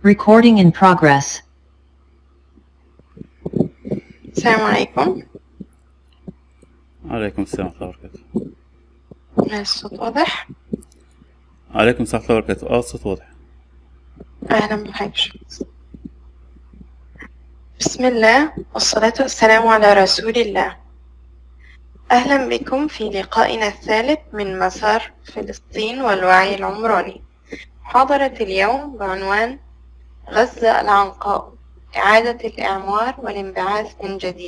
Recording in progress. السلام عليكم عليكم السلام ورحمة الله وبركاته الصوت واضح عليكم السلام ورحمة الله وبركاته اه الصوت واضح أهلا بحضرتك بسم الله والصلاة والسلام على رسول الله أهلا بكم في لقائنا الثالث من مسار فلسطين والوعي العمراني محاضرة اليوم بعنوان غزة العنقاء إعادة الإعمار والانبعاث من جديد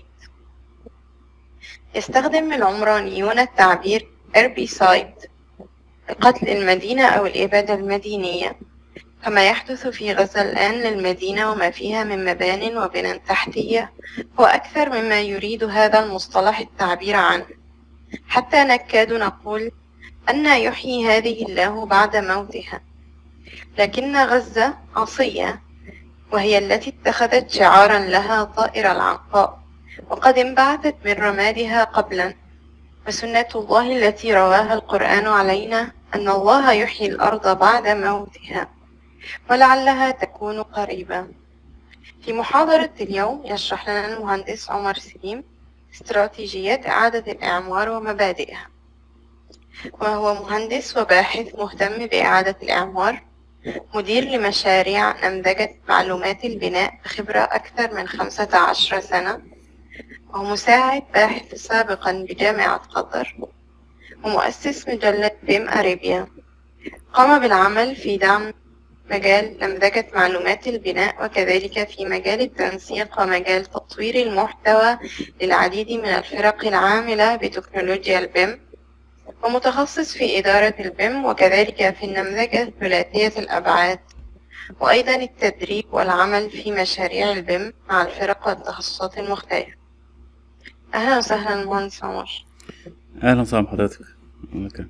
يستخدم العمرانيون التعبير herbicide لقتل المدينة أو الإبادة المدينية كما يحدث في غزة الآن للمدينة وما فيها من مبان وبنى تحتية هو أكثر مما يريد هذا المصطلح التعبير عنه حتى نكاد نقول أن يحيي هذه الله بعد موتها لكن غزة عصية وهي التي اتخذت شعارا لها طائر العنقاء وقد انبعثت من رمادها قبلا وسنة الله التي رواها القرآن علينا أن الله يحيي الأرض بعد موتها ولعلها تكون قريبة في محاضرة اليوم يشرح لنا المهندس عمر سليم استراتيجيات إعادة الإعمار ومبادئها وهو مهندس وباحث مهتم بإعادة الإعمار مدير لمشاريع نمذجة معلومات البناء بخبرة أكثر من خمسة عشر سنة ومساعد باحث سابقا بجامعة قطر ومؤسس مجلة بيم أريبيا قام بالعمل في دعم مجال نمذجة معلومات البناء وكذلك في مجال التنسيق ومجال تطوير المحتوى للعديد من الفرق العاملة بتكنولوجيا البيم ومتخصص في إدارة البيم وكذلك في النمذجة ثلاثية الأبعاد وأيضا التدريب والعمل في مشاريع البيم مع الفرق والتخصصات المختلفة أهلا وسهلا مهندس عمر أهلا وسهلا بحضرتك الله يكرمك.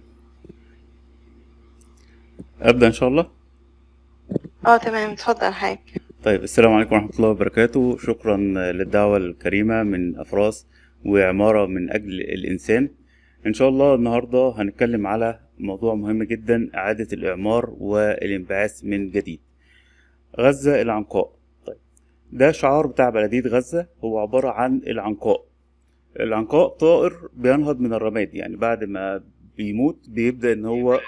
أبدأ إن شاء الله اه تمام اتفضل حضرتك طيب السلام عليكم ورحمة الله وبركاته شكرا للدعوة الكريمة من أفراس وعمارة من أجل الإنسان إن شاء الله النهاردة هنتكلم على موضوع مهم جدا إعادة الإعمار والانبعاث من جديد غزة العنقاء طيب ده شعار بتاع بلدية غزة هو عبارة عن العنقاء العنقاء طائر بينهض من الرماد يعني بعد ما بيموت بيبدأ إن هو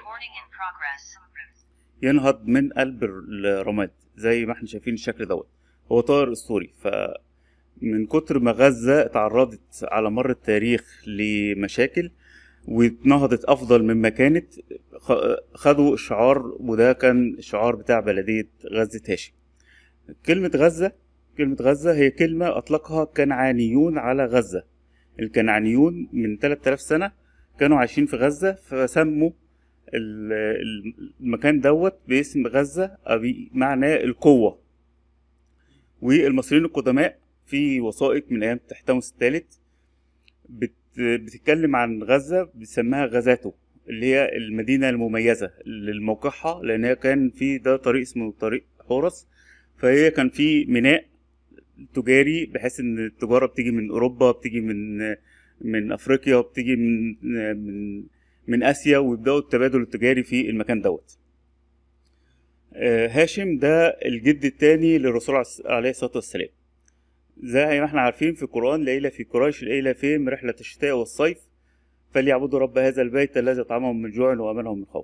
ينهض من قلب الرماد زي ما احنا شايفين الشكل دوت هو طائر اسطوري ف من كتر ما غزة اتعرضت على مر التاريخ لمشاكل واتنهضت افضل مما كانت خ- خدوا الشعار وده كان الشعار بتاع بلدية غزة هاشم كلمة غزة كلمة غزة هي كلمة أطلقها كنعانيون على غزة الكنعانيون من 3000 سنة كانوا عايشين في غزة فسموا ال- ال- المكان دوت باسم غزة بمعنى القوة والمصريين القدماء في وثائق من أيام تحتمس الثالث بت بتتكلم عن غزة بتسميها غزاته اللي هي المدينة المميزة لموقعها لأن هي كان في ده طريق اسمه طريق حورس فهي كان في ميناء تجاري بحيث ان التجارة بتيجي من اوروبا بتيجي من من افريقيا بتيجي من من من اسيا ويبداوا التبادل التجاري في المكان دوت آه، هاشم ده الجد الثاني للرسول عس- عليه الصلاه والسلام زي ما احنا عارفين في القران ليلة في قريش ليلة فيهم رحلة الشتاء والصيف فليعبدوا رب هذا البيت الذي أطعمهم من جوع وأمنهم من خوف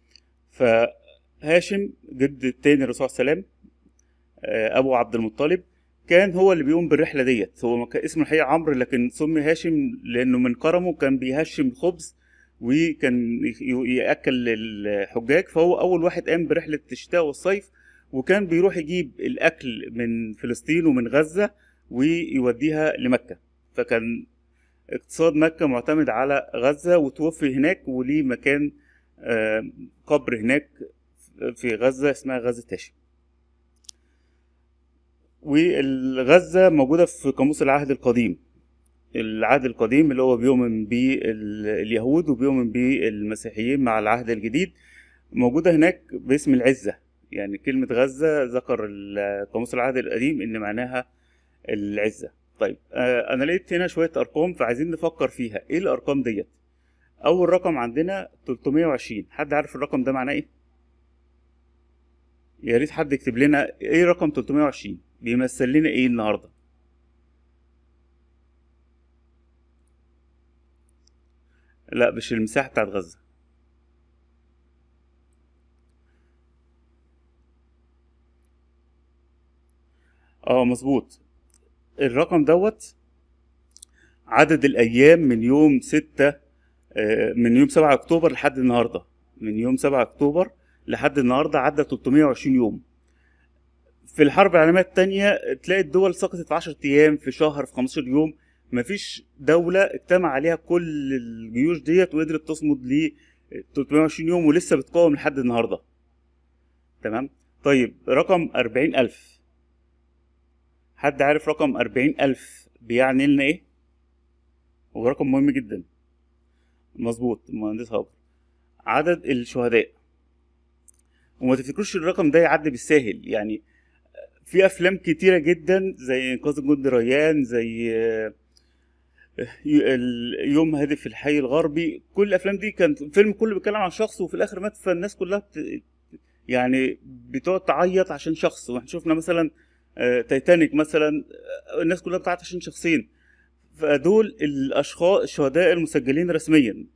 فهاشم جد التاني للرسول صلى الله عليه وسلم آه، أبو عبد المطلب كان هو اللي بيقوم بالرحلة ديت هو ما كان اسمه الحقيقة عمرو لكن سمي هاشم لأنه من كرمه كان بيهشم الخبز وكان ي- يأكل الحجاج فهو أول واحد قام برحلة الشتاء والصيف وكان بيروح يجيب الأكل من فلسطين ومن غزة ويوديها لمكة فكان اقتصاد مكة معتمد على غزة وتوفي هناك وليه مكان آه، قبر هناك في غزة اسمها غزة هاشم والغزة موجودة في قاموس العهد القديم العهد القديم اللي هو بيؤمن باليهود وبيؤمن بالمسيحيين مع العهد الجديد موجودة هناك باسم العزة يعني كلمة غزة ذكر ال- قاموس العهد القديم إن معناها العزة طيب آه، أنا لقيت هنا شوية أرقام فعايزين نفكر فيها إيه الأرقام ديت أول رقم عندنا 320 حد عارف الرقم ده معناه إيه؟ يا ريت حد يكتب لنا ايه رقم 320 بيمثل لنا ايه النهارده لا مش المساحة بتاعت غزة اه مظبوط الرقم دوت عدد الأيام من يوم ستة آه، من يوم سبعة أكتوبر لحد النهاردة من يوم سبعة أكتوبر لحد النهاردة عدى 320 يوم في الحرب العالمية التانية تلاقي الدول سقطت في 10 أيام في شهر في 15 يوم مفيش دولة اجتمع عليها كل الجيوش ديت وقدرت تصمد ل 320 يوم ولسه بتقاوم لحد النهاردة تمام طيب رقم 40000 حد عارف رقم 40000 بيعني لنا ايه؟ هو رقم مهم جدا مظبوط مهندس هاجر عدد الشهداء وما تفتكروش الرقم ده يعدي بالساهل يعني في افلام كتيره جدا زي انقاذ الجندي ريان زي آه، ي- ال- يوم هادف في الحي الغربي كل الافلام دي كان فيلم كله بيتكلم عن شخص وفي الاخر مات فالناس كلها بت... يعني بتقعد تعيط عشان شخص واحنا شفنا مثلا آه، تايتانيك مثلا آه، الناس كلها بتعيط عشان شخصين فدول الاشخاص الشهداء المسجلين رسميا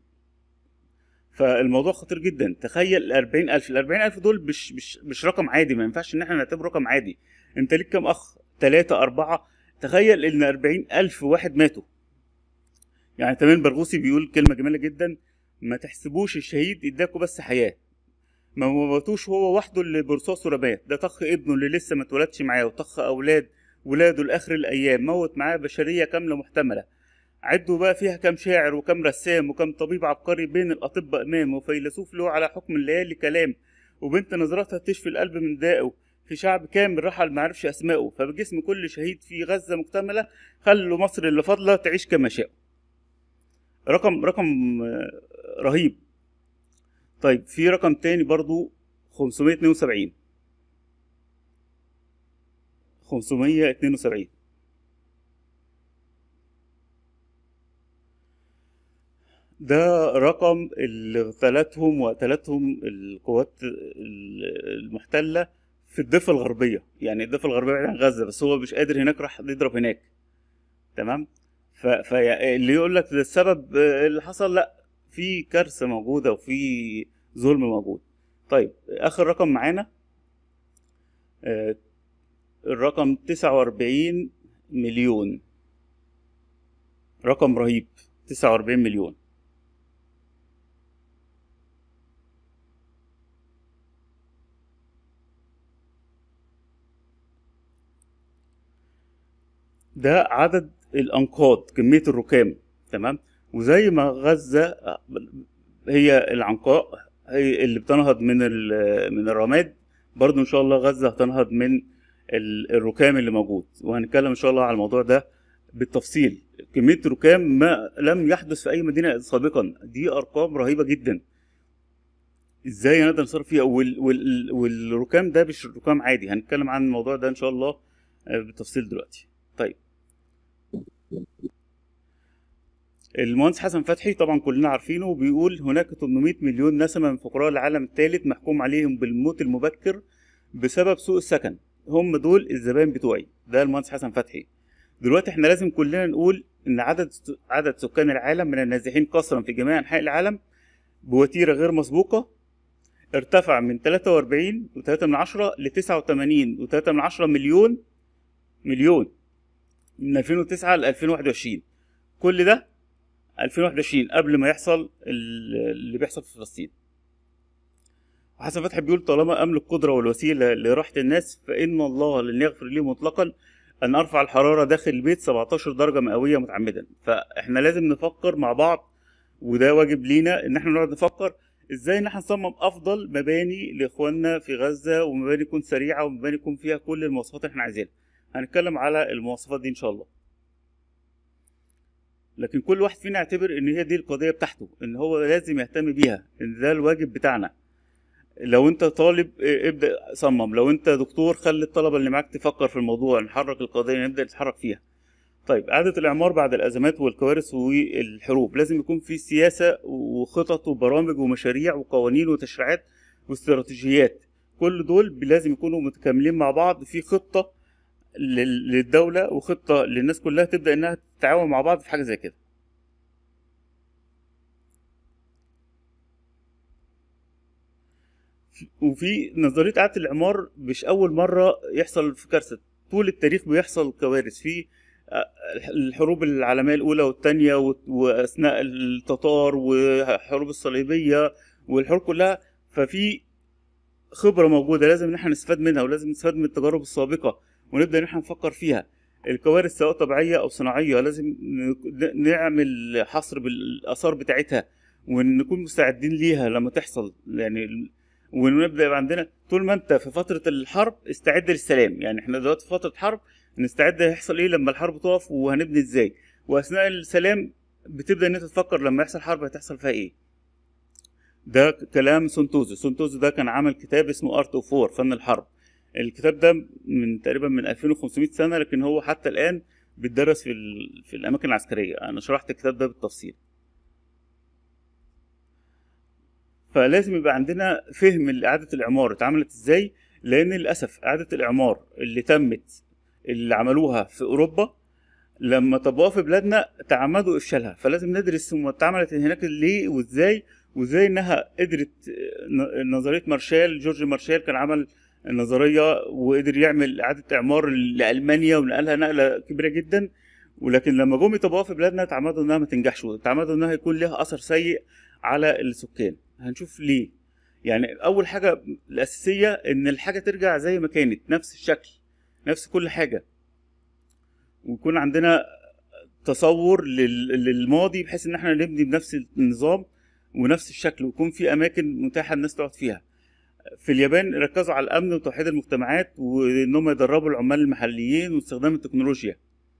فالموضوع خطير جدا تخيل ال 40000 ال 40000 دول مش مش مش رقم عادي ما ينفعش ان احنا نعتبره رقم عادي انت ليك كام اخ ثلاثة أربعة تخيل ان 40000 واحد ماتوا يعني تمام برغوثي بيقول كلمة جميلة جدا ما تحسبوش الشهيد اداكوا بس حياة ما موتوش هو وحده اللي برصاصه رماه ده طخ ابنه اللي لسه ما اتولدش معاه وطخ اولاد ولاده لاخر الايام موت معاه بشريه كامله محتمله عدوا بقى فيها كام شاعر وكم رسام وكم طبيب عبقري بين الاطباء امام وفيلسوف له على حكم الليالي كلام وبنت نظرتها تشفي القلب من دائه في شعب كامل رحل ما عرفش اسمائه فبجسم كل شهيد في غزه مكتمله خلوا مصر اللي فاضله تعيش كما شاءوا رقم رقم آه، رهيب طيب في رقم تاني برضو 572 572 ده رقم اللي اغتالتهم وقتلتهم القوات ال- المحتلة في الضفة الغربية يعني الضفة الغربية بعيد عن غزة بس هو مش قادر هناك راح يضرب هناك تمام ف... فاللي يقول لك ده السبب آه، اللي حصل لا في كارثة موجودة وفي ظلم موجود طيب آخر رقم معانا آه، الرقم 49 مليون رقم رهيب 49 مليون ده عدد الأنقاض كمية الركام تمام وزي ما غزة هي العنقاء هي اللي بتنهض من ال- من الرماد برضو إن شاء الله غزة هتنهض من ال- الركام اللي موجود وهنتكلم إن شاء الله على الموضوع ده بالتفصيل كمية ركام ما لم يحدث في أي مدينة سابقا دي أرقام رهيبة جدا ازاي نقدر نصرف فيها وال... وال... والركام ده مش ركام عادي هنتكلم عن الموضوع ده ان شاء الله آه، بالتفصيل دلوقتي طيب المهندس حسن فتحي طبعا كلنا عارفينه بيقول هناك 800 مليون نسمة من فقراء العالم الثالث محكوم عليهم بالموت المبكر بسبب سوء السكن هم دول الزبائن بتوعي ده المهندس حسن فتحي دلوقتي احنا لازم كلنا نقول ان عدد عدد سكان العالم من النازحين قسرا في جميع انحاء العالم بوتيره غير مسبوقه ارتفع من 43 و3 من عشرة ل 89 و3 من عشرة مليون مليون من 2009 ل 2021 كل ده 2021 قبل ما يحصل ال- اللي بيحصل في فلسطين حسن فتحي بيقول طالما املك قدره والوسيله لراحه الناس فان الله لن يغفر لي مطلقا ان ارفع الحراره داخل البيت 17 درجه مئويه متعمدا فاحنا لازم نفكر مع بعض وده واجب لينا ان احنا نقعد نفكر ازاي ان احنا نصمم افضل مباني لاخواننا في غزه ومباني تكون سريعه ومباني يكون فيها كل المواصفات اللي احنا عايزينها هنتكلم على المواصفات دي ان شاء الله لكن كل واحد فينا يعتبر ان هي دي القضيه بتاعته ان هو لازم يهتم بيها ان ده الواجب بتاعنا لو انت طالب اه، ابدا صمم لو انت دكتور خلي الطلبه اللي معاك تفكر في الموضوع نحرك القضيه نبدا نتحرك فيها طيب إعادة الإعمار بعد الأزمات والكوارث والحروب لازم يكون في سياسة وخطط وبرامج ومشاريع وقوانين وتشريعات واستراتيجيات كل دول لازم يكونوا متكاملين مع بعض في خطه لل- للدوله وخطه للناس كلها تبدا انها تتعاون مع بعض في حاجه زي كده وفي نظريه اعاده الاعمار مش اول مره يحصل في كارثه طول التاريخ بيحصل كوارث في آه، الحروب العالميه الاولى والثانيه واثناء التتار والحروب الصليبيه والحروب كلها ففي خبره موجوده لازم ان احنا نستفاد منها ولازم نستفاد من التجارب السابقه ونبدا ان احنا نفكر فيها الكوارث سواء طبيعيه او صناعيه لازم ن- نعمل حصر بالاثار بتاعتها ونكون مستعدين ليها لما تحصل يعني ال- ونبدا يبقى عندنا طول ما انت في فتره الحرب استعد للسلام يعني احنا دلوقتي في فتره حرب نستعد هيحصل ايه لما الحرب تقف وهنبني ازاي واثناء السلام بتبدا ان انت تفكر لما يحصل حرب هتحصل فيها ايه ده كلام سونتوزو سونتوزو ده كان عمل كتاب اسمه ارت اوف وور فن الحرب الكتاب ده من تقريبا من 2500 سنه لكن هو حتى الان بيتدرس في ال... في الاماكن العسكريه انا شرحت الكتاب ده بالتفصيل فلازم يبقى عندنا فهم لإعادة الإعمار اتعملت إزاي لأن للأسف إعادة الإعمار اللي تمت اللي عملوها في أوروبا لما طبقوها في بلادنا تعمدوا إفشالها فلازم ندرس هم اتعملت هناك ليه وإزاي وإزاي إنها قدرت ن- نظرية مارشال جورج مارشال كان عمل نظرية وقدر يعمل إعادة إعمار لألمانيا ونقلها نقلة كبيرة جدا ولكن لما جم يطبقوها في بلادنا تعمدوا إنها ما تنجحش وتعمدوا إنها يكون لها أثر سيء على السكان هنشوف ليه يعني اول حاجه الاساسيه ان الحاجه ترجع زي ما كانت نفس الشكل نفس كل حاجه ويكون عندنا تصور لل- للماضي بحيث ان احنا نبني بنفس النظام ونفس الشكل ويكون في اماكن متاحه الناس تقعد فيها في اليابان ركزوا على الامن وتوحيد المجتمعات وان هم يدربوا العمال المحليين واستخدام التكنولوجيا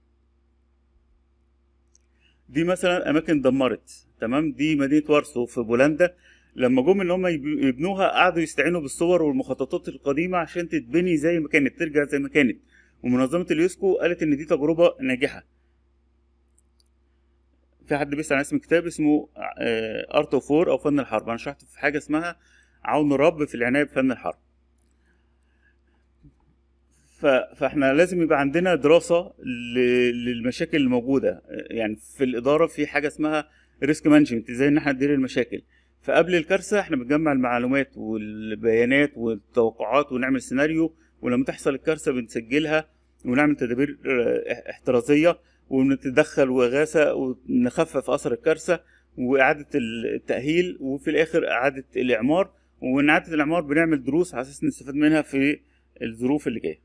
دي مثلا اماكن دمرت تمام دي مدينه وارسو في بولندا لما جم ان هم يب- يبنوها قعدوا يستعينوا بالصور والمخططات القديمه عشان تتبني زي ما كانت ترجع زي ما كانت ومنظمه اليوسكو قالت ان دي تجربه ناجحه في حد بيسأل عن اسم كتاب اسمه ارت اوف وور او فن الحرب انا شرحت في حاجه اسمها عون الرب في العنايه بفن الحرب ف... فاحنا لازم يبقى عندنا دراسه ل... للمشاكل الموجوده يعني في الاداره في حاجه اسمها ريسك مانجمنت ازاي ان احنا ندير المشاكل فقبل الكارثه احنا بنجمع المعلومات والبيانات والتوقعات ونعمل سيناريو ولما تحصل الكارثه بنسجلها ونعمل تدابير اه، احترازيه ونتدخل وغاثه ونخفف اثر الكارثه واعاده التاهيل وفي الاخر اعاده الاعمار ومن اعاده الاعمار بنعمل دروس على اساس نستفاد منها في الظروف اللي جايه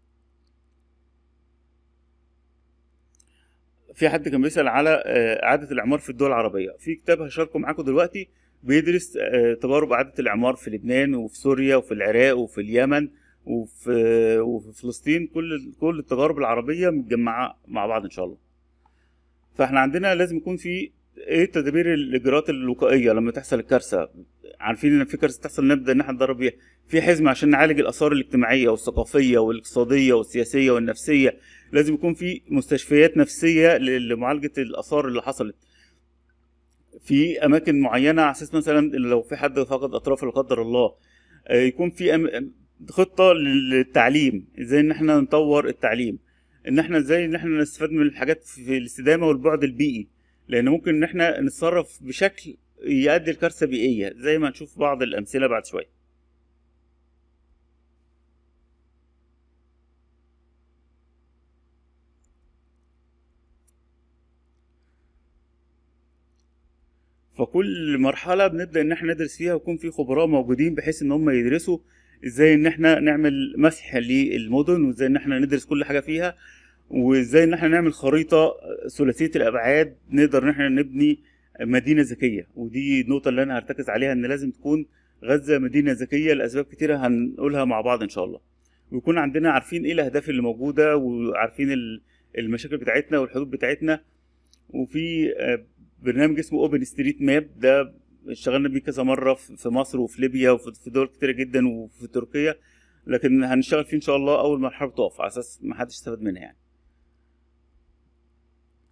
في حد كان بيسأل على آه، إعادة الإعمار في الدول العربية في كتاب هشاركه معاكم دلوقتي بيدرس آه، تجارب إعادة الإعمار في لبنان وفي سوريا وفي العراق وفي اليمن وفي آه، وفي فلسطين كل كل التجارب العربية متجمعة مع بعض إن شاء الله فاحنا عندنا لازم يكون في ايه تدابير الاجراءات الوقائيه لما تحصل الكارثه عارفين ان في كارثه تحصل نبدا ان احنا ندرب بيها في حزمه عشان نعالج الاثار الاجتماعيه والثقافيه والاقتصاديه والسياسيه والنفسيه لازم يكون في مستشفيات نفسيه ل- لمعالجه الاثار اللي حصلت في اماكن معينه على اساس مثلا لو في حد فقد اطراف لا قدر الله آه، يكون في أم- خطه للتعليم ازاي ان احنا نطور التعليم ان احنا ازاي ان احنا نستفاد من الحاجات في الاستدامه والبعد البيئي لان ممكن ان احنا نتصرف بشكل يؤدي لكارثه بيئيه زي ما هنشوف بعض الامثله بعد شويه فكل مرحله بنبدا ان احنا ندرس فيها ويكون في خبراء موجودين بحيث ان هم يدرسوا ازاي ان احنا نعمل مسح للمدن وازاي ان احنا ندرس كل حاجه فيها وازاي ان احنا نعمل خريطه ثلاثيه الابعاد نقدر ان احنا نبني مدينه ذكيه ودي النقطه اللي انا هرتكز عليها ان لازم تكون غزه مدينه ذكيه لاسباب كتيره هنقولها مع بعض ان شاء الله ويكون عندنا عارفين ايه الاهداف اللي موجوده وعارفين ال- المشاكل بتاعتنا والحدود بتاعتنا وفي آه، برنامج اسمه اوبن ستريت ماب ده اشتغلنا بيه كذا مره في في مصر وفي ليبيا وفي في دول كتيره جدا وفي تركيا لكن هنشتغل فيه ان شاء الله اول ما الحرب تقف على اساس ما حدش يستفاد منها يعني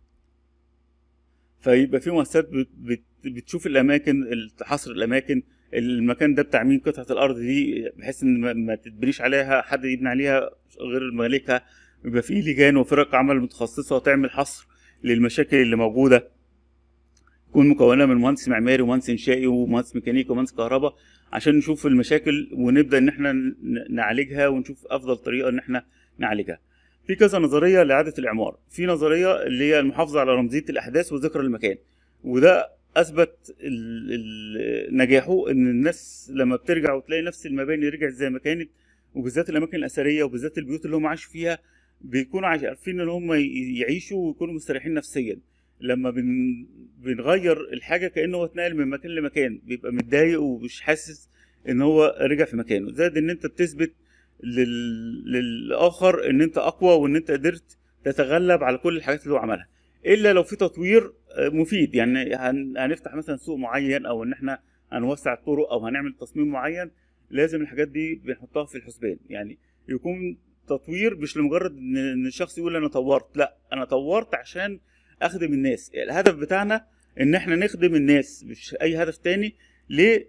فيبقى في مؤسسات بت- بت- بتشوف الاماكن حصر الاماكن المكان ده بتاع مين قطعه الارض دي بحيث ان ما- ما تتبنيش عليها حد يبني عليها غير مالكها يبقى في لجان وفرق عمل متخصصه وتعمل حصر للمشاكل اللي موجوده تكون مكونه من مهندس معماري ومهندس انشائي ومهندس ميكانيكا ومهندس كهرباء عشان نشوف المشاكل ونبدا ان احنا ن- نعالجها ونشوف افضل طريقه ان احنا نعالجها في كذا نظريه لاعاده الاعمار في نظريه اللي هي المحافظه على رمزيه الاحداث وذكر المكان وده اثبت ال- ال- نجاحه ان الناس لما بترجع وتلاقي نفس المباني رجعت زي ما كانت وبالذات الاماكن الاثريه وبالذات البيوت اللي هم عاشوا فيها بيكونوا عايش- عارفين ان هم ي- يعيشوا ويكونوا مستريحين نفسيا لما بن... بنغير الحاجه كانه هو اتنقل من مكان لمكان بيبقى متضايق ومش حاسس ان هو رجع في مكانه زائد ان انت بتثبت لل... للاخر ان انت اقوى وان انت قدرت تتغلب على كل الحاجات اللي هو عملها الا لو في تطوير آه، مفيد يعني هن... هنفتح مثلا سوق معين او ان احنا هنوسع الطرق او هنعمل تصميم معين لازم الحاجات دي بنحطها في الحسبان يعني يكون تطوير مش لمجرد ان إن الشخص يقول انا طورت لا انا طورت عشان اخدم الناس الهدف بتاعنا ان احنا نخدم الناس مش اي هدف تاني ليه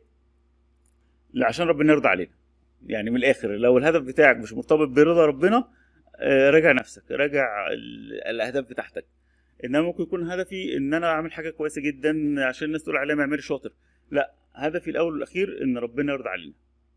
لا عشان ربنا يرضى علينا يعني من الاخر لو الهدف بتاعك مش مرتبط برضا ربنا آه، راجع نفسك راجع ال- الاهداف بتاعتك انما ممكن يكون هدفي ان انا اعمل حاجه كويسه جدا عشان الناس تقول عليا معماري شاطر لا هدفي الاول والاخير ان ربنا يرضى علينا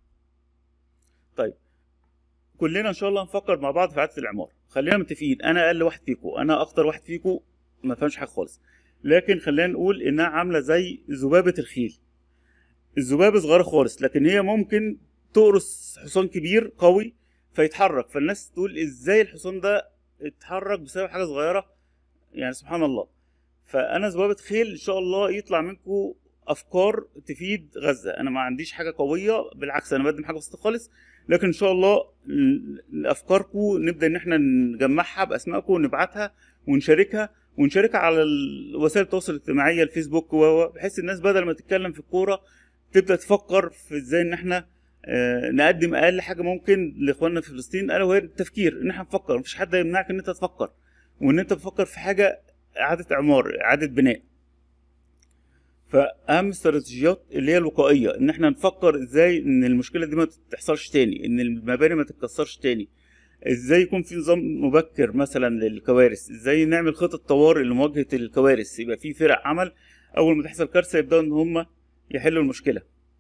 طيب كلنا ان شاء الله نفكر مع بعض في اعاده الاعمار خلينا متفقين انا اقل واحد فيكم انا اكتر واحد فيكم ما فهمش حاجه خالص لكن خلينا نقول انها عامله زي ذبابه الخيل الذبابه صغيره خالص لكن هي ممكن تقرص حصان كبير قوي فيتحرك فالناس تقول ازاي الحصان ده اتحرك بسبب حاجه صغيره يعني سبحان الله فانا ذبابه خيل ان شاء الله يطلع منكم افكار تفيد غزه انا ما عنديش حاجه قويه بالعكس انا بقدم حاجه بسيطه خالص لكن ان شاء الله ال- افكاركم نبدا ان احنا نجمعها باسمائكم ونبعتها ونشاركها ونشاركها على ال- وسائل التواصل الاجتماعيه الفيسبوك و و- بحيث الناس بدل ما تتكلم في الكوره تبدا تفكر في ازاي ان احنا آه، نقدم اقل حاجه ممكن لاخواننا في فلسطين الا وهي التفكير ان احنا نفكر مفيش حد يمنعك ان انت تفكر وان انت تفكر في حاجه اعاده اعمار اعاده بناء فاهم استراتيجيات اللي هي الوقائيه ان احنا نفكر ازاي ان المشكله دي ما تحصلش تاني ان المباني ما تتكسرش تاني ازاي يكون في نظام مبكر مثلا للكوارث ازاي نعمل خطط طوارئ لمواجهه الكوارث يبقى في فرق عمل اول ما تحصل كارثه يبداوا ان هم يحلوا المشكله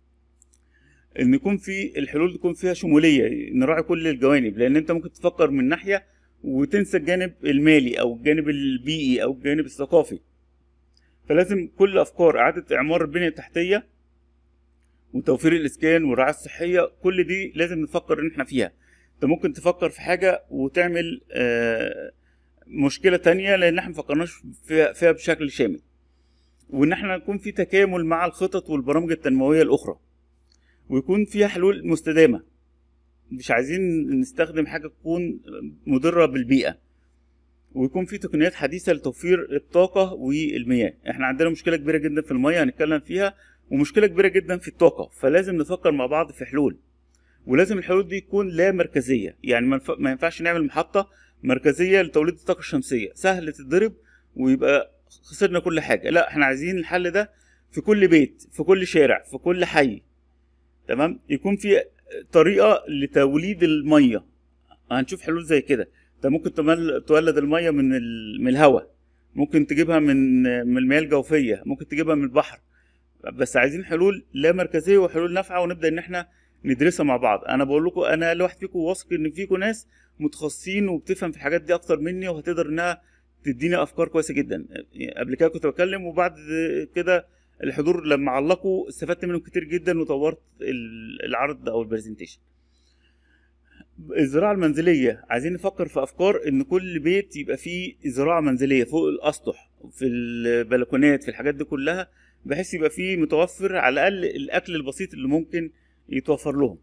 ان يكون في الحلول تكون فيها شموليه نراعي كل الجوانب لان انت ممكن تفكر من ناحيه وتنسى الجانب المالي او الجانب البيئي او الجانب الثقافي فلازم كل افكار اعاده اعمار البنيه التحتيه وتوفير الاسكان والرعايه الصحيه كل دي لازم نفكر ان احنا فيها انت ممكن تفكر في حاجه وتعمل آه، مشكله تانية لان احنا مفكرناش فيها, فيها بشكل شامل وان احنا نكون في تكامل مع الخطط والبرامج التنمويه الاخرى ويكون فيها حلول مستدامه مش عايزين نستخدم حاجه تكون مضره بالبيئه ويكون في تقنيات حديثه لتوفير الطاقه والمياه احنا عندنا مشكله كبيره جدا في المياه هنتكلم فيها ومشكله كبيره جدا في الطاقه فلازم نفكر مع بعض في حلول ولازم الحلول دي تكون لا مركزيه يعني ما ينفع- ما ينفعش نعمل محطه مركزيه لتوليد الطاقه الشمسيه سهل تتضرب ويبقى خسرنا كل حاجه لا احنا عايزين الحل ده في كل بيت في كل شارع في كل حي تمام يكون في طريقه لتوليد الميه هنشوف حلول زي كده انت ممكن تمل... تولد الميه من ال... من الهواء ممكن تجيبها من من المياه الجوفيه ممكن تجيبها من البحر بس عايزين حلول لا مركزيه وحلول نافعه ونبدا ان احنا ندرسها مع بعض انا بقول لكم انا لوحد فيكم واثق ان فيكم ناس متخصصين وبتفهم في الحاجات دي اكتر مني وهتقدر انها تديني افكار كويسه جدا قبل كده كنت بتكلم وبعد كده الحضور لما علقوا استفدت منهم كتير جدا وطورت ال- العرض او البرزنتيشن الزراعة المنزلية عايزين نفكر في أفكار إن كل بيت يبقى فيه زراعة منزلية فوق الأسطح في البلكونات في الحاجات دي كلها بحيث يبقى فيه متوفر على الأقل الأكل البسيط اللي ممكن يتوفر لهم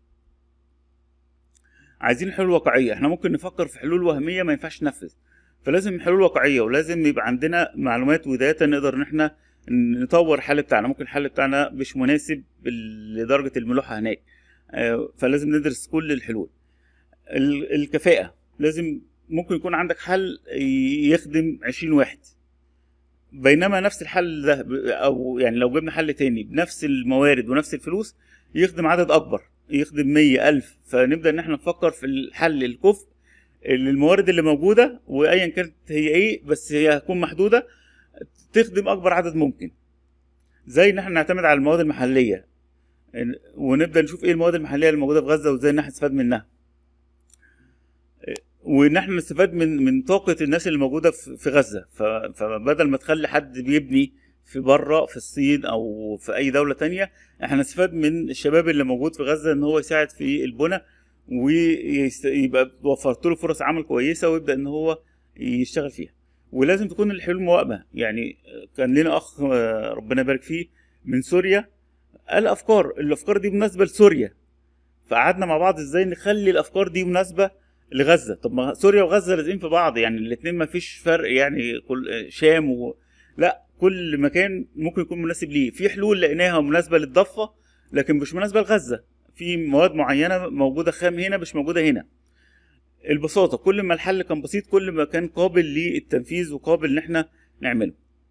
عايزين حلول واقعية احنا ممكن نفكر في حلول وهمية ما ينفعش تنفذ فلازم حلول واقعية ولازم يبقى عندنا معلومات وداتا نقدر ان احنا نطور الحل بتاعنا ممكن الحل بتاعنا مش مناسب لدرجة الملوحة هناك آه، فلازم ندرس كل الحلول ال- الكفاءة لازم ممكن يكون عندك حل يخدم 20 واحد بينما نفس الحل ده ب- او يعني لو جبنا حل تاني بنفس الموارد ونفس الفلوس يخدم عدد اكبر يخدم مية ألف فنبدأ ان احنا نفكر في الحل الكفء للموارد اللي موجودة وايا كانت هي ايه بس هي هتكون محدودة تخدم اكبر عدد ممكن زي ان احنا نعتمد على المواد المحلية إن- ونبدأ نشوف ايه المواد المحلية اللي موجودة في غزة وازاي ان احنا نستفاد منها وان احنا نستفاد من من طاقه الناس اللي موجوده في في غزه ف- فبدل ما تخلي حد بيبني في بره في الصين او في اي دوله تانية احنا نستفاد من الشباب اللي موجود في غزه ان هو يساعد في البنى ويبقى وفرت له فرص عمل كويسه ويبدا ان هو يشتغل فيها ولازم تكون الحلول مواكبه يعني كان لنا اخ آه، ربنا يبارك فيه من سوريا قال افكار الافكار دي مناسبه لسوريا فقعدنا مع بعض ازاي نخلي الافكار دي مناسبه لغزه طب ما سوريا وغزه لازقين في بعض يعني الاثنين ما فيش فرق يعني كل شام و... لا كل مكان ممكن يكون مناسب ليه في حلول لقيناها مناسبه للضفه لكن مش مناسبه لغزه في مواد معينه موجوده خام هنا مش موجوده هنا البساطه كل ما الحل كان بسيط كل ما كان قابل للتنفيذ وقابل ان احنا نعمله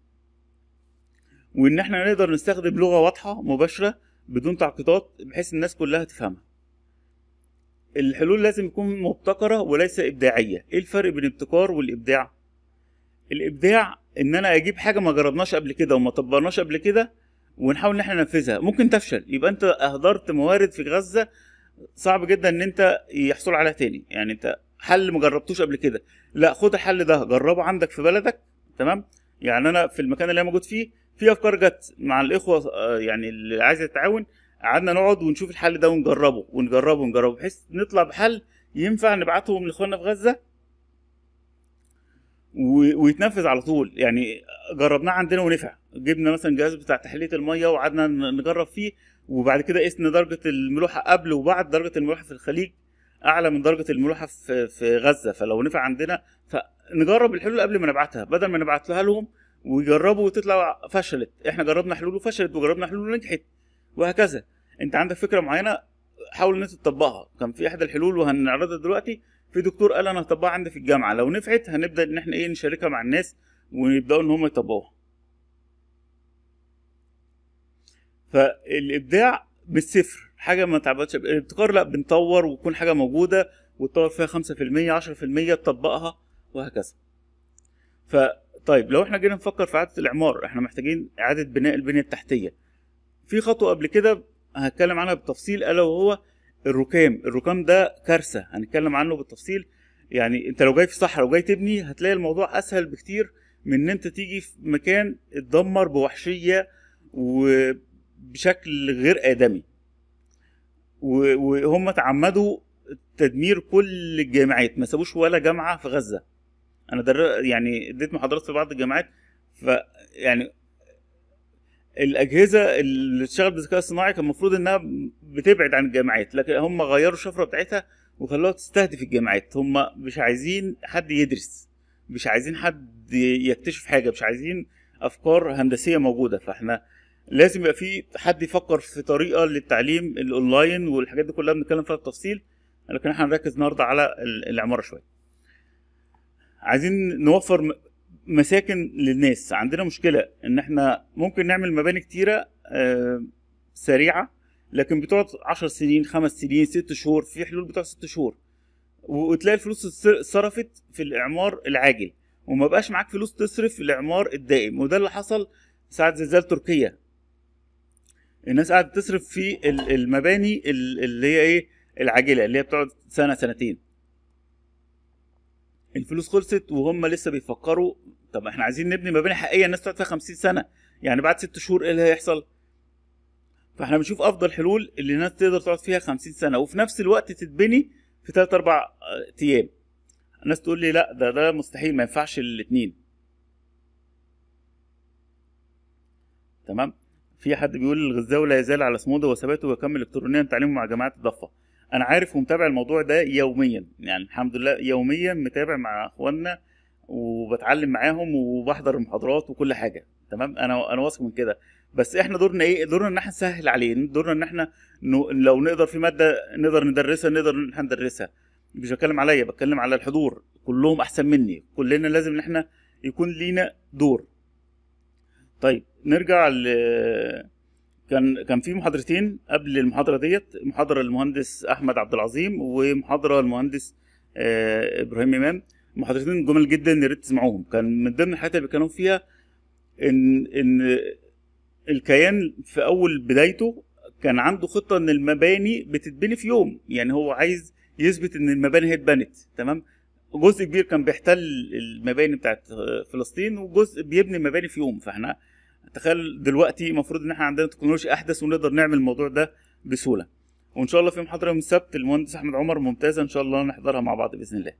وان احنا نقدر نستخدم لغه واضحه مباشره بدون تعقيدات بحيث الناس كلها تفهمها الحلول لازم تكون مبتكرة وليس إبداعية إيه الفرق بين الابتكار والإبداع الإبداع إن أنا أجيب حاجة ما جربناش قبل كده وما طبقناش قبل كده ونحاول إن احنا ننفذها ممكن تفشل يبقى أنت أهدرت موارد في غزة صعب جدا إن أنت يحصل عليها تاني يعني أنت حل ما جربتوش قبل كده لا خد الحل ده جربه عندك في بلدك تمام يعني أنا في المكان اللي أنا موجود فيه في أفكار جت مع الإخوة آه، يعني اللي عايز يتعاون قعدنا نقعد ونشوف الحل ده ونجربه ونجربه ونجربه بحيث نطلع بحل ينفع نبعتهم لاخواننا في غزه و- ويتنفذ على طول يعني جربناه عندنا ونفع جبنا مثلا جهاز بتاع تحليه الميه وقعدنا ن- نجرب فيه وبعد كده قسنا درجه الملوحه قبل وبعد درجه الملوحه في الخليج اعلى من درجه الملوحه في في غزه فلو نفع عندنا فنجرب الحلول قبل ما نبعتها بدل ما نبعتها لهم ويجربوا وتطلع فشلت احنا جربنا حلول وفشلت وجربنا حلول ونجحت وهكذا انت عندك فكره معينه حاول ان انت تطبقها كان في احدى الحلول وهنعرضها دلوقتي في دكتور قال انا هطبقها عندي في الجامعه لو نفعت هنبدا ان احنا ايه نشاركها مع الناس ويبداوا ان هم يطبقوها فالابداع مش صفر حاجه ما تعبتش الابتكار لا بنطور وتكون حاجه موجوده وتطور فيها 5% 10% تطبقها وهكذا فطيب لو احنا جينا نفكر في اعاده الاعمار احنا محتاجين اعاده بناء البنيه التحتيه في خطوه قبل كده هتكلم عنها بالتفصيل الا وهو الركام الركام ده كارثه هنتكلم عنه بالتفصيل يعني انت لو جاي في صحراء وجاي تبني هتلاقي الموضوع اسهل بكتير من ان انت تيجي في مكان اتدمر بوحشيه وبشكل غير ادمي و- وهم تعمدوا تدمير كل الجامعات ما سابوش ولا جامعه في غزه انا در... يعني اديت محاضرات في بعض الجامعات ف يعني الاجهزه اللي بتشتغل بالذكاء الصناعي كان المفروض انها بتبعد عن الجامعات لكن هم غيروا الشفره بتاعتها وخلوها تستهدف الجامعات هم مش عايزين حد يدرس مش عايزين حد يكتشف حاجه مش عايزين افكار هندسيه موجوده فاحنا لازم يبقى في حد يفكر في طريقه للتعليم الاونلاين والحاجات دي كلها بنتكلم فيها بالتفصيل لكن احنا هنركز النهارده على ال- العماره شويه عايزين نوفر م- مساكن للناس عندنا مشكله ان احنا ممكن نعمل مباني كتيره آه، سريعه لكن بتقعد 10 سنين خمس سنين ست شهور في حلول بتقعد ست شهور وتلاقي الفلوس اتصر- اتصرفت في الاعمار العاجل وما بقاش معاك فلوس تصرف في الاعمار الدائم وده اللي حصل ساعه زلزال تركيا الناس قاعده تصرف في ال- المباني ال- اللي هي ايه العاجله اللي هي بتقعد سنه سنتين الفلوس خلصت وهم لسه بيفكروا طب احنا عايزين نبني مباني حقيقيه الناس تقعد فيها 50 سنه يعني بعد ست شهور ايه اللي هيحصل فاحنا بنشوف افضل حلول اللي الناس تقدر تقعد فيها 50 سنه وفي نفس الوقت تتبني في 3 4 ايام الناس تقول لي لا ده ده مستحيل ما ينفعش الاثنين تمام في حد بيقول الغزاوي لا يزال على صموده وثباته ويكمل الكترونيا تعليمه مع جماعه الضفه انا عارف ومتابع الموضوع ده يوميا يعني الحمد لله يوميا متابع مع اخواننا وبتعلم معاهم وبحضر المحاضرات وكل حاجه تمام انا انا واثق من كده بس احنا دورنا ايه دورنا ان احنا نسهل عليه دورنا ان احنا ن- لو نقدر في ماده نقدر ندرسها نقدر ان احنا ندرسها مش بتكلم عليا بتكلم على الحضور كلهم احسن مني كلنا لازم ان احنا يكون لينا دور طيب نرجع ل كان كان في محاضرتين قبل المحاضره ديت محاضره المهندس احمد عبد العظيم ومحاضره المهندس آه، ابراهيم امام محاضرتين جمل جدا يا ريت تسمعوهم كان من ضمن الحاجات اللي بيتكلموا فيها ان ان الكيان في اول بدايته كان عنده خطه ان المباني بتتبني في يوم يعني هو عايز يثبت ان المباني هي اتبنت تمام جزء كبير كان بيحتل المباني بتاعت فلسطين وجزء بيبني مباني في يوم فاحنا تخيل دلوقتي المفروض ان احنا عندنا تكنولوجيا احدث ونقدر نعمل الموضوع ده بسهوله وان شاء الله في محاضره يوم السبت المهندس احمد عمر ممتازه ان شاء الله نحضرها مع بعض باذن الله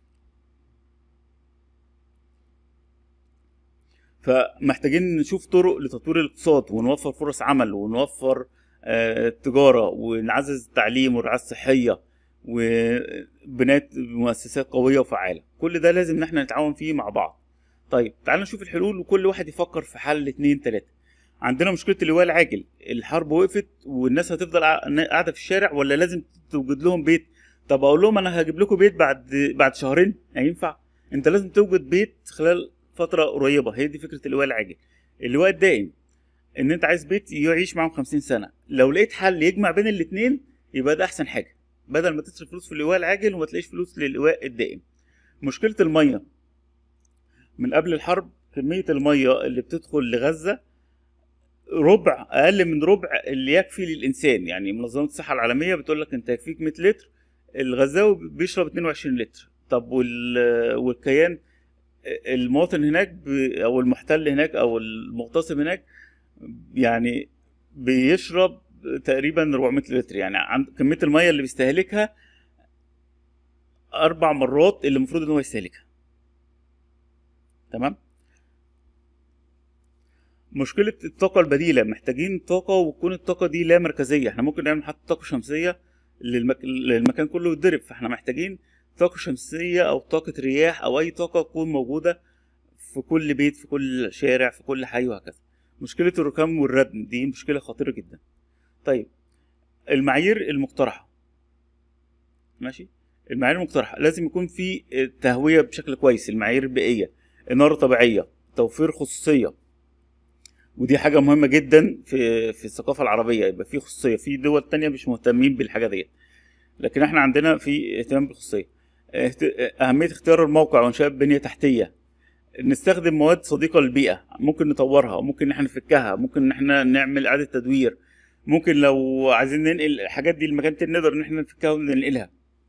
فمحتاجين نشوف طرق لتطوير الاقتصاد ونوفر فرص عمل ونوفر آه، تجاره ونعزز التعليم والرعايه الصحيه وبناء مؤسسات قويه وفعاله كل ده لازم ان احنا نتعاون فيه مع بعض طيب تعال نشوف الحلول وكل واحد يفكر في حل اتنين تلاته عندنا مشكله اللواء العاجل الحرب وقفت والناس هتفضل قاع- قاعده في الشارع ولا لازم توجد لهم بيت طب اقول لهم انا هجيب لكم بيت بعد بعد شهرين هينفع انت لازم توجد بيت خلال فتره قريبه هي دي فكره اللواء العاجل اللواء الدائم ان انت عايز بيت يعيش معاهم 50 سنه لو لقيت حل يجمع بين الاثنين يبقى ده احسن حاجه بدل ما تصرف فلوس في اللواء العاجل وما تلاقيش فلوس للواء الدائم مشكله الميه من قبل الحرب كميه الميه اللي بتدخل لغزه ربع اقل من ربع اللي يكفي للانسان يعني منظمه الصحه العالميه بتقول لك انت يكفيك 100 لتر الغزاوي بيشرب 22 لتر طب وال... والكيان المواطن هناك ب... او المحتل هناك او المغتصب هناك يعني بيشرب تقريبا 400 لتر يعني عند كميه الميه اللي بيستهلكها اربع مرات اللي المفروض ان هو يستهلكها تمام مشكلة الطاقة البديلة محتاجين طاقة وتكون الطاقة دي لا مركزية احنا ممكن نعمل حتى طاقة شمسية للمك... للمكان كله يتضرب فاحنا محتاجين طاقة شمسية أو طاقة رياح أو أي طاقة تكون موجودة في كل بيت في كل شارع في كل حي وهكذا مشكلة الركام والردم دي مشكلة خطيرة جدا طيب المعايير المقترحة ماشي المعايير المقترحة لازم يكون في تهوية بشكل كويس المعايير البيئية إنارة طبيعية توفير خصوصية ودي حاجة مهمة جدا في في الثقافة العربية يبقى في خصوصية في دول تانية مش مهتمين بالحاجة ديت لكن احنا عندنا في اهتمام بالخصوصية اهت- أهمية اختيار الموقع وإنشاء بنية تحتية نستخدم مواد صديقة للبيئة ممكن نطورها ممكن ان احنا نفكها ممكن ان احنا نعمل إعادة تدوير ممكن لو عايزين ننقل الحاجات دي لمكان تاني نقدر ان احنا نفكها وننقلها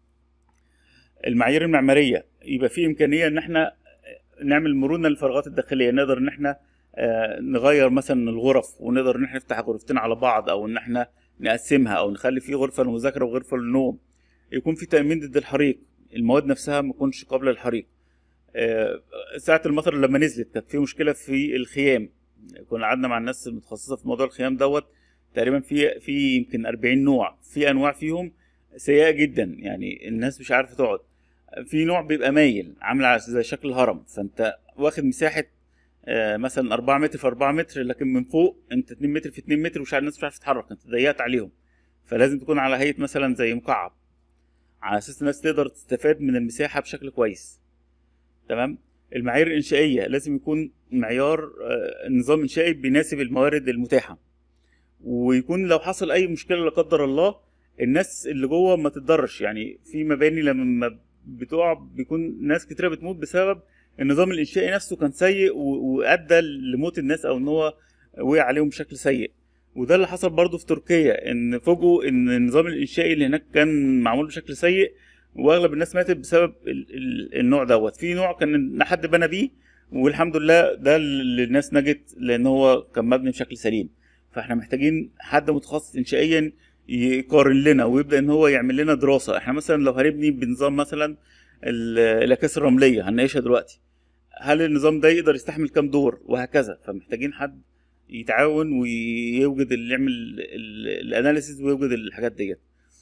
المعايير المعمارية يبقى في إمكانية ان احنا نعمل مرونة للفراغات الداخلية نقدر ان احنا آه، نغير مثلا الغرف ونقدر ان احنا نفتح غرفتين على بعض او ان احنا نقسمها او نخلي في غرفه للمذاكره وغرفه للنوم يكون في تامين ضد الحريق المواد نفسها ما تكونش قابله للحريق آه، ساعه المطر لما نزلت كانت في مشكله في الخيام كنا قعدنا مع الناس المتخصصه في موضوع الخيام دوت تقريبا في في يمكن 40 نوع في انواع فيهم سيئه جدا يعني الناس مش عارفه تقعد في نوع بيبقى مايل عامل على- زي شكل الهرم فانت واخد مساحه آه، مثلا 4 متر في 4 متر لكن من فوق انت 2 متر في 2 متر ومش عارف الناس مش عارفه تتحرك انت ضيقت عليهم فلازم تكون على هيئه مثلا زي مكعب على اساس الناس تقدر تستفاد من المساحه بشكل كويس تمام المعايير الانشائيه لازم يكون معيار آه، نظام انشائي بيناسب الموارد المتاحه ويكون لو حصل اي مشكله لا قدر الله الناس اللي جوه ما تتضرش يعني في مباني لما بتقع بيكون ناس كتيره بتموت بسبب النظام الانشائي نفسه كان سيء و- وادى لموت الناس او ان هو وقع عليهم بشكل سيء وده اللي حصل برضه في تركيا ان فوجئوا ان النظام الانشائي اللي هناك كان معمول بشكل سيء واغلب الناس ماتت بسبب ال- ال- النوع دوت في نوع كان حد بنى بيه والحمد لله ده اللي الناس نجت لان هو كان مبني بشكل سليم فاحنا محتاجين حد متخصص انشائيا يقارن لنا ويبدا ان هو يعمل لنا دراسه احنا مثلا لو هنبني بنظام مثلا ال- الاكياس الرمليه هنعيشها دلوقتي هل النظام ده يقدر يستحمل كام دور وهكذا فمحتاجين حد يتعاون ويوجد اللي يعمل ال- الاناليسيز ويوجد الحاجات ديت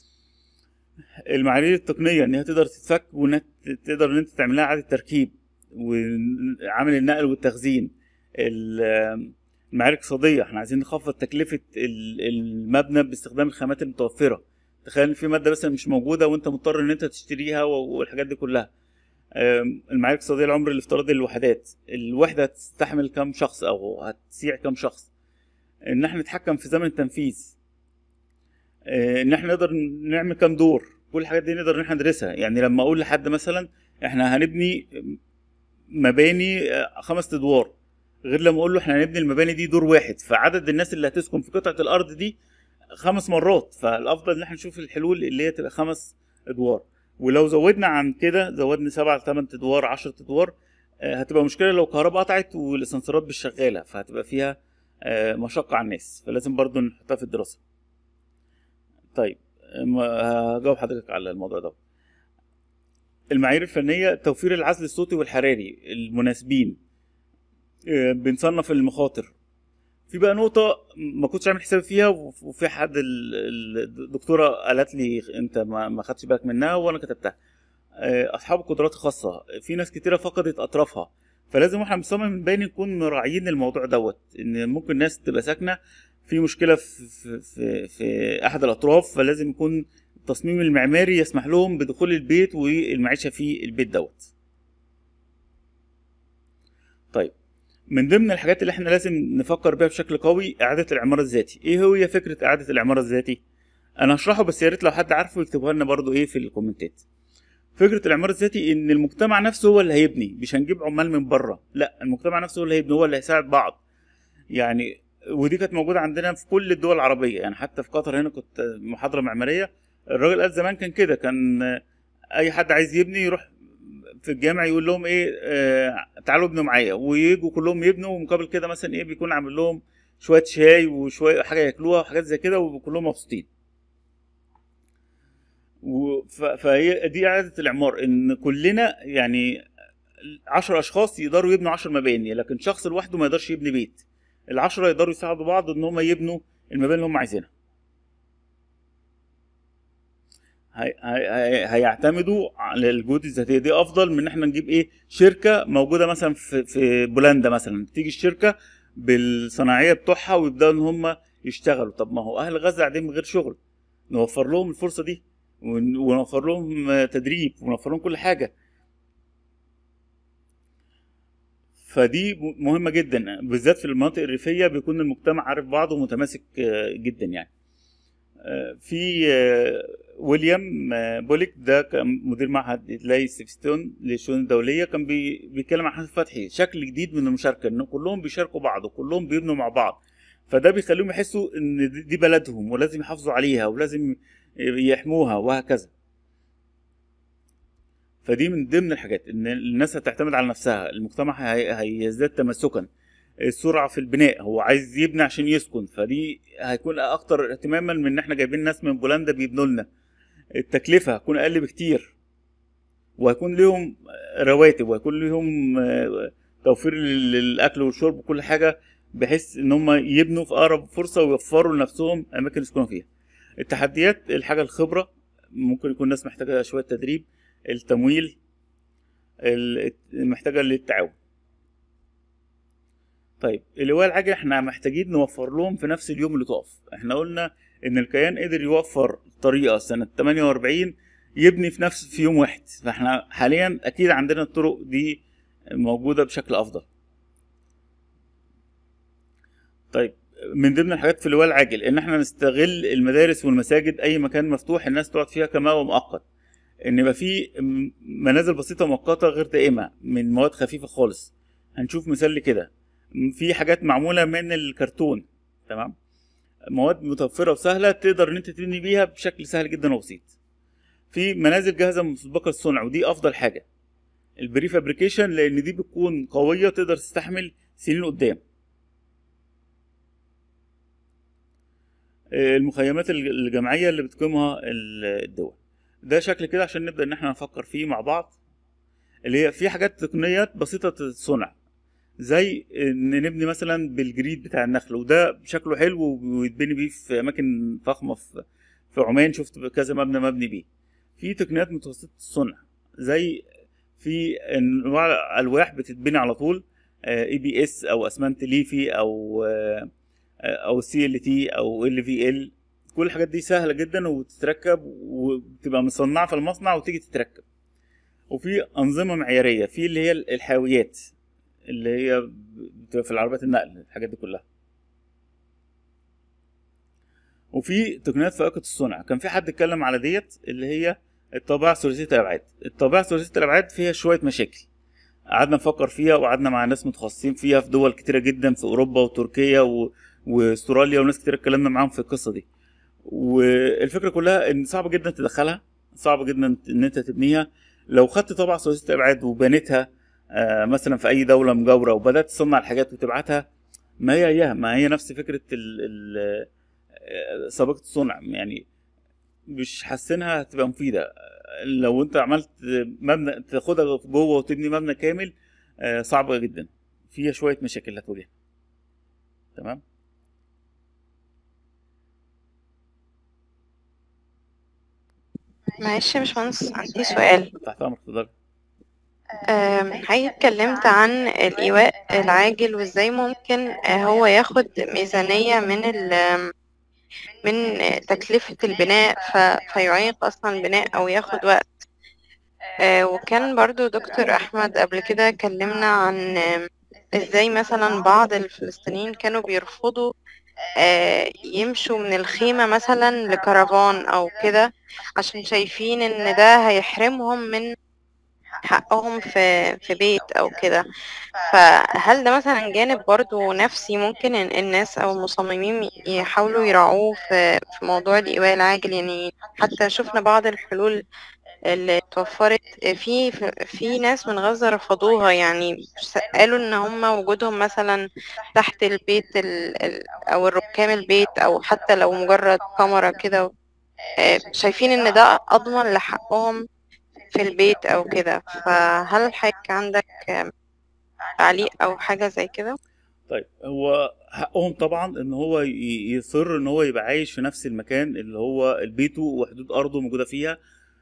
المعايير التقنيه ان هي تقدر تتفك وانها تقدر ان انت تعمل لها اعاده تركيب وعامل النقل والتخزين ال- المعايير الاقتصاديه احنا عايزين نخفض تكلفه ال- المبنى باستخدام الخامات المتوفره تخيل ان في ماده مثلا مش موجوده وانت مضطر ان انت تشتريها والحاجات دي كلها آم، المعايير الاقتصاديه العمر الافتراضي للوحدات الوحده هتستحمل كام شخص او هتسيع كام شخص ان احنا نتحكم في زمن التنفيذ آه، ان احنا نقدر نعمل كام دور كل الحاجات دي نقدر ان احنا ندرسها يعني لما اقول لحد مثلا احنا هنبني مباني آه، خمس ادوار غير لما اقول له احنا هنبني المباني دي دور واحد فعدد الناس اللي هتسكن في قطعه الارض دي خمس مرات فالافضل ان احنا نشوف الحلول اللي هي تبقى خمس ادوار ولو زودنا عن كده زودنا سبعة ثمان ادوار 10 ادوار آه، هتبقى مشكله لو الكهرباء قطعت والاسانسيرات مش شغاله فهتبقى فيها آه، مشقه على الناس فلازم برضو نحطها في الدراسه طيب آه، ما- هجاوب حضرتك على الموضوع ده المعايير الفنيه توفير العزل الصوتي والحراري المناسبين آه، بنصنف المخاطر في بقى نقطة ما كنتش عامل حسابي فيها وف- وفي حد ال- ال- الدكتورة قالت لي انت ما ما خدتش بالك منها وانا كتبتها آه، اصحاب القدرات الخاصة في ناس كتيرة فقدت اطرافها فلازم واحنا بنصمم المباني نكون مراعيين الموضوع دوت ان ممكن ناس تبقى ساكنة في مشكلة في في في, في احد الاطراف فلازم يكون التصميم المعماري يسمح لهم بدخول البيت والمعيشة في البيت دوت طيب من ضمن الحاجات اللي احنا لازم نفكر بيها بشكل قوي اعاده الاعمار الذاتي ايه هي فكره اعاده الاعمار الذاتي انا هشرحه بس يا ريت لو حد عارفه يكتبها لنا برضو ايه في الكومنتات فكره الاعمار الذاتي ان المجتمع نفسه هو اللي هيبني مش هنجيب عمال من بره لا المجتمع نفسه هو اللي هيبني هو اللي هيساعد بعض يعني ودي كانت موجوده عندنا في كل الدول العربيه يعني حتى في قطر هنا كنت محاضره معماريه الراجل قال زمان كان كده كان اي حد عايز يبني يروح في الجامع يقول لهم ايه آه تعالوا ابنوا معايا ويجوا كلهم يبنوا ومقابل كده مثلا ايه بيكون عامل لهم شويه شاي وشويه حاجه ياكلوها وحاجات زي كده وكلهم مبسوطين و- ف- فهي دي اعاده الاعمار ان كلنا يعني عشر اشخاص يقدروا يبنوا عشر مباني لكن شخص لوحده ما يقدرش يبني بيت العشرة يقدروا يساعدوا بعض ان هم يبنوا المباني اللي هم عايزينها هي- هي- هي- هيعتمدوا على الجهود الذاتيه دي افضل من ان احنا نجيب ايه شركه موجوده مثلا في في بولندا مثلا تيجي الشركه بالصناعيه بتوعها ويبداوا ان هم يشتغلوا طب ما هو اهل غزه قاعدين من غير شغل نوفر لهم الفرصه دي ون- ونوفر لهم آه، تدريب ونوفر لهم كل حاجه فدي م- مهمه جدا بالذات في المناطق الريفيه بيكون المجتمع عارف بعضه ومتماسك آه، جدا يعني آه، في آه، ويليام آه، بوليك ده كان مدير معهد لاي ستون للشؤون الدوليه كان بي- بيتكلم عن حسن فتحي شكل جديد من المشاركه ان كلهم بيشاركوا بعض وكلهم بيبنوا مع بعض فده بيخليهم يحسوا ان دي- دي بلدهم ولازم يحافظوا عليها ولازم يحموها وهكذا فدي من ضمن الحاجات ان الناس هتعتمد على نفسها المجتمع هي- هيزداد تمسكا السرعه في البناء هو عايز يبني عشان يسكن فدي هيكون اكتر اهتماما من ان احنا جايبين ناس من بولندا بيبنوا لنا التكلفه هتكون اقل بكتير وهيكون لهم رواتب وهيكون لهم آه، توفير للاكل والشرب وكل حاجه بحيث ان هم يبنوا في اقرب فرصه ويوفروا لنفسهم اماكن يسكنوا فيها التحديات الحاجه الخبره ممكن يكون الناس محتاجه شويه تدريب التمويل ال- محتاجه للتعاون طيب اللواء العاجل احنا محتاجين نوفر لهم في نفس اليوم اللي تقف احنا قلنا ان الكيان قدر يوفر طريقه سنه 48 يبني في نفس في يوم واحد فاحنا حاليا اكيد عندنا الطرق دي موجوده بشكل افضل طيب من ضمن الحاجات في اللواء العاجل ان احنا نستغل المدارس والمساجد اي مكان مفتوح الناس تقعد فيها كمأوى مؤقت ان يبقى في م- منازل بسيطه مؤقته غير دائمه من مواد خفيفه خالص هنشوف مثال لكده م- في حاجات معموله من الكرتون تمام مواد متوفره وسهله تقدر ان انت تبني بيها بشكل سهل جدا وبسيط في منازل جاهزه مسبقه الصنع ودي افضل حاجه البري فابريكيشن لان دي بتكون قويه تقدر تستحمل سنين قدام آه، المخيمات الج- الجماعيه اللي بتقيمها ال- الدول ده شكل كده عشان نبدا ان احنا نفكر فيه مع بعض اللي هي في حاجات تقنيات بسيطه الصنع زي ان نبني مثلا بالجريد بتاع النخل وده شكله حلو ويتبني بيه في اماكن فخمه في في عمان شفت كذا مبنى مبني بيه في تقنيات متوسطه الصنع زي في انواع الواح بتتبني على طول اي بي اس او اسمنت ليفي او آه، او سي ال تي او ال في ال كل الحاجات دي سهله جدا وتتركب وبتبقى مصنعه في المصنع وتيجي تتركب وفي انظمه معياريه في اللي هي الحاويات اللي هي بتبقى في العربيات النقل الحاجات دي كلها وفي تقنيات فائقة الصنع كان في حد اتكلم على ديت اللي هي الطابعة ثلاثية الأبعاد الطابعة ثلاثية الأبعاد فيها شوية مشاكل قعدنا نفكر فيها وقعدنا مع ناس متخصصين فيها في دول كتيرة جدا في أوروبا وتركيا و... واستراليا وناس كتير اتكلمنا معاهم في القصة دي والفكرة كلها إن صعب جدا تدخلها صعب جدا إن أنت تبنيها لو خدت طابعة ثلاثية الأبعاد وبنيتها آه، مثلا في أي دولة مجاورة وبدأت تصنع الحاجات وتبعتها ما هي هي ما هي نفس فكرة ال... ال... سابقة الصنع يعني مش حاسينها هتبقى مفيدة لو انت عملت مبنى تاخدها جوه وتبني مبنى كامل آه، صعبة جدا فيها شوية مشاكل هتواجهها تمام معلش يا باشمهندس عندي سؤال تحت امرك اتفضل أم، حضرتك اتكلمت عن الإيواء العاجل وإزاي ممكن آه، هو ياخد ميزانية من ال من تكلفة البناء ف- فيعيق أصلا البناء أو ياخد وقت آه، وكان برضو دكتور أحمد قبل كده كلمنا عن آم، إزاي مثلا بعض الفلسطينيين كانوا بيرفضوا آه، يمشوا من الخيمة مثلا لكرفان أو كده عشان شايفين إن ده هيحرمهم من حقهم في في بيت أو كده فهل ده مثلا جانب برضو نفسي ممكن إن الناس أو المصممين يحاولوا يراعوه في في موضوع الإيواء العاجل يعني حتى شفنا بعض الحلول اللي اتوفرت في في ناس من غزة رفضوها يعني قالوا ان هم وجودهم مثلا تحت البيت ال ال او الركام البيت او حتى لو مجرد كاميرا كده آه، شايفين ان ده اضمن لحقهم في البيت او كده فهل حضرتك عندك آه، تعليق او حاجة زي كده طيب هو حقهم طبعا ان هو ي- يصر ان هو يبقى عايش في نفس المكان اللي هو بيته وحدود ارضه موجوده فيها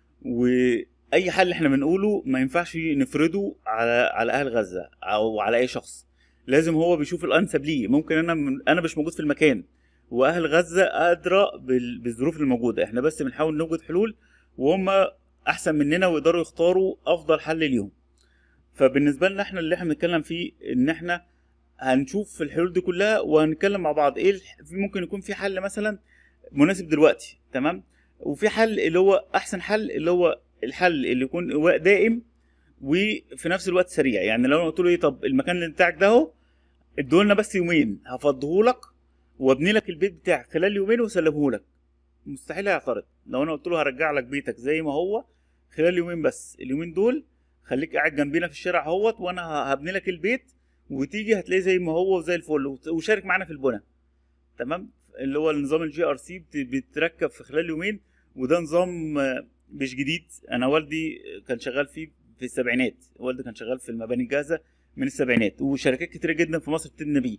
واي حل احنا بنقوله ما ينفعش نفرضه على على اهل غزه او على اي شخص لازم هو بيشوف الانسب ليه ممكن انا من انا مش موجود في المكان واهل غزه ادرى بال- بالظروف الموجوده احنا بس بنحاول نوجد حلول وهم احسن مننا ويقدروا يختاروا افضل حل ليهم فبالنسبه لنا احنا اللي احنا بنتكلم فيه ان احنا هنشوف الحلول دي كلها وهنتكلم مع بعض ايه الح- في ممكن يكون في حل مثلا مناسب دلوقتي تمام وفي حل اللي هو احسن حل اللي هو الحل اللي يكون ايواء دائم وفي نفس الوقت سريع يعني لو انا قلت له ايه طب المكان اللي بتاعك ده اهو ادولنا بس يومين هفضهولك وابني لك البيت بتاعك خلال يومين واسلمه لك مستحيل هيعترض لو انا قلت له هرجع لك بيتك زي ما هو خلال يومين بس اليومين دول خليك قاعد جنبينا في الشارع اهوت وانا هبني لك البيت وتيجي هتلاقيه زي ما هو وزي الفل وت- وشارك معانا في البنى تمام اللي هو النظام الجي ار سي بيتركب في خلال يومين وده نظام آه، مش جديد انا والدي كان شغال فيه في السبعينات والدي كان شغال في المباني الجاهزه من السبعينات وشركات كتيره جدا في مصر بتبني بيه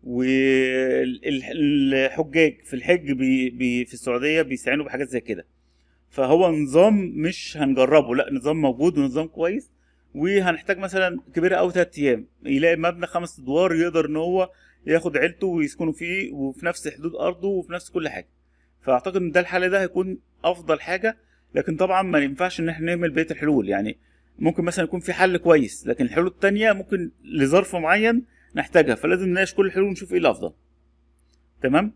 والحجاج في الحج بي بي في السعوديه بيستعينوا بحاجات زي كده فهو نظام مش هنجربه لا نظام موجود ونظام كويس وهنحتاج مثلا كبيرة أو تلات أيام يلاقي مبنى خمس أدوار يقدر إن هو ياخد عيلته ويسكنوا فيه وفي نفس حدود أرضه وفي نفس كل حاجة فأعتقد إن ده الحل ده هيكون أفضل حاجة لكن طبعا ما ينفعش إن إحنا نعمل بقية الحلول يعني ممكن مثلا يكون في حل كويس لكن الحلول التانية ممكن لظرف معين نحتاجها فلازم نناقش كل الحلول ونشوف إيه الأفضل تمام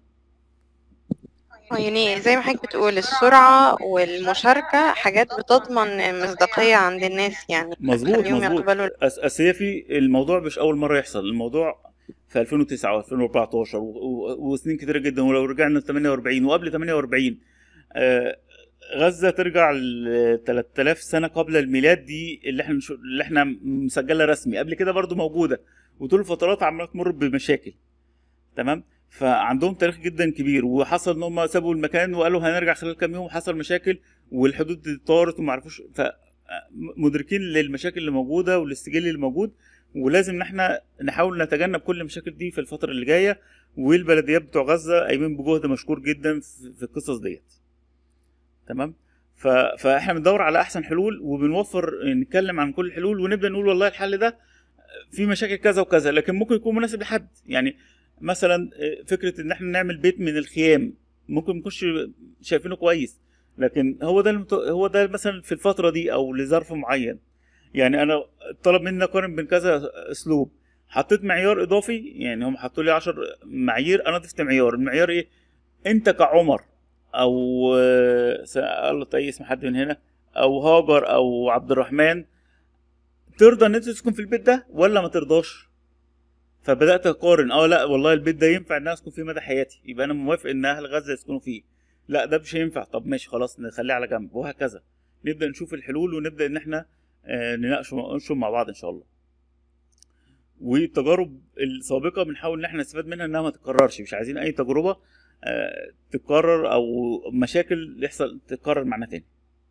يعني زي ما حضرتك بتقول السرعة والمشاركة حاجات بتضمن مصداقية عند الناس يعني مظبوط تخليهم مظبوط يقبلوا أس أس هي في الموضوع مش اول مره يحصل الموضوع في 2009 و2014 و- و- وسنين كتيره جدا ولو رجعنا ل 48 وقبل 48 آه، غزه ترجع ل 3000 سنه قبل الميلاد دي اللي احنا مش- اللي احنا مسجله رسمي قبل كده برضو موجوده وطول الفترات عماله تمر بمشاكل تمام فعندهم تاريخ جدا كبير وحصل ان هم سابوا المكان وقالوا هنرجع خلال كام يوم وحصل مشاكل والحدود دي طارت وما عرفوش ف مدركين للمشاكل اللي موجوده والاستجيال اللي موجود ولازم ان احنا نحاول نتجنب كل المشاكل دي في الفتره اللي جايه والبلديات بتوع غزه قايمين بجهد مشكور جدا في في القصص ديت تمام ف... فاحنا بندور على احسن حلول وبنوفر نتكلم عن كل الحلول ونبدا نقول والله الحل ده في مشاكل كذا وكذا لكن ممكن يكون مناسب لحد يعني مثلا فكره ان احنا نعمل بيت من الخيام ممكن نكونش شايفينه كويس لكن هو ده المت... هو ده مثلا في الفتره دي او لظرف معين يعني انا طلب مني اقارن بين كذا اسلوب حطيت معيار اضافي يعني هم حطوا لي 10 معايير انا ضفت معيار المعيار ايه انت كعمر او آه، س- الله اي اسم حد من هنا او هاجر او عبد الرحمن ترضى ان انت تسكن في البيت ده ولا ما ترضاش فبدات اقارن اه لا والله البيت ده ينفع ان انا اسكن فيه مدى حياتي يبقى انا موافق ان اهل غزه يسكنوا فيه لا ده مش هينفع طب ماشي خلاص نخليه على جنب وهكذا نبدا نشوف الحلول ونبدا ان احنا آه، نناقشهم مع بعض ان شاء الله والتجارب السابقه بنحاول ان احنا نستفاد منها انها ما تتكررش مش عايزين اي تجربه آه، تتكرر او مشاكل يحصل تتكرر معنا تاني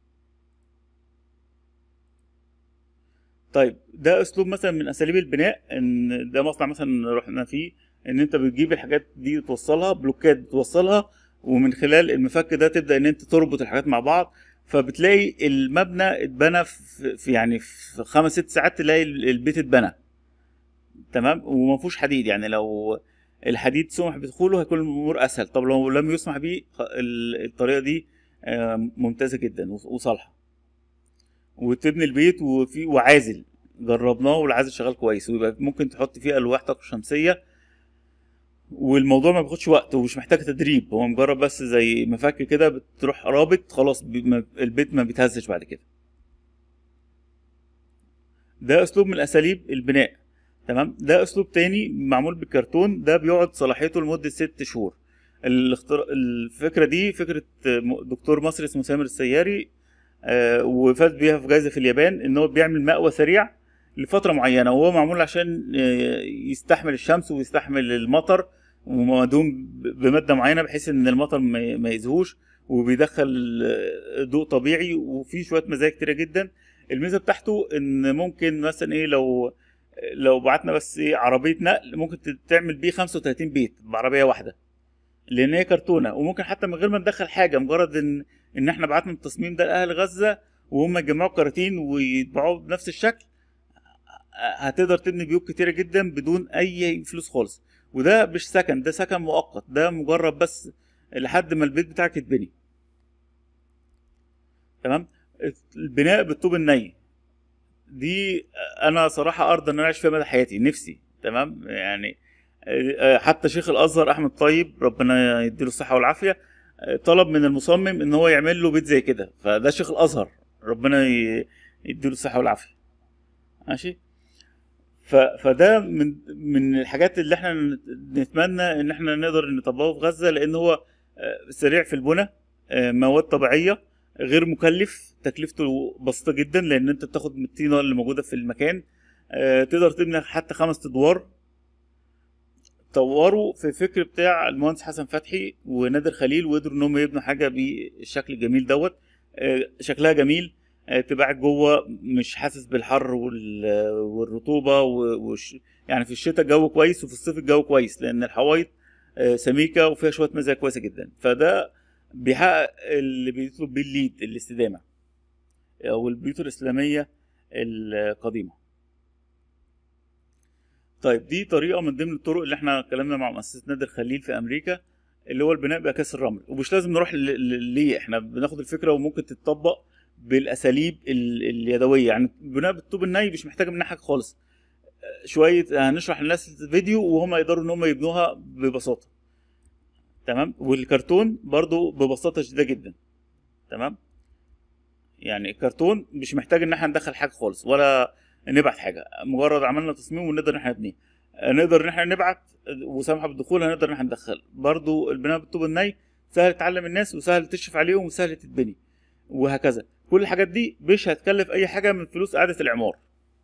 طيب ده اسلوب مثلا من اساليب البناء ان ده مصنع مثلا رحنا فيه ان انت بتجيب الحاجات دي توصلها بلوكات بتوصلها ومن خلال المفك ده تبدا ان انت تربط الحاجات مع بعض فبتلاقي المبنى اتبنى في في يعني في خمس ست ساعات تلاقي البيت اتبنى تمام وما فيهوش حديد يعني لو الحديد سمح بدخوله هيكون الامور اسهل طب لو لم يسمح به خ- ال- الطريقه دي آه، ممتازه جدا وص- وصالحه وتبني البيت وفي وعازل جربناه والعازل شغال كويس ويبقى ممكن تحط فيه الواح طاقه شمسيه والموضوع ما بياخدش وقت ومش محتاج تدريب هو مجرد بس زي مفك كده بتروح رابط خلاص بي- ما- البيت ما بيتهزش بعد كده ده اسلوب من اساليب البناء تمام ده اسلوب تاني معمول بالكرتون ده بيقعد صلاحيته لمده ست شهور الاختر... الفكره دي فكره م- دكتور مصري اسمه سامر السياري آه، وفاز بيها في جائزه في اليابان ان هو بيعمل مأوى سريع لفتره معينه وهو معمول عشان آه، يستحمل الشمس ويستحمل المطر ومدهون ب- بماده معينه بحيث ان المطر ما ي- ما يزهوش وبيدخل آه، ضوء طبيعي وفيه شويه مزايا كتيره جدا الميزه بتاعته ان ممكن مثلا ايه لو لو بعتنا بس ايه عربيه نقل ممكن ت- تعمل بيه 35 بيت بعربيه واحده لان هي كرتونه وممكن حتى من غير ما ندخل حاجه مجرد ان ان احنا بعتنا التصميم ده لاهل غزه وهم يجمعوا كراتين ويطبعوه بنفس الشكل هتقدر تبني بيوت كتيره جدا بدون اي فلوس خالص وده مش سكن ده سكن مؤقت ده مجرد بس لحد ما البيت بتاعك يتبني تمام البناء بالطوب الني دي انا صراحه ارضى ان انا اعيش فيها مدى حياتي نفسي تمام يعني آه، حتى شيخ الازهر احمد طيب ربنا يديله الصحه والعافيه آه، طلب من المصمم ان هو يعمل له بيت زي كده فده شيخ الازهر ربنا ي- يديله الصحه والعافيه ماشي ف... فده من من الحاجات اللي احنا نتمنى ان احنا نقدر نطبقه في غزه لان هو آه، سريع في البنى آه، مواد طبيعيه غير مكلف تكلفته بسيطه جدا لان انت بتاخد من الطينه اللي موجوده في المكان آه، تقدر تبني حتى خمس ادوار طوروا في الفكر بتاع المهندس حسن فتحي ونادر خليل وقدروا ان هم يبنوا حاجه بالشكل الجميل دوت آه، شكلها جميل آه، تبقى قاعد جوه مش حاسس بالحر وال- والرطوبه و- وش يعني في الشتاء الجو كويس وفي الصيف الجو كويس لان الحوايط آه، سميكه وفيها شويه مزايا كويسه جدا فده بيحقق اللي بيطلب بيه الليد الاستدامه او البيوت الاسلاميه القديمه طيب دي طريقه من ضمن الطرق اللي احنا اتكلمنا مع مؤسسه نادر خليل في امريكا اللي هو البناء باكياس الرمل ومش لازم نروح ل- ل- ليه احنا بناخد الفكره وممكن تتطبق بالاساليب ال- اليدويه يعني البناء بالطوب الني مش محتاجه منها حاجه خالص آه، شويه هنشرح للناس فيديو وهم يقدروا ان هم يبنوها ببساطه تمام والكرتون برضو ببساطه شديده جدا تمام يعني الكرتون مش محتاج ان احنا ندخل حاجه خالص ولا نبعت حاجه مجرد عملنا تصميم ونقدر ان احنا نبنيه نقدر ان احنا نبعت وسامحه بالدخول هنقدر ان احنا ندخل برضو البناء بالطوب الني سهل تعلم الناس وسهل تشرف عليهم وسهل تتبني وهكذا كل الحاجات دي مش هتكلف اي حاجه من فلوس اعاده العمار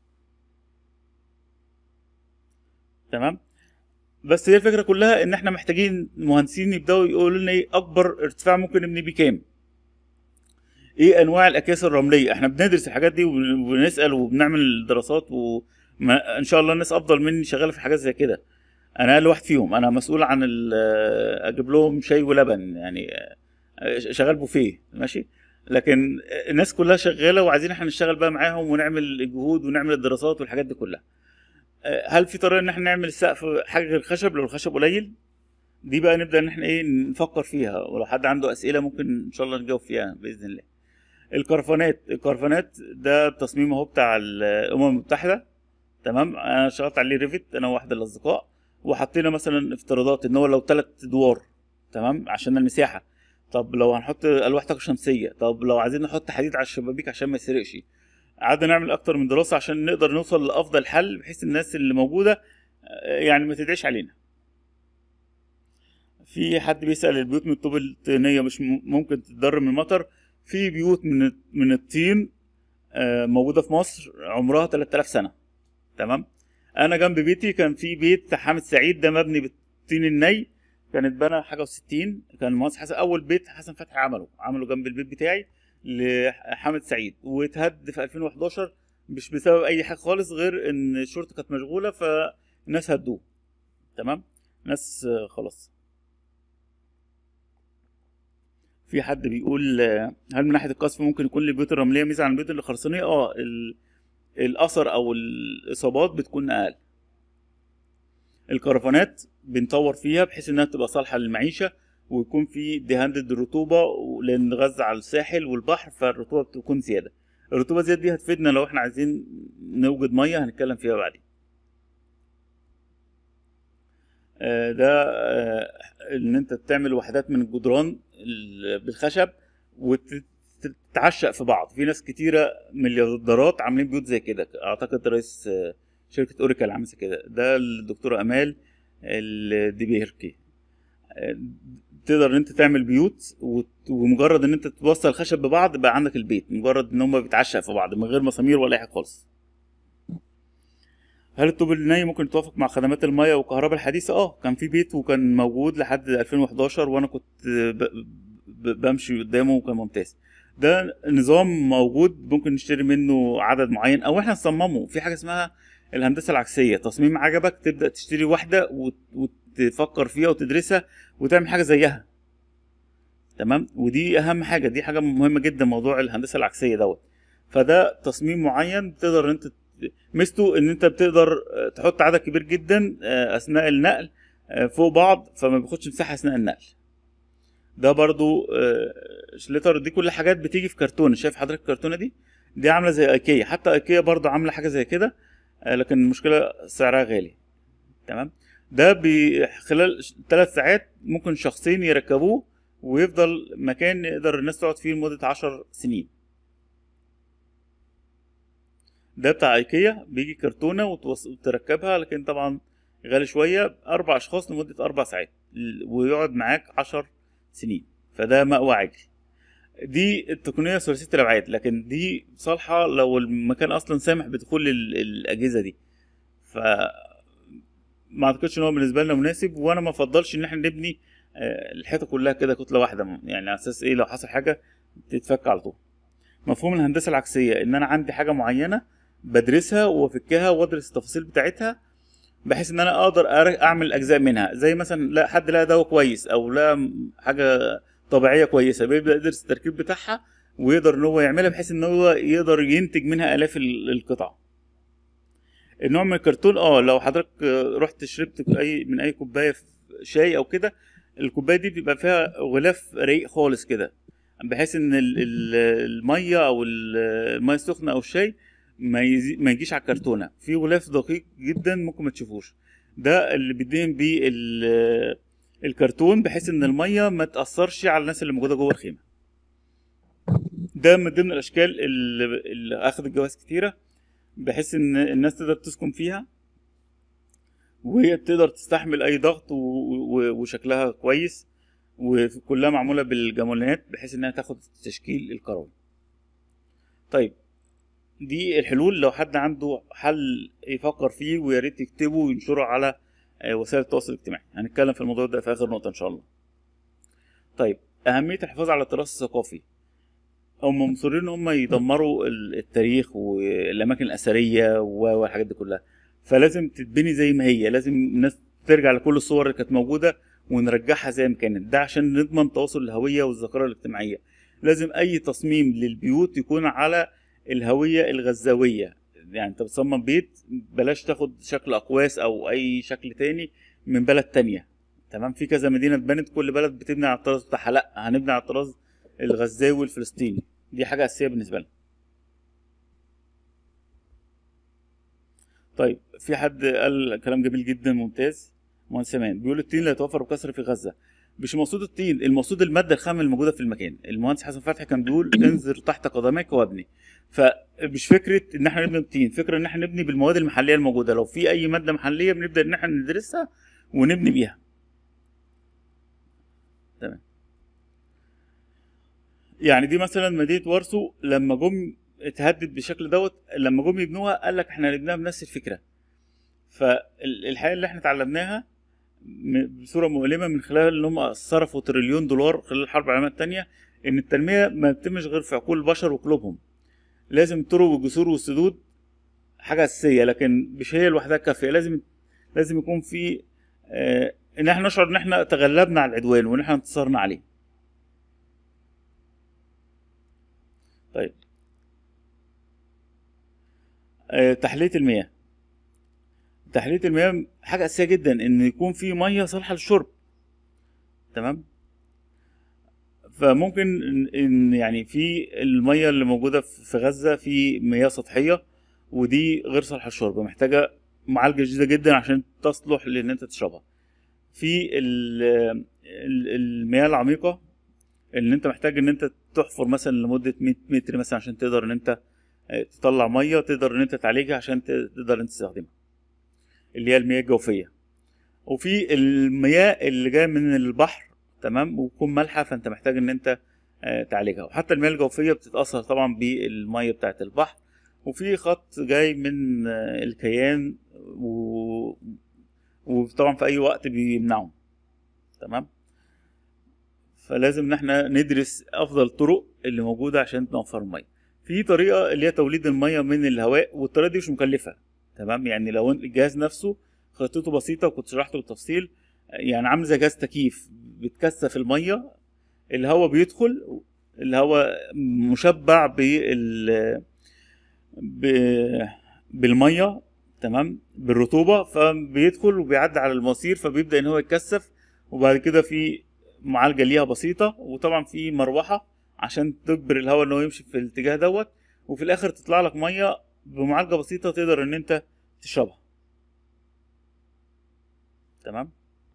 تمام بس هي الفكره كلها ان احنا محتاجين مهندسين يبداوا يقولوا لنا ايه اكبر ارتفاع ممكن نبني بيه كام ايه انواع الاكياس الرمليه احنا بندرس الحاجات دي وبن- وبنسال وبنعمل دراسات وما ان شاء الله الناس افضل مني شغاله في حاجات زي كده انا اقل واحد فيهم انا مسؤول عن ال- اجيب لهم شاي ولبن يعني آه، شغال بوفيه ماشي لكن الناس كلها شغاله وعايزين احنا نشتغل بقى معاهم ونعمل الجهود ونعمل الدراسات والحاجات دي كلها آه، هل في طريقه ان احنا نعمل السقف حاجه غير خشب لو الخشب قليل دي بقى نبدا ان احنا ايه نفكر فيها ولو حد عنده اسئله ممكن ان شاء الله نجاوب فيها باذن الله الكرفانات الكرفانات ده التصميم اهو بتاع الامم المتحده تمام انا اشتغلت عليه ريفت انا وواحد الاصدقاء وحطينا مثلا افتراضات ان هو لو ثلاث ادوار تمام عشان المساحه طب لو هنحط الواح طاقه شمسيه طب لو عايزين نحط حديد على الشبابيك عشان ما يسرقش قعدنا نعمل اكتر من دراسه عشان نقدر نوصل لافضل حل بحيث الناس اللي موجوده آه، يعني ما تدعيش علينا في حد بيسال البيوت من الطوب الطينيه مش م- ممكن تتضرر من المطر في بيوت من من الطين آه، موجوده في مصر عمرها 3000 سنه تمام انا جنب بيتي كان في بيت حامد سعيد ده مبني بالطين الني كان اتبنى حاجه و60 كان المهندس حسن اول بيت حسن فتحي عمله عمله جنب البيت بتاعي لحامد سعيد واتهد في 2011 مش بسبب اي حاجه خالص غير ان الشرطه كانت مشغوله فالناس هدوه تمام ناس آه، خلاص في حد بيقول آه، هل من ناحيه القذف ممكن يكون للبيوت الرمليه ميزه عن البيوت الخرسانيه اه ال- الاثر او الاصابات بتكون اقل الكرفانات بنطور فيها بحيث انها تبقى صالحه للمعيشه ويكون في دهان ضد الرطوبه لان غزه على الساحل والبحر فالرطوبه بتكون زياده الرطوبه زياده دي هتفيدنا لو احنا عايزين نوجد ميه هنتكلم فيها بعدين آه، ده آه، ان انت تعمل وحدات من الجدران ال- بالخشب وتتعشق في بعض في ناس كتيره مليارديرات عاملين بيوت زي كده اعتقد رئيس آه، شركه اوريكل عامل زي كده ده الدكتوره امال الديبيركي آه، تقدر ان انت تعمل بيوت وت- ومجرد ان انت توصل خشب ببعض بقى عندك البيت مجرد ان هم بيتعشق في بعض من غير مسامير ولا اي حاجه خالص هل الطوب الني ممكن يتوافق مع خدمات المياه والكهرباء الحديثه اه كان في بيت وكان موجود لحد 2011 وانا كنت ب... ب... بمشي قدامه وكان ممتاز ده نظام موجود ممكن نشتري منه عدد معين او احنا نصممه في حاجه اسمها الهندسه العكسيه تصميم عجبك تبدا تشتري واحده وت... وتفكر فيها وتدرسها وتعمل حاجه زيها تمام ودي اهم حاجه دي حاجه مهمه جدا موضوع الهندسه العكسيه دوت فده تصميم معين تقدر انت ميزته ان انت بتقدر آه، تحط عدد كبير جدا آه، اثناء النقل آه، فوق بعض فما بياخدش مساحه اثناء النقل ده برضو آه، شليتر دي كل حاجات بتيجي في كرتونه شايف حضرتك الكرتونه دي دي عامله زي ايكيا حتى ايكيا برضو عامله حاجه زي كده آه، لكن المشكله سعرها غالي تمام ده بي- خلال ثلاث ساعات ممكن شخصين يركبوه ويفضل مكان يقدر الناس تقعد فيه لمده عشر سنين ده بتاع ايكيا بيجي كرتونه وتوص- وتركبها لكن طبعا غالي شويه اربع اشخاص لمده اربع ساعات ل- ويقعد معاك عشر سنين فده مأوى عاجل دي التقنيه ثلاثيه الابعاد لكن دي صالحه لو المكان اصلا سامح بدخول ال- الاجهزه دي ف ما اعتقدش ان هو بالنسبه لنا مناسب وانا ما افضلش ان احنا نبني آه، الحيطه كلها كده كتله واحده يعني على اساس ايه لو حصل حاجه تتفك على طول مفهوم الهندسه العكسيه ان انا عندي حاجه معينه بدرسها وافكها وادرس التفاصيل بتاعتها بحيث ان انا اقدر أر- اعمل اجزاء منها زي مثلا لا حد لقى دواء كويس او لا حاجه طبيعيه كويسه بيبدا يدرس التركيب بتاعها ويقدر ان هو يعملها بحيث ان هو يقدر ينتج منها الاف ال- القطع النوع من الكرتون اه لو حضرتك آه، رحت شربت اي من اي كوبايه في شاي او كده الكوبايه دي بيبقى فيها غلاف رقيق خالص كده بحيث ان ال- ال- الميه او ال- الميه السخنه او الشاي ما, يزي ما يجيش على الكرتونه في غلاف دقيق جدا ممكن ما تشوفوش ده اللي بيدهن بيه ال- الكرتون بحيث ان الميه ما تاثرش على الناس اللي موجوده جوه الخيمه ده من ضمن الاشكال اللي, اللي اخذت جوائز كتيره بحيث ان الناس تقدر تسكن فيها وهي تقدر تستحمل اي ضغط و- و- وشكلها كويس وكلها معموله بالجامولينات بحيث انها تاخد التشكيل الكروي طيب دي الحلول لو حد عنده حل يفكر فيه ويا ريت يكتبه وينشره على آه، وسائل التواصل الاجتماعي هنتكلم في الموضوع ده في اخر نقطه ان شاء الله طيب اهميه الحفاظ على التراث الثقافي هم مصرين ان هم يدمروا ال- التاريخ والاماكن الاثريه و- والحاجات دي كلها فلازم تتبني زي ما هي لازم الناس ترجع لكل الصور اللي كانت موجوده ونرجعها زي ما كانت ده عشان نضمن تواصل الهويه والذاكره الاجتماعيه لازم اي تصميم للبيوت يكون على الهويه الغزاويه يعني انت بتصمم بيت بلاش تاخد شكل اقواس او اي شكل تاني من بلد تانية تمام في كذا مدينه اتبنت كل بلد بتبني على الطراز بتاعها لا هنبني على الطراز الغزاوي الفلسطيني دي حاجه اساسيه بالنسبه لنا طيب في حد قال كلام جميل جدا ممتاز مهندس سمان بيقول الطين لا يتوفر بكثره في غزه مش المقصود الطين المقصود الماده الخام الموجوده في المكان المهندس حسن فتحي كان بيقول انزر تحت قدميك وابني فمش فكره ان احنا نبني بطين فكره ان احنا نبني بالمواد المحليه الموجوده لو في اي ماده محليه بنبدا ان احنا ندرسها ونبني بيها تمام يعني دي مثلا مدينه وارسو لما جم اتهدد بالشكل دوت لما جم يبنوها قال لك احنا هنبنيها بنفس الفكره فالحقيقه اللي احنا اتعلمناها م- بصوره مؤلمه من خلال ان هم صرفوا تريليون دولار خلال الحرب العالميه الثانيه ان التنميه ما بتتمش غير في عقول البشر وقلوبهم لازم الطرق والجسور والسدود حاجه اساسيه لكن مش هي لوحدها كافيه لازم لازم يكون في آه ان احنا نشعر ان احنا تغلبنا على العدوان وان احنا انتصرنا عليه طيب آه تحليه المياه تحليه المياه حاجه اساسيه جدا ان يكون في ميه صالحه للشرب تمام فممكن إن- ان يعني في الميه اللي موجوده في غزه في مياه سطحيه ودي غير صالحه للشرب محتاجه معالجه جديده جدا عشان تصلح لان انت تشربها في ال- ال- المياه العميقه اللي انت محتاج ان انت تحفر مثلا لمده 100 متر مثلا عشان تقدر ان انت آه، تطلع ميه تقدر ان انت تعالجها عشان ت- تقدر ان انت تستخدمها اللي هي المياه الجوفيه وفي المياه اللي جايه من البحر تمام وتكون مالحه فانت محتاج ان انت آه، تعالجها وحتى المياه الجوفيه بتتاثر طبعا بالميه بتاعه البحر وفي خط جاي من آه، الكيان و... وطبعا في اي وقت بيمنعهم تمام فلازم ان احنا ندرس افضل الطرق اللي موجوده عشان نوفر الميه في طريقه اللي هي توليد الميه من الهواء والطريقه دي مش مكلفه تمام يعني لو الجهاز نفسه خطته بسيطه وكنت شرحته بالتفصيل يعني عامل زي جهاز تكييف بتكثف الميه الهواء بيدخل الهواء مشبع بال ب... بالميه تمام بالرطوبه فبيدخل وبيعدي على المواسير فبيبدا ان هو يتكثف وبعد كده في معالجه ليها بسيطه وطبعا في مروحه عشان تجبر الهواء ان هو يمشي في الاتجاه دوت وفي الاخر تطلع لك ميه بمعالجه بسيطه تقدر ان انت تشربها تمام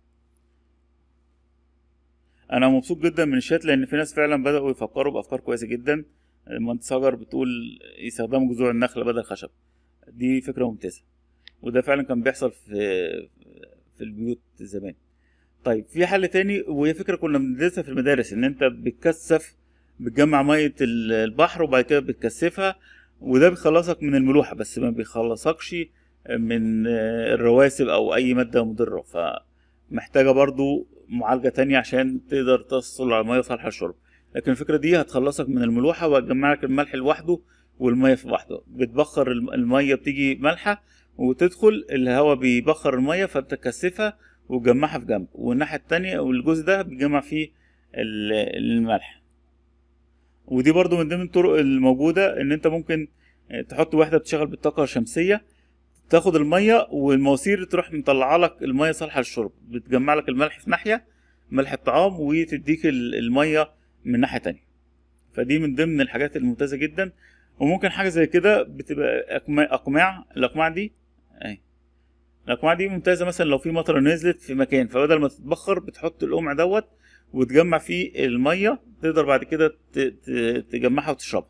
انا مبسوط جدا من الشات لان في ناس فعلا بداوا يفكروا بافكار كويسه جدا المهندس هاجر بتقول يستخدموا جذوع النخل بدل الخشب دي فكره ممتازه وده فعلا كان بيحصل في في البيوت زمان طيب في حل تاني وهي فكره كنا بندرسها في المدارس ان انت بتكثف بتجمع ميه ال- البحر وبعد كده بتكثفها وده بيخلصك من الملوحه بس ما بيخلصكش من الرواسب او اي ماده مضره فمحتاجه برضو معالجه تانية عشان تقدر تحصل على ميه صالحه للشرب لكن الفكره دي هتخلصك من الملوحه وهتجمع لك الملح لوحده والميه في لوحده بتبخر الم- الميه بتيجي مالحه وتدخل الهواء بيبخر الميه فانت تكثفها وتجمعها في جنب والناحيه التانية والجزء ده بيجمع فيه ال- الملح ودي برضو من ضمن الطرق الموجوده ان انت ممكن تحط وحده بتشتغل بالطاقه الشمسيه تاخد الميه والمواسير تروح مطلعه لك الميه صالحه للشرب بتجمع لك الملح في ناحيه ملح الطعام وتديك ال- الميه من ناحيه تانية فدي من ضمن الحاجات الممتازه جدا وممكن حاجه زي كده بتبقى أقماع- اقماع الاقماع دي اهي الاقماع دي ممتازه مثلا لو في مطره نزلت في مكان فبدل ما تتبخر بتحط القمع دوت وتجمع فيه الميه تقدر بعد كده ت- ت- تجمعها وتشربها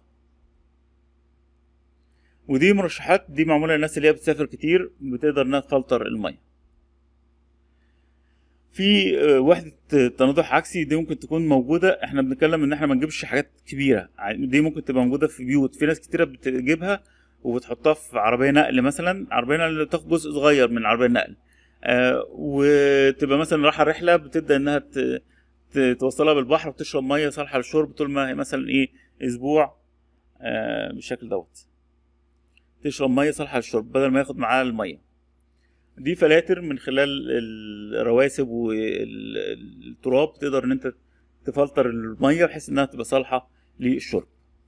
ودي مرشحات دي معموله للناس اللي هي بتسافر كتير بتقدر انها تفلتر الميه في آه، وحدة تناضح عكسي دي ممكن تكون موجودة احنا بنتكلم ان احنا ما نجيبش حاجات كبيرة ع- دي ممكن تبقى موجودة في بيوت في ناس كتيرة بتجيبها وبتحطها في عربية نقل مثلا عربية نقل بتاخد جزء صغير من عربية النقل آه وتبقى مثلا رايحة رحلة بتبدأ انها ت- ت- توصلها بالبحر وتشرب مية صالحة للشرب طول ما هي مثلا ايه اسبوع آه بالشكل دوت تشرب مية صالحة للشرب بدل ما ياخد معاها المية دي فلاتر من خلال الرواسب والتراب تقدر ان انت تفلتر الميه بحيث انها تبقى صالحه للشرب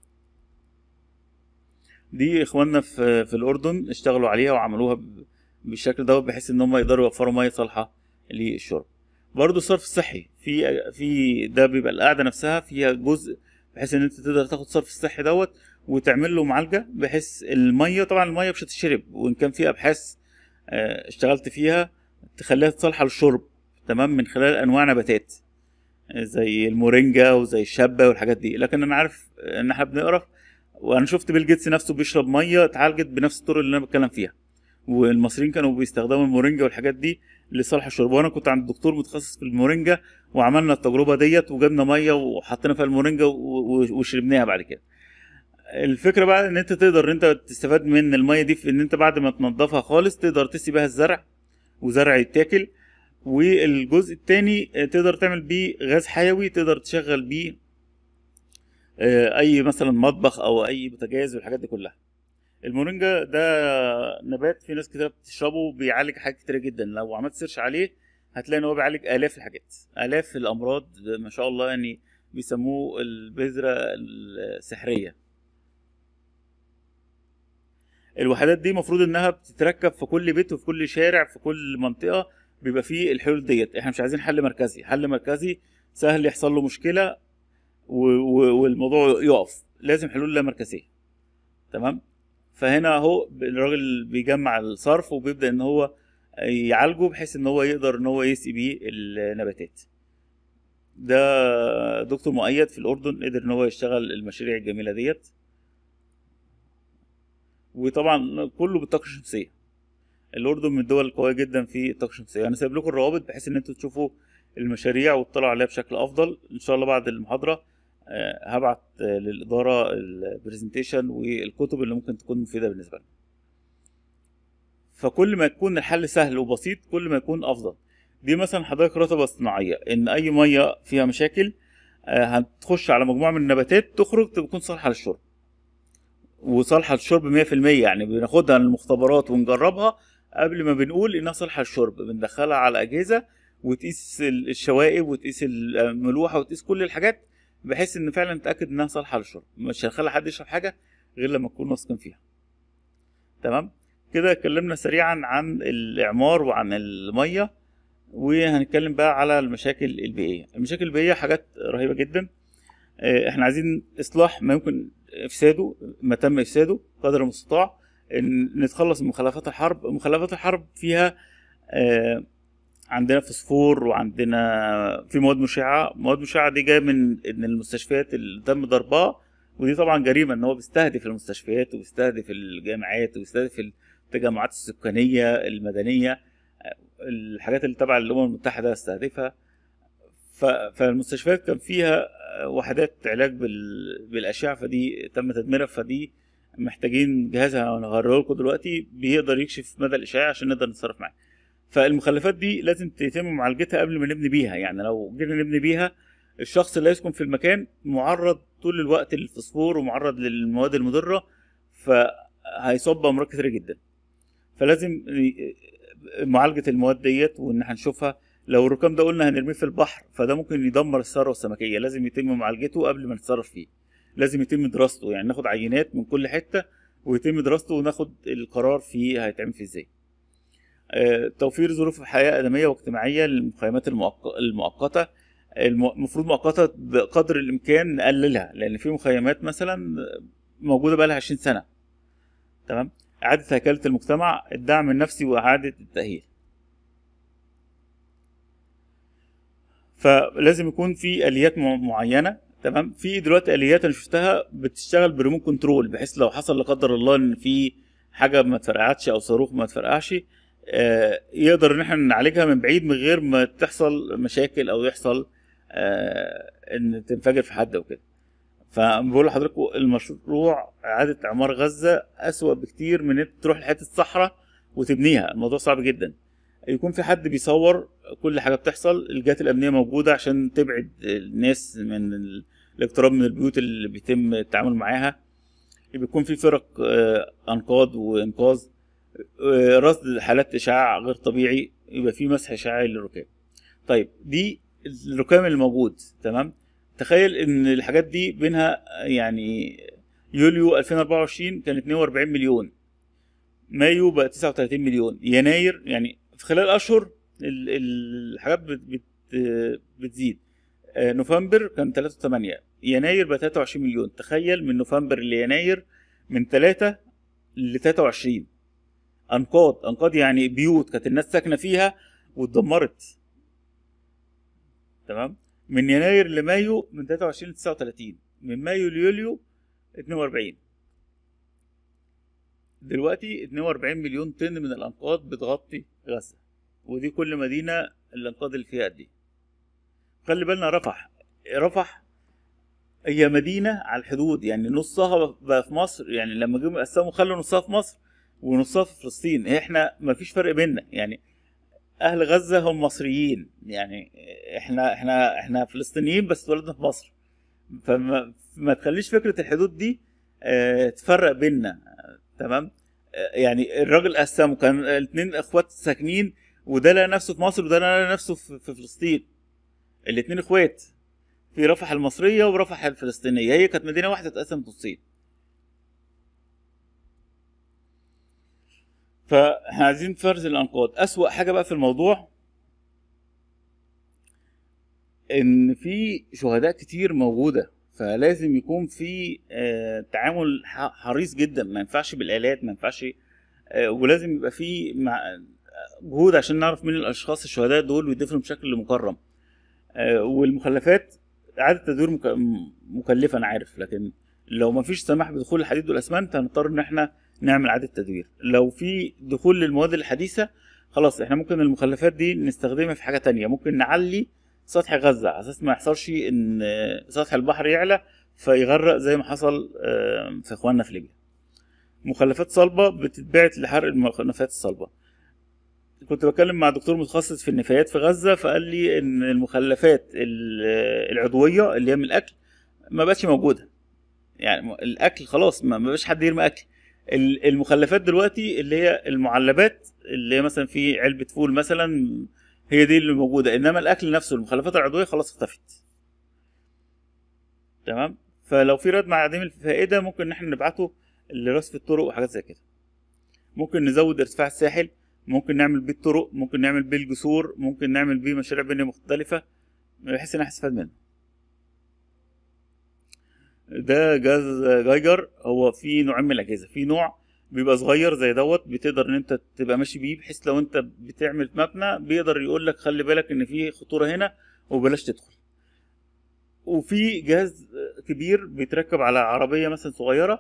دي اخواننا في في الاردن اشتغلوا عليها وعملوها ب- بالشكل دوت بحيث ان هم يقدروا يوفروا ميه صالحه للشرب برضه الصرف الصحي في في ده بيبقى القاعده نفسها فيها جزء بحيث ان انت تقدر تاخد صرف الصحي دوت وتعمل له معالجه بحيث الميه طبعا الميه مش هتشرب وان كان في ابحاث آه، اشتغلت فيها تخليها تصلح للشرب تمام من خلال انواع نباتات آه، زي المورينجا وزي الشابه والحاجات دي لكن انا عارف ان احنا بنقرا وانا شفت بيل جيتس نفسه بيشرب ميه اتعالجت بنفس الطرق اللي انا بتكلم فيها والمصريين كانوا بيستخدموا المورينجا والحاجات دي لصالح الشرب وانا كنت عند دكتور متخصص في المورينجا وعملنا التجربه ديت وجبنا ميه وحطينا فيها المورينجا و- و- وشربناها بعد كده الفكره بقى ان انت تقدر ان انت تستفاد من الميه دي في ان انت بعد ما تنضفها خالص تقدر تسقي بيها الزرع وزرع يتاكل والجزء التاني تقدر تعمل بيه غاز حيوي تقدر تشغل بيه آه، اي مثلا مطبخ او اي بوتاجاز والحاجات دي كلها المورينجا ده نبات في ناس كتير بتشربه بيعالج حاجات كتيرة جدا لو عملت سيرش عليه هتلاقي ان هو بيعالج الاف الحاجات الاف الامراض ما شاء الله يعني بيسموه البذرة السحرية الوحدات دي المفروض انها بتتركب في كل بيت وفي كل شارع في كل منطقة بيبقى فيه الحلول ديت احنا مش عايزين حل مركزي حل مركزي سهل يحصل له مشكلة و- و- والموضوع يقف لازم حلول لا مركزية تمام فهنا اهو الراجل بيجمع الصرف وبيبدا ان هو يعالجه بحيث ان هو يقدر ان هو يسقي بيه النباتات ده دكتور مؤيد في الاردن قدر ان هو يشتغل المشاريع الجميله ديت وطبعا كله بالطاقه الشمسيه الاردن من الدول القويه جدا في الطاقه الشمسيه انا سايب لكم الروابط بحيث ان انتوا تشوفوا المشاريع وتطلعوا عليها بشكل افضل ان شاء الله بعد المحاضره آه، هبعت آه، للاداره البرزنتيشن والكتب اللي ممكن تكون مفيده بالنسبه لنا فكل ما يكون الحل سهل وبسيط كل ما يكون افضل دي مثلا حضرتك رطبه اصطناعيه ان اي ميه فيها مشاكل آه، هتخش على مجموعه من النباتات تخرج تكون صالحه للشرب وصالحه للشرب 100% يعني بناخدها من المختبرات ونجربها قبل ما بنقول انها صالحه للشرب بندخلها على اجهزه وتقيس ال- الشوائب وتقيس الملوحه وتقيس كل الحاجات بحيث ان فعلا نتاكد انها صالحه للشرب مش هنخلي حد يشرب حاجه غير لما نكون واثقين فيها تمام كده اتكلمنا سريعا عن الاعمار وعن الميه وهنتكلم بقى على المشاكل البيئيه المشاكل البيئيه حاجات رهيبه جدا آه، احنا عايزين اصلاح ما يمكن افساده ما تم افساده قدر المستطاع ان نتخلص من مخلفات الحرب مخلفات الحرب فيها آه، عندنا فوسفور وعندنا في مواد مشعه مواد مشعه دي جايه من ان المستشفيات اللي تم ضربها ودي طبعا جريمه ان هو بيستهدف المستشفيات وبيستهدف الجامعات وبيستهدف التجمعات السكانيه المدنيه آه، الحاجات اللي تبع الامم المتحده استهدفها ف- فالمستشفيات كان فيها آه، وحدات علاج بال- بالاشعه فدي تم تدميرها فدي محتاجين جهاز هنغيره لكم دلوقتي بيقدر يكشف مدى الاشعاع عشان نقدر نتصرف معاه فالمخلفات دي لازم تتم معالجتها قبل ما نبني بيها يعني لو جينا نبني بيها الشخص اللي يسكن في المكان معرض طول الوقت للفوسفور ومعرض للمواد المضره فهيصاب بامراض كتير جدا فلازم ي- معالجه المواد ديت وان احنا نشوفها لو الركام ده قلنا هنرميه في البحر فده ممكن يدمر الثروه السمكيه لازم يتم معالجته قبل ما نتصرف فيه لازم يتم دراسته يعني ناخد عينات من كل حته ويتم دراسته وناخد القرار فيه هيتعمل فيه ازاي آه، توفير ظروف حياه ادميه واجتماعيه للمخيمات المؤق- المؤقته الم- المفروض مؤقته بقدر الامكان نقللها لان في مخيمات مثلا موجوده بقى لها 20 سنه تمام اعاده هيكله المجتمع الدعم النفسي واعاده التاهيل فلازم يكون في اليات م- معينه تمام في دلوقتي اليات انا شفتها بتشتغل بريموت كنترول بحيث لو حصل لا قدر الله ان في حاجه ما تفرقعتش او صاروخ ما تفرقعش آه، يقدر ان احنا نعالجها من بعيد من غير ما تحصل مشاكل او يحصل آه، ان تنفجر في حد او كده فبقول لحضراتكم المشروع اعاده اعمار غزه اسوأ بكتير من ان انت تروح لحته الصحراء وتبنيها الموضوع صعب جدا يكون في حد بيصور كل حاجه بتحصل الجهات الامنيه موجوده عشان تبعد الناس من ال- الاقتراب من البيوت اللي بيتم التعامل معاها بيكون في فرق آه، انقاذ وانقاذ آه، رصد حالات اشعاع غير طبيعي يبقى في مسح اشعاعي للركاب طيب دي الركام اللي موجود تمام تخيل ان الحاجات دي بينها يعني يوليو 2024 كان 42 مليون مايو بقى 39 مليون يناير يعني في خلال اشهر ال- ال- الحاجات بت بت بتزيد آه، نوفمبر كان 3.8 يناير بقى 23 مليون تخيل من نوفمبر ليناير من 3 ل 23 انقاض انقاض يعني بيوت كانت الناس ساكنه فيها واتدمرت تمام من يناير لمايو من 23 ل 39 من مايو ليوليو 42 دلوقتي 42 مليون طن من الانقاض بتغطي غزه ودي كل مدينه الانقاض اللي فيها قد ايه خلي بالنا رفح رفح هي مدينه على الحدود يعني نصها بقى في مصر يعني لما جم قسموا خلوا نصها في مصر ونصها في فلسطين احنا ما فيش فرق بيننا يعني اهل غزه هم مصريين يعني احنا احنا احنا فلسطينيين بس اتولدنا في مصر فما ما تخليش فكره الحدود دي اه تفرق بيننا تمام اه يعني الراجل قسمه كان الاثنين اخوات ساكنين وده لقى نفسه في مصر وده لقى نفسه في في فلسطين الاثنين اخوات في رفح المصريه ورفح الفلسطينيه هي كانت مدينه واحده اتقسمت نصين فاحنا عايزين فرز الانقاض اسوا حاجه بقى في الموضوع ان في شهداء كتير موجوده فلازم يكون في آه، تعامل ح- حريص جدا ما ينفعش بالالات ما ينفعش آه، ولازم يبقى في مع- جهود عشان نعرف مين الاشخاص الشهداء دول ويدفنوا بشكل مكرم آه، والمخلفات اعاده تدوير مك- م- مكلفه انا عارف لكن لو ما فيش سماح بدخول الحديد والاسمنت هنضطر ان احنا نعمل اعاده تدوير لو في دخول للمواد الحديثه خلاص احنا ممكن المخلفات دي نستخدمها في حاجه تانية ممكن نعلي سطح غزه على اساس ما يحصلش ان آه، سطح البحر يعلى فيغرق زي ما حصل آه، في اخواننا في ليبيا مخلفات صلبه بتتبعت لحرق المخلفات الصلبه كنت بتكلم مع دكتور متخصص في النفايات في غزه فقال لي ان المخلفات ال- العضويه اللي هي من الاكل ما بقتش موجوده يعني الاكل خلاص ما ما بقاش حد يرمي اكل ال- المخلفات دلوقتي اللي هي المعلبات اللي هي مثلا في علبه فول مثلا هي دي اللي موجوده انما الاكل نفسه المخلفات العضويه خلاص اختفت تمام فلو في رد معادن الفائده ممكن ان احنا نبعته لرصف الطرق وحاجات زي كده ممكن نزود ارتفاع الساحل ممكن نعمل بيه الطرق ممكن نعمل بيه الجسور ممكن نعمل بيه مشاريع بنية مختلفة بحيث ان احنا نستفاد منه ده جهاز جايجر هو في نوعين من الاجهزه في نوع بيبقى صغير زي دوت بتقدر ان انت تبقى ماشي بيه بحيث لو انت بتعمل مبنى بيقدر يقول لك خلي بالك ان في خطوره هنا وبلاش تدخل وفي جهاز كبير بيتركب على عربيه مثلا صغيره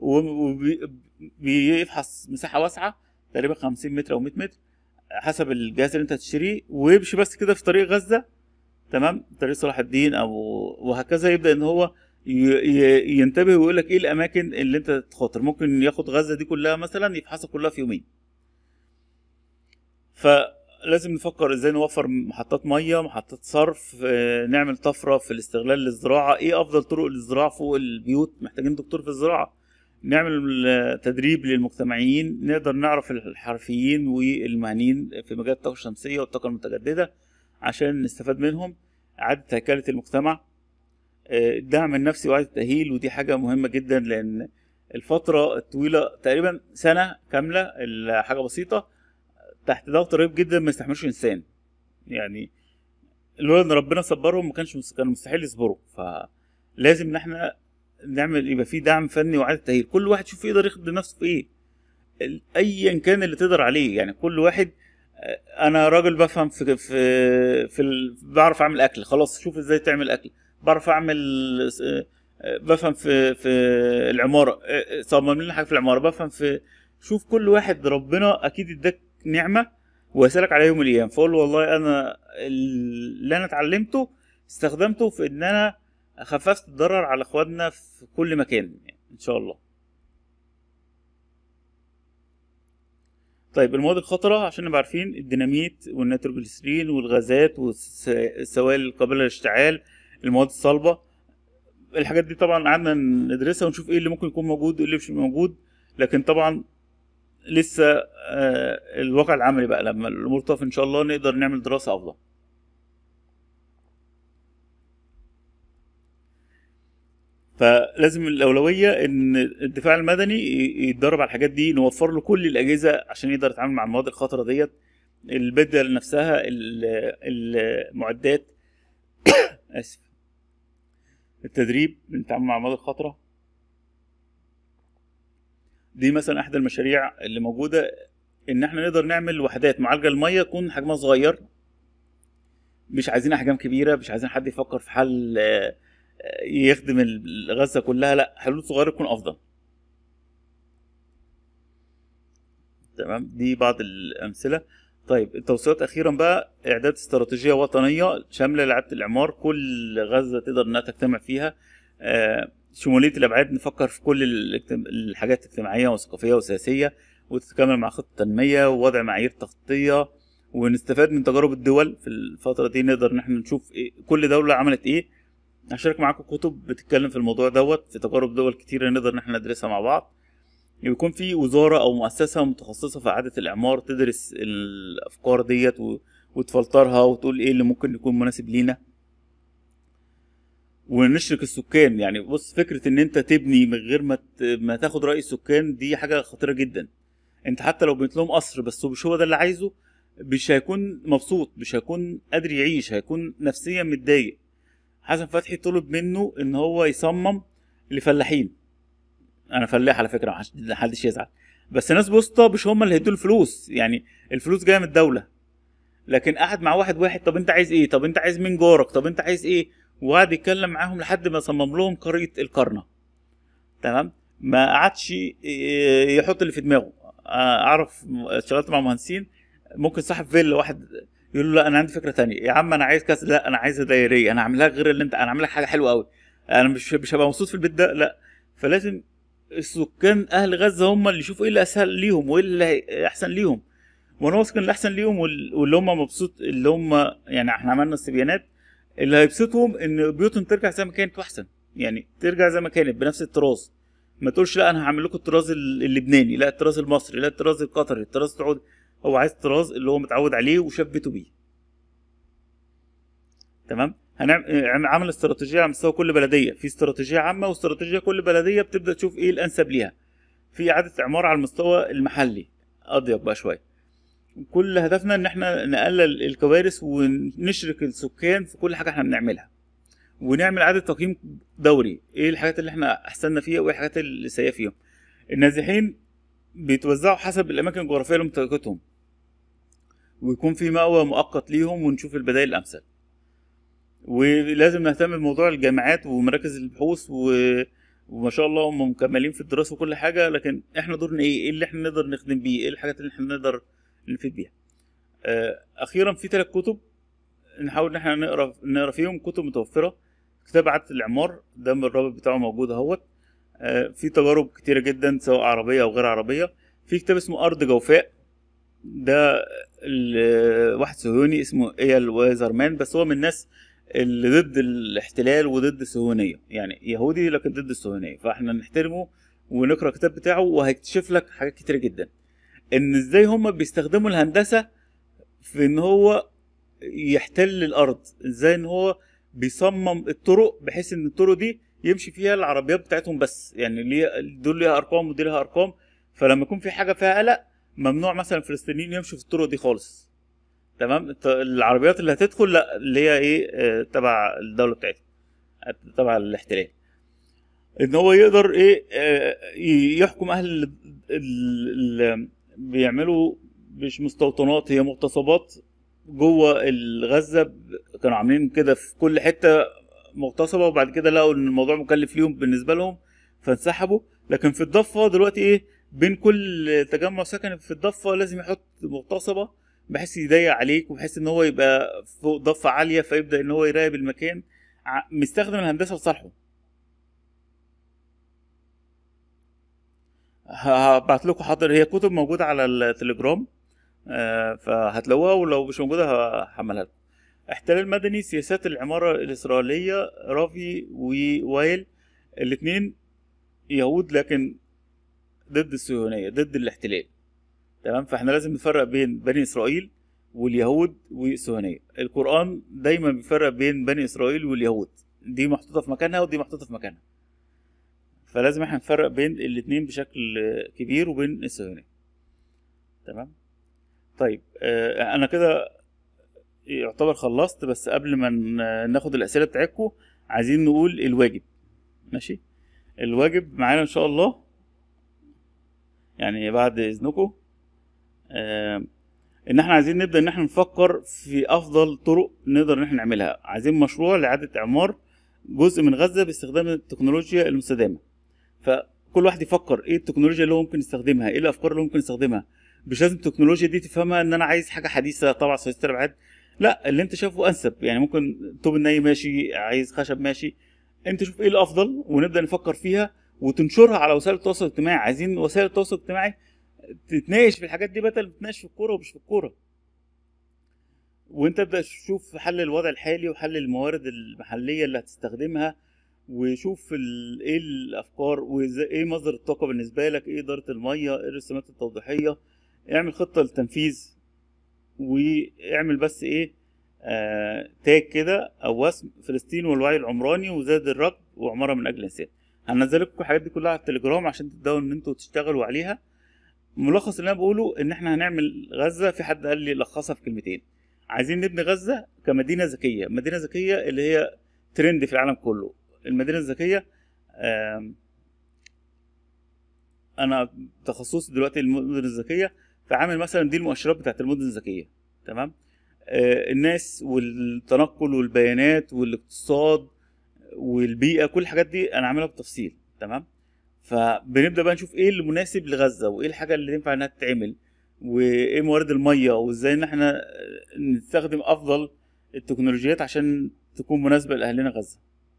وبيفحص مساحه واسعه تقريبا 50 متر او 100 متر حسب الجهاز اللي انت هتشتريه ويمشي بس كده في طريق غزه تمام طريق صلاح الدين او وهكذا يبدا ان هو ي- ي- ينتبه ويقول لك ايه الاماكن اللي انت تخاطر ممكن ياخد غزه دي كلها مثلا يفحصها كلها في يومين فلازم نفكر ازاي نوفر محطات ميه محطات صرف آه، نعمل طفره في الاستغلال للزراعه ايه افضل طرق للزراعه فوق البيوت محتاجين دكتور في الزراعه نعمل آه، تدريب للمجتمعيين نقدر نعرف الحرفيين والمهنيين في مجال الطاقه الشمسيه والطاقه المتجدده عشان نستفاد منهم اعاده هيكله المجتمع آه، الدعم النفسي واعاده التاهيل ودي حاجه مهمه جدا لان الفتره الطويله تقريبا سنه كامله ال- حاجه بسيطه تحت ضغط رهيب جدا ما يستحملش انسان يعني لولا ان ربنا صبرهم ما كانش مس- كان مستحيل يصبروا فلازم ان احنا نعمل يبقى في دعم فني واعاده تاهيل كل واحد يشوف يقدر يخدم نفسه في ايه ال- ايا كان اللي تقدر عليه يعني كل واحد آه، انا راجل بفهم في في في ال... بعرف اعمل اكل خلاص شوف ازاي تعمل اكل بعرف اعمل آه، آه، بفهم في في العماره آه، آه، صمم لنا حاجه في العماره بفهم في شوف كل واحد ربنا اكيد اداك نعمه ويسالك عليها يوم الايام فاقول له والله انا اللي انا اتعلمته استخدمته في ان انا خففت الضرر على اخواتنا في كل مكان يعني ان شاء الله طيب المواد الخطرة عشان نبقى عارفين الديناميت والنيتروجليسرين والغازات والسوائل القابلة للاشتعال المواد الصلبة الحاجات دي طبعا قعدنا ندرسها ونشوف ايه اللي ممكن يكون موجود وايه اللي مش موجود لكن طبعا لسه آه، الواقع العملي بقى لما الامور تقف ان شاء الله نقدر نعمل دراسة افضل فلازم الاولويه ان الدفاع المدني ي- يتدرب على الحاجات دي نوفر له كل الاجهزه عشان يقدر يتعامل مع المواد الخطره ديت البدله نفسها ال- المعدات اسف التدريب التعامل مع المواد الخطره دي مثلا احدى المشاريع اللي موجوده ان احنا نقدر نعمل وحدات معالجه الميه يكون حجمها صغير مش عايزين احجام كبيره مش عايزين حد يفكر في حل آه، آه، يخدم الغزه كلها لا حلول صغيره تكون افضل تمام دي بعض الامثله طيب التوصيات اخيرا بقى اعداد استراتيجيه وطنيه شامله لإعادة الاعمار كل غزه تقدر انها تجتمع فيها آه، شموليه الابعاد نفكر في كل الاجتم- الحاجات الاجتماعيه وثقافيه وسياسيه وتتكامل مع خطه التنميه ووضع معايير تغطيه ونستفاد من تجارب الدول في الفتره دي نقدر ان احنا نشوف إيه كل دوله عملت ايه هشارك معاكم كتب بتتكلم في الموضوع دوت في تجارب دول كتيره نقدر ان احنا ندرسها مع بعض يكون في وزاره او مؤسسه متخصصه في اعاده الاعمار تدرس الافكار ديت و- وتفلترها وتقول ايه اللي ممكن يكون مناسب لينا ونشرك السكان يعني بص فكره ان انت تبني من غير ما ت- ما تاخد راي السكان دي حاجه خطيره جدا انت حتى لو بنيت لهم قصر بس هو مش هو ده اللي عايزه مش هيكون مبسوط مش هيكون قادر يعيش هيكون نفسيا متضايق حسن فتحي طلب منه ان هو يصمم لفلاحين انا فلاح على فكره محدش- محدش يزعل بس ناس بوسطة مش هم اللي هيدوا الفلوس يعني الفلوس جايه من الدوله لكن قعد مع واحد واحد طب انت عايز ايه طب انت عايز مين جارك طب انت عايز ايه وقعد يتكلم معاهم لحد ما صمم لهم قريه القرنه تمام ما قعدش ي- يحط اللي في دماغه آه، اعرف اشتغلت مع مهندسين ممكن صاحب فيلا واحد يقول له لا انا عندي فكره تانية يا عم انا عايز كذا لا انا عايزها دايريه انا هعملها غير اللي انت انا هعمل لك حاجه حلوه قوي انا مش مش هبقى مبسوط في البيت ده لا فلازم السكان اهل غزه هم اللي يشوفوا ايه اللي اسهل ليهم وايه اللي هي- احسن ليهم وانا واثق ان اللي احسن ليهم وال- واللي هم مبسوط اللي هم يعني احنا عملنا استبيانات اللي هيبسطهم ان بيوتهم ترجع زي ما كانت واحسن يعني ترجع زي ما كانت بنفس الطراز ما تقولش لا انا هعمل لكم الطراز ال- اللبناني لا الطراز المصري لا الطراز القطري الطراز السعودي هو عايز الطراز اللي هو متعود عليه وشاف بيته بيه تمام هنعمل عمل استراتيجيه على مستوى كل بلديه في استراتيجيه عامه واستراتيجيه كل بلديه بتبدا تشوف ايه الانسب ليها في اعاده اعمار على المستوى المحلي اضيق بقى شويه كل هدفنا ان احنا نقلل الكوارث ونشرك السكان في كل حاجه احنا بنعملها ونعمل اعاده تقييم دوري ايه الحاجات اللي احنا احسننا فيها وايه الحاجات اللي سيئه فيهم النازحين بيتوزعوا حسب الاماكن الجغرافيه اللي منطقتهم ويكون في مأوى مؤقت ليهم ونشوف البدائل الامثل ولازم نهتم بموضوع الجامعات ومراكز البحوث و... وما شاء الله هم مكملين في الدراسه وكل حاجه لكن احنا دورنا ايه؟ ايه اللي احنا نقدر نخدم بيه؟ ايه الحاجات اللي احنا نقدر نفيد بيها؟ آه، اخيرا في ثلاث كتب نحاول ان احنا نقرا نقرا فيهم كتب متوفره كتاب عادة الإعمار ده من الرابط بتاعه موجود اهوت آه، في تجارب كتيرة جدا سواء عربية أو غير عربية في كتاب اسمه أرض جوفاء ده ال- واحد صهيوني اسمه ايال ويزرمان بس هو من الناس اللي ضد الاحتلال وضد الصهيونية يعني يهودي لكن ضد الصهيونية فاحنا نحترمه ونقرا الكتاب بتاعه وهيكتشف لك حاجات كتيرة جدا ان ازاي هم بيستخدموا الهندسة في ان هو يحتل الارض ازاي ان هو بيصمم الطرق بحيث ان الطرق دي يمشي فيها العربيات بتاعتهم بس يعني ليه دول ليها ارقام ودي ليها ارقام فلما يكون في حاجه فيها قلق ممنوع مثلا الفلسطينيين يمشوا في الطرق دي خالص تمام الت- العربيات اللي هتدخل لا اللي هي ايه آه، تبع الدوله بتاعتها تبع الاحتلال ان هو يقدر ايه آه، ي- يحكم اهل ال- ال- ال- بيعملوا مش مستوطنات هي مغتصبات جوه الغزه ب- كانوا عاملين كده في كل حته مغتصبه وبعد كده لقوا ان الموضوع مكلف ليهم بالنسبه لهم فانسحبوا لكن في الضفه دلوقتي ايه بين كل تجمع سكني في الضفه لازم يحط مغتصبه بحيث يضيق عليك وبحيث ان هو يبقى فوق ضفه عاليه فيبدا ان هو يراقب المكان ع- مستخدم الهندسه لصالحه هبعت لكم حاضر هي كتب موجوده على التليجرام آه، فهتلاقوها ولو مش موجوده هحملها لكم احتلال مدني سياسات العمارة الإسرائيلية رافي ووايل الاتنين يهود لكن ضد الصهيونية ضد الاحتلال تمام فاحنا لازم نفرق بين بني إسرائيل واليهود والصهيونية القرآن دايما بيفرق بين بني إسرائيل واليهود دي محطوطة في مكانها ودي محطوطة في مكانها فلازم احنا نفرق بين الاتنين بشكل كبير وبين الصهيونية تمام طيب آه، انا كده يعتبر خلصت بس قبل ما ن- ناخد الاسئله بتاعتكم عايزين نقول الواجب ماشي الواجب معانا ان شاء الله يعني بعد اذنكم آه ان احنا عايزين نبدا ان احنا نفكر في افضل طرق نقدر ان احنا نعملها عايزين مشروع لاعاده اعمار جزء من غزه باستخدام التكنولوجيا المستدامه فكل واحد يفكر ايه التكنولوجيا اللي هو ممكن يستخدمها ايه الافكار اللي هو ممكن يستخدمها مش لازم التكنولوجيا دي تفهمها ان انا عايز حاجه حديثه طبعا ثلاثيه الابعاد لا اللي انت شايفه انسب يعني ممكن طوب الني ماشي عايز خشب ماشي انت شوف ايه الافضل ونبدا نفكر فيها وتنشرها على وسائل التواصل الاجتماعي عايزين وسائل التواصل الاجتماعي تتناقش في الحاجات دي بدل ما تتناقش في الكوره ومش في الكوره وانت ابدا شوف حل الوضع الحالي وحل الموارد المحليه اللي هتستخدمها وشوف ال- ايه الافكار وايه مصدر الطاقه بالنسبه لك ايه اداره الميه ايه الرسومات التوضيحيه اعمل خطه للتنفيذ واعمل بس ايه آه تاج كده او وسم فلسطين والوعي العمراني وزاد الركب وعماره من اجل الانسان هنزل لكم الحاجات دي كلها على التليجرام عشان تبداوا ان انتوا تشتغلوا عليها ملخص اللي انا بقوله ان احنا هنعمل غزه في حد قال لي لخصها في كلمتين عايزين نبني غزه كمدينه ذكيه مدينه ذكيه اللي هي ترند في العالم كله المدينه الذكيه آم، انا تخصصي دلوقتي المدن الذكيه فعامل مثلا دي المؤشرات بتاعت المدن الذكيه تمام آه، الناس والتنقل والبيانات والاقتصاد والبيئه كل الحاجات دي انا عاملها بالتفصيل تمام فبنبدا بقى نشوف ايه اللي مناسب لغزه وايه الحاجه اللي ينفع انها تتعمل وايه موارد الميه وازاي ان احنا نستخدم افضل التكنولوجيات عشان تكون مناسبه لاهلنا غزه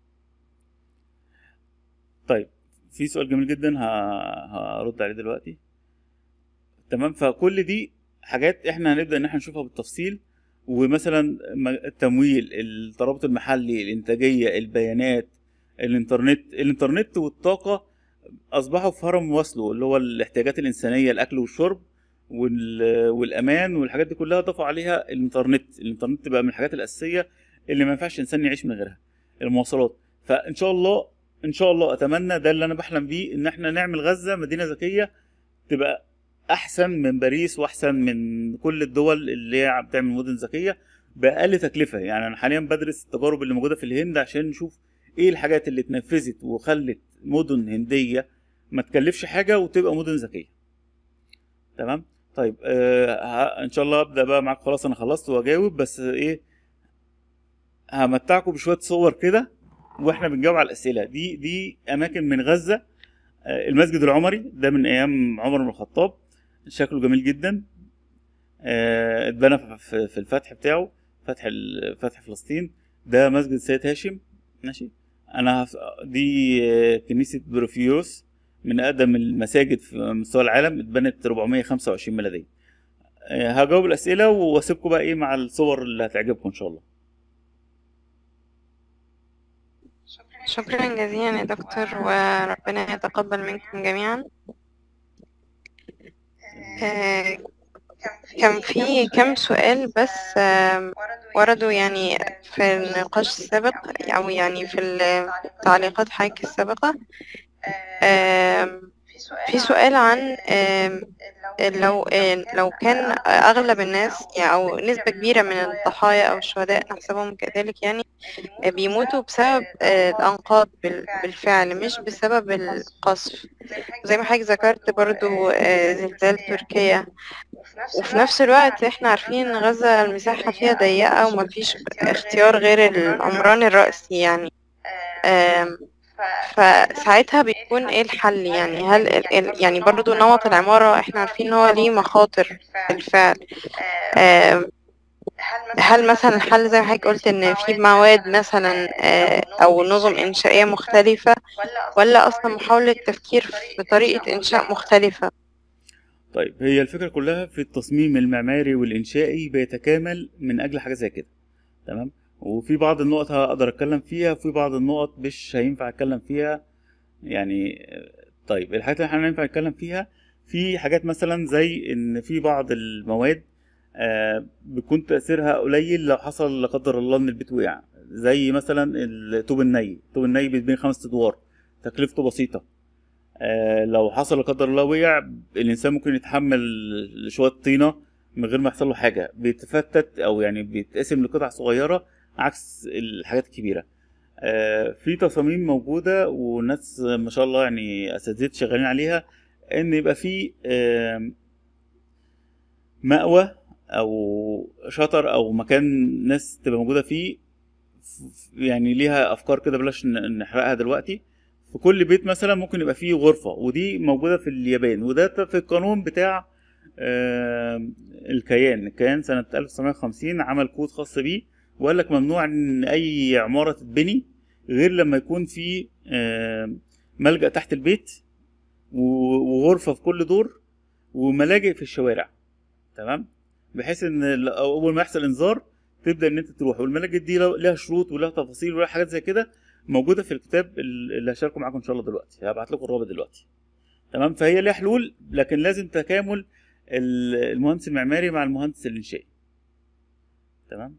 طيب في سؤال جميل جدا ه- هرد عليه دلوقتي تمام فكل دي حاجات احنا هنبدا ان احنا نشوفها بالتفصيل ومثلا م- التمويل الترابط المحلي الانتاجيه البيانات الانترنت الانترنت والطاقه اصبحوا في هرم وصله اللي هو الاحتياجات الانسانيه الاكل والشرب وال- والامان والحاجات دي كلها ضافوا عليها الانترنت الانترنت بقى من الحاجات الاساسيه اللي ما ينفعش انسان يعيش من غيرها المواصلات فان شاء الله ان شاء الله اتمنى ده اللي انا بحلم بيه ان احنا نعمل غزه مدينه ذكيه تبقى احسن من باريس واحسن من كل الدول اللي هي بتعمل مدن ذكيه باقل تكلفه يعني انا حاليا بدرس التجارب اللي موجوده في الهند عشان نشوف ايه الحاجات اللي اتنفذت وخلت مدن هنديه ما تكلفش حاجه وتبقى مدن ذكيه تمام طيب آه ه- ان شاء الله ابدا بقى معاك خلاص انا خلصت واجاوب بس ايه همتعكم بشويه صور كده واحنا بنجاوب على الاسئله دي دي اماكن من غزه آه، المسجد العمري ده من ايام عمر بن الخطاب شكله جميل جدا آه، اتبنى في في الفتح بتاعه فتح ال- فتح فلسطين ده مسجد سيد هاشم ماشي انا هف- دي آه، كنيسه بروفيوس من اقدم المساجد في مستوى العالم اتبنت 425 ميلاديه آه، هجاوب الاسئله واسيبكم بقى ايه مع الصور اللي هتعجبكم ان شاء الله شكرا جزيلا يا دكتور وربنا يتقبل منكم جميعا آه، كان في كم سؤال بس آم، وردوا يعني في النقاش السابق أو يعني في التعليقات حضرتك السابقة آم، في سؤال عن آم، لو آه، لو كان أغلب الناس يعني أو نسبة كبيرة من الضحايا أو الشهداء نحسبهم كذلك يعني آه، بيموتوا بسبب آه، الأنقاض بال- بالفعل مش بسبب القصف زي ما حضرتك ذكرت برضو آه، زلزال تركيا وفي نفس الوقت احنا عارفين ان غزة المساحة فيها ضيقة ومفيش اختيار غير العمران الرأسي يعني آم، فساعتها بيكون ايه الحل يعني هل ال- ال- يعني برضو نمط العمارة احنا عارفين ان هو ليه مخاطر بالفعل آم، هل مثلا الحل زي ما حضرتك قلت ان في مواد مثلا آه، او نظم انشائية مختلفة ولا اصلا محاولة تفكير في طريقة انشاء مختلفة طيب هي الفكره كلها في التصميم المعماري والانشائي بيتكامل من اجل حاجه زي كده تمام وفي بعض النقط هقدر اتكلم فيها وفي بعض النقط مش هينفع اتكلم فيها يعني آه، طيب الحاجات اللي احنا هينفع نتكلم فيها في حاجات مثلا زي ان في بعض المواد آه، بيكون تاثيرها قليل لو حصل لا قدر الله ان البيت وقع زي مثلا الطوب الني الطوب الني بيتبني خمس ادوار تكلفته بسيطه آه، لو حصل لا قدر الله وقع الانسان ممكن يتحمل شويه طينه من غير ما يحصل له حاجه بيتفتت او يعني بيتقسم لقطع صغيره عكس الحاجات الكبيره آه، في تصاميم موجودة وناس ما شاء الله يعني أساتذة شغالين عليها إن يبقى في آم، مأوى أو شطر أو مكان ناس تبقى موجودة فيه ف- يعني ليها أفكار كده بلاش ن- نحرقها دلوقتي في كل بيت مثلا ممكن يبقى فيه غرفة ودي موجودة في اليابان وده في القانون بتاع آم، الكيان الكيان سنة 1950 عمل كود خاص بيه وقال لك ممنوع ان اي عمارة تتبني غير لما يكون في آم، ملجأ تحت البيت و- وغرفة في كل دور وملاجئ في الشوارع تمام بحيث ان ال- اول ما يحصل انذار تبدا ان انت تروح والملاجئ دي لها- لها شروط ولها تفاصيل ولها حاجات زي كده موجوده في الكتاب ال- اللي هشاركه معاكم ان شاء الله دلوقتي هبعت لكم الرابط دلوقتي تمام فهي ليها حلول لكن لازم تكامل ال- المهندس المعماري مع المهندس الانشائي تمام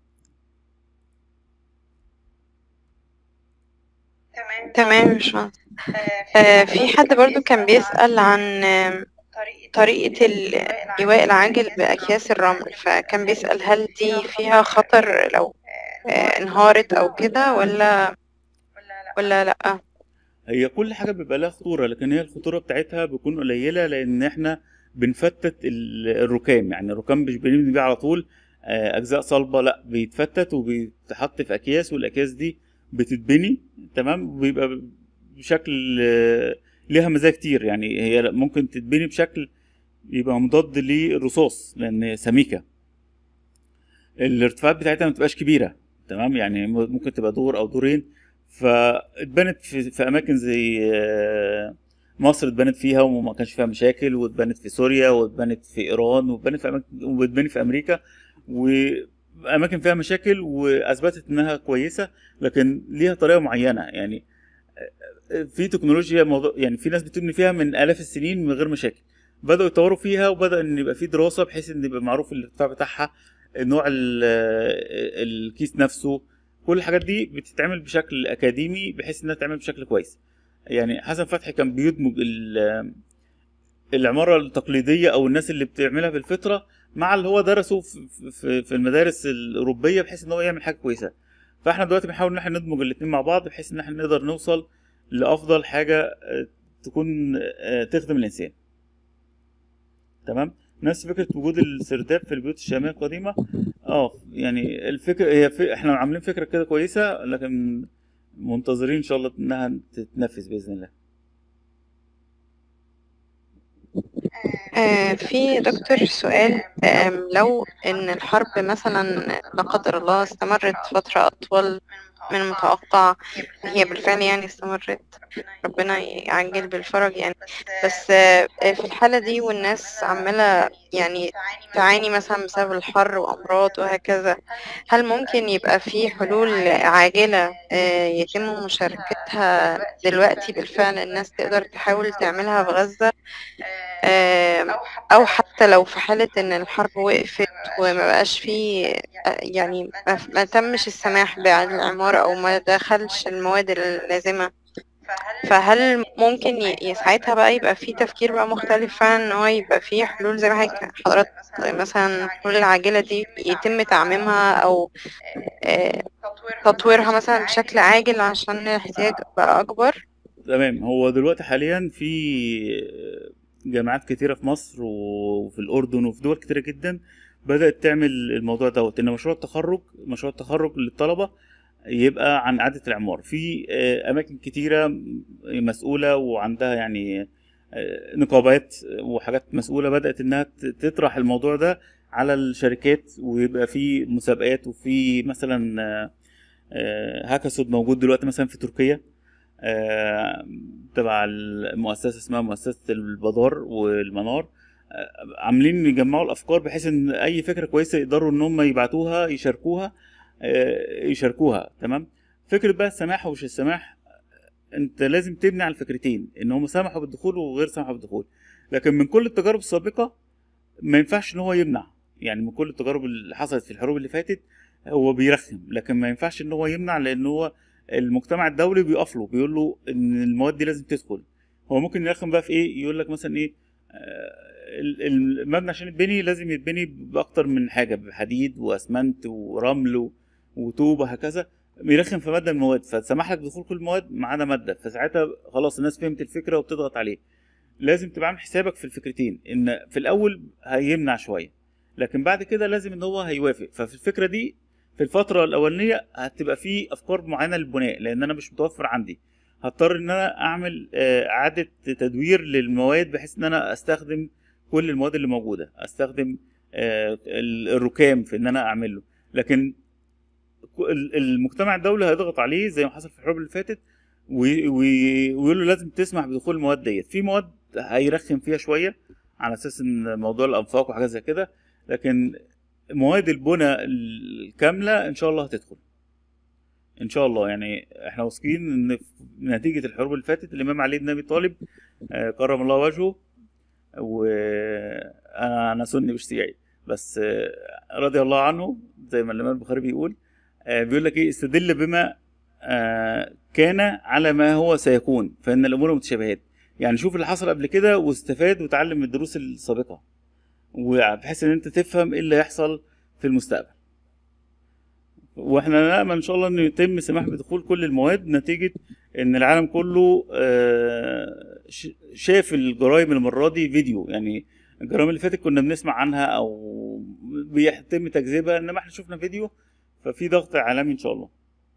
تمام يا باشمهندس آه، في حد برضو كان بيسأل عن آم، طريقة الإيواء العاجل بأكياس الرمل فكان بيسأل هل دي فيها خطر لو آه، انهارت أو كده ولا ولا لأ هي كل حاجه بيبقى لها خطوره لكن هي الخطوره بتاعتها بتكون قليله لان احنا بنفتت ال- الركام يعني الركام مش بنبني بيه على طول آه، اجزاء صلبه لا بيتفتت وبيتحط في اكياس والاكياس دي بتتبني تمام وبيبقى بشكل آه، ليها مزايا كتير يعني هي ممكن تتبني بشكل يبقى مضاد للرصاص لان سميكه الارتفاعات بتاعتها ما تبقاش كبيره تمام يعني ممكن تبقى دور او دورين فاتبنت في, في اماكن زي آه، مصر اتبنت فيها وما كانش فيها مشاكل واتبنت في سوريا واتبنت في ايران واتبنت في اماكن واتبنت في امريكا واماكن فيها مشاكل واثبتت انها كويسه لكن ليها طريقه معينه يعني آه، في تكنولوجيا موضوع يعني في ناس بتبني فيها من الاف السنين من غير مشاكل بداوا يطوروا فيها وبدا ان يبقى في دراسه بحيث ان يبقى معروف الارتفاع بتاعها نوع ال- الكيس نفسه كل الحاجات دي بتتعمل بشكل اكاديمي بحيث انها تتعمل بشكل كويس يعني حسن فتحي كان بيدمج ال- العماره التقليديه او الناس اللي بتعملها بالفطره مع اللي هو درسه في- في في المدارس الاوروبيه بحيث ان هو يعمل حاجه كويسه فاحنا دلوقتي بنحاول ان احنا ندمج الاثنين مع بعض بحيث ان احنا نقدر نوصل لافضل حاجه آه، تكون آه، تخدم الانسان تمام نفس فكره وجود السرداب في البيوت الشاميه القديمه اه يعني الفكره هي في احنا عاملين فكره كده كويسه لكن منتظرين ان شاء الله انها تتنفذ باذن الله آه، في دكتور سؤال آم، لو إن الحرب مثلا لا قدر الله استمرت فترة أطول من المتوقع هي بالفعل يعني استمرت ربنا يعجل بالفرج يعني بس آه، في الحالة دي والناس عمالة يعني تعاني مثلا بسبب الحر وأمراض وهكذا هل ممكن يبقى في حلول عاجلة آه، يتم مشاركتها دلوقتي بالفعل الناس تقدر تحاول تعملها في غزة آم، أو حتى لو في حالة إن الحرب وقفت وما بقاش فيه آه، يعني ما, ما تمش السماح بالعمارة أو ما دخلش المواد اللازمة فهل ممكن ي- ي- ساعتها بقى يبقى في تفكير بقى مختلف فعلا إن هو يبقى في حلول زي ما حضرتك حضرتك مثلا الحلول العاجلة دي يتم تعميمها أو آه، تطويرها مثلا بشكل عاجل عشان الاحتياج بقى أكبر تمام هو دلوقتي حاليا في جامعات كتيرة في مصر وفي الأردن وفي دول كتيرة جدا بدأت تعمل الموضوع دوت إن مشروع التخرج مشروع التخرج للطلبة يبقى عن إعادة الإعمار في آه، أماكن كتيرة مسؤولة وعندها يعني آه، نقابات وحاجات مسؤولة بدأت إنها ت- تطرح الموضوع ده على الشركات ويبقى في مسابقات وفي مثلا آه، آه، هاكاثون موجود دلوقتي مثلا في تركيا آه، تبع المؤسسه اسمها مؤسسه البدار والمنار آه، عاملين يجمعوا الافكار بحيث ان اي فكره كويسه يقدروا ان هم يبعتوها يشاركوها آه، يشاركوها تمام فكره بقى السماح ومش السماح انت لازم تبني على الفكرتين ان هم سمحوا بالدخول وغير سمحوا بالدخول لكن من كل التجارب السابقه ما ينفعش ان هو يمنع يعني من كل التجارب اللي حصلت في الحروب اللي فاتت هو بيرخم لكن ما ينفعش ان هو يمنع لان هو المجتمع الدولي بيقف له بيقول له ان المواد دي لازم تدخل هو ممكن يرخم بقى في ايه يقول لك مثلا ايه آه، ال- المبنى عشان يتبني لازم يتبني باكتر من حاجه بحديد واسمنت ورمل و- وطوب وهكذا بيرخم في ماده من المواد فسمح لك بدخول كل المواد ما عدا ماده فساعتها خلاص الناس فهمت الفكره وبتضغط عليه لازم تبقى عامل حسابك في الفكرتين ان في الاول هيمنع شويه لكن بعد كده لازم ان هو هيوافق ففي الفكره دي في الفتره الاولانيه هتبقى في افكار معينه للبناء لان انا مش متوفر عندي هضطر ان انا اعمل آه، اعاده تدوير للمواد بحيث ان انا استخدم كل المواد اللي موجوده استخدم آه، ال- الركام في ان انا اعمله لكن ك- ال- المجتمع الدولي هيضغط عليه زي ما حصل في الحروب اللي فاتت وي- وي- ويقول له لازم تسمح بدخول المواد ديت في مواد هيرخم فيها شويه على اساس ان موضوع الانفاق وحاجات زي كده لكن مواد البنى الكامله ان شاء الله هتدخل ان شاء الله يعني احنا واثقين ان في نتيجه الحروب اللي فاتت الامام علي بن ابي طالب آه، كرم الله وجهه وانا انا سني مش شيعي بس آه، رضي الله عنه زي ما الامام البخاري بيقول آه، بيقول لك ايه استدل بما آه، كان على ما هو سيكون فان الامور متشابهات يعني شوف اللي حصل قبل كده واستفاد وتعلم من الدروس السابقه وبحيث ان انت تفهم ايه اللي هيحصل في المستقبل واحنا نامل ان شاء الله انه يتم سماح بدخول كل المواد نتيجه ان العالم كله آه، ش- شاف الجرائم المره دي فيديو يعني الجرائم اللي فاتت كنا بنسمع عنها او بيتم تكذيبها انما احنا شفنا فيديو ففي ضغط عالمي ان شاء الله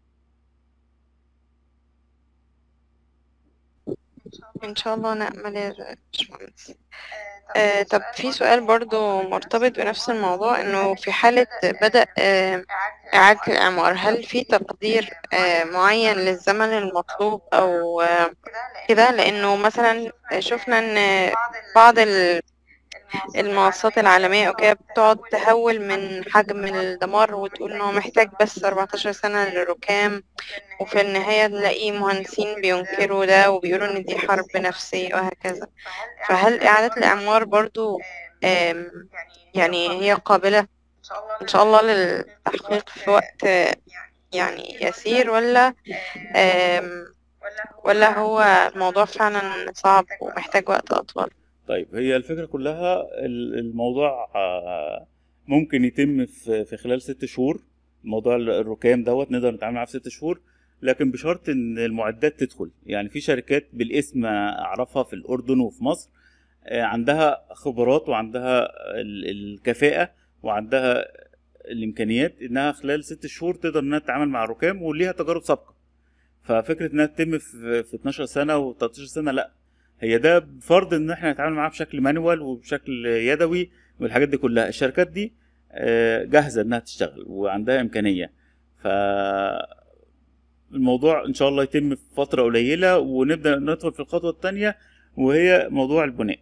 إن شاء الله نأمل يا باشمهندس آه طب في سؤال برضو مرتبط بنفس الموضوع إنه في حالة بدأ آه إعادة الإعمار هل في تقدير آه معين للزمن المطلوب أو آه كده لأنه مثلا شفنا إن بعض ال- المنصات العالمية أو كده بتقعد تهول من حجم الدمار وتقول إن هو محتاج بس 14 سنة للركام وفي النهاية نلاقي مهندسين بينكروا ده وبيقولوا إن دي حرب نفسية وهكذا فهل إعادة الإعمار برضو آم، يعني هي قابلة إن شاء الله للتحقيق في وقت آه، يعني يسير ولا آم، ولا هو الموضوع فعلا صعب ومحتاج وقت أطول طيب هي الفكره كلها ال- الموضوع آه، ممكن يتم في في خلال ست شهور موضوع ال- الركام دوت نقدر نتعامل معاه في ست شهور لكن بشرط ان المعدات تدخل يعني في شركات بالاسم اعرفها في الاردن وفي مصر آه، عندها خبرات وعندها ال- الكفاءه وعندها الامكانيات انها خلال ست شهور تقدر انها تتعامل مع الركام وليها تجارب سابقه ففكره انها تتم في في 12 سنه و13 سنه لا هي ده بفرض ان احنا نتعامل معاها بشكل مانوال وبشكل يدوي والحاجات دي كلها الشركات دي آه، جاهزه انها تشتغل وعندها امكانيه ف الموضوع ان شاء الله يتم في فتره قليله ونبدا ندخل في الخطوه الثانيه وهي موضوع البناء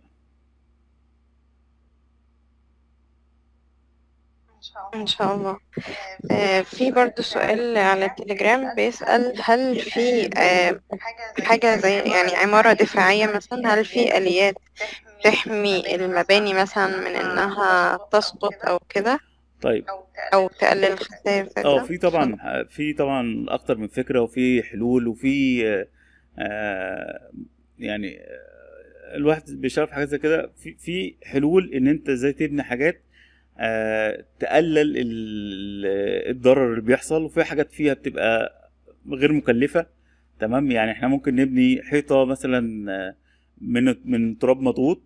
إن شاء الله آه، في برضو سؤال على التليجرام بيسأل هل في آه، حاجة زي يعني عمارة دفاعية مثلا هل في آليات تحمي المباني مثلا من إنها تسقط أو كده طيب أو تقلل الخسائر زي اه كده؟ في طبعا في طبعا اكتر من فكره وفي حلول وفي آه، آه، يعني آه، الواحد بيشتغل في حاجات زي كده في في حلول ان انت ازاي تبني حاجات آه، تقلل ال- الضرر اللي بيحصل وفي حاجات فيها بتبقى غير مكلفه تمام يعني احنا ممكن نبني حيطه مثلا آه، من من تراب مضغوط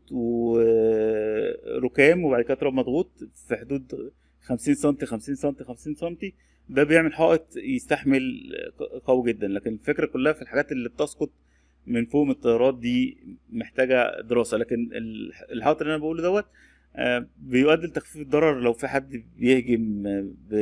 وركام وبعد كده تراب مضغوط في حدود 50 سم 50 سم 50 سم ده بيعمل حائط يستحمل قوي جدا لكن الفكره كلها في الحاجات اللي بتسقط من فوق من الطيارات دي محتاجه دراسه لكن ال- الحائط اللي انا بقوله دوت آه، بيؤدي لتخفيف الضرر لو في حد بيهجم ب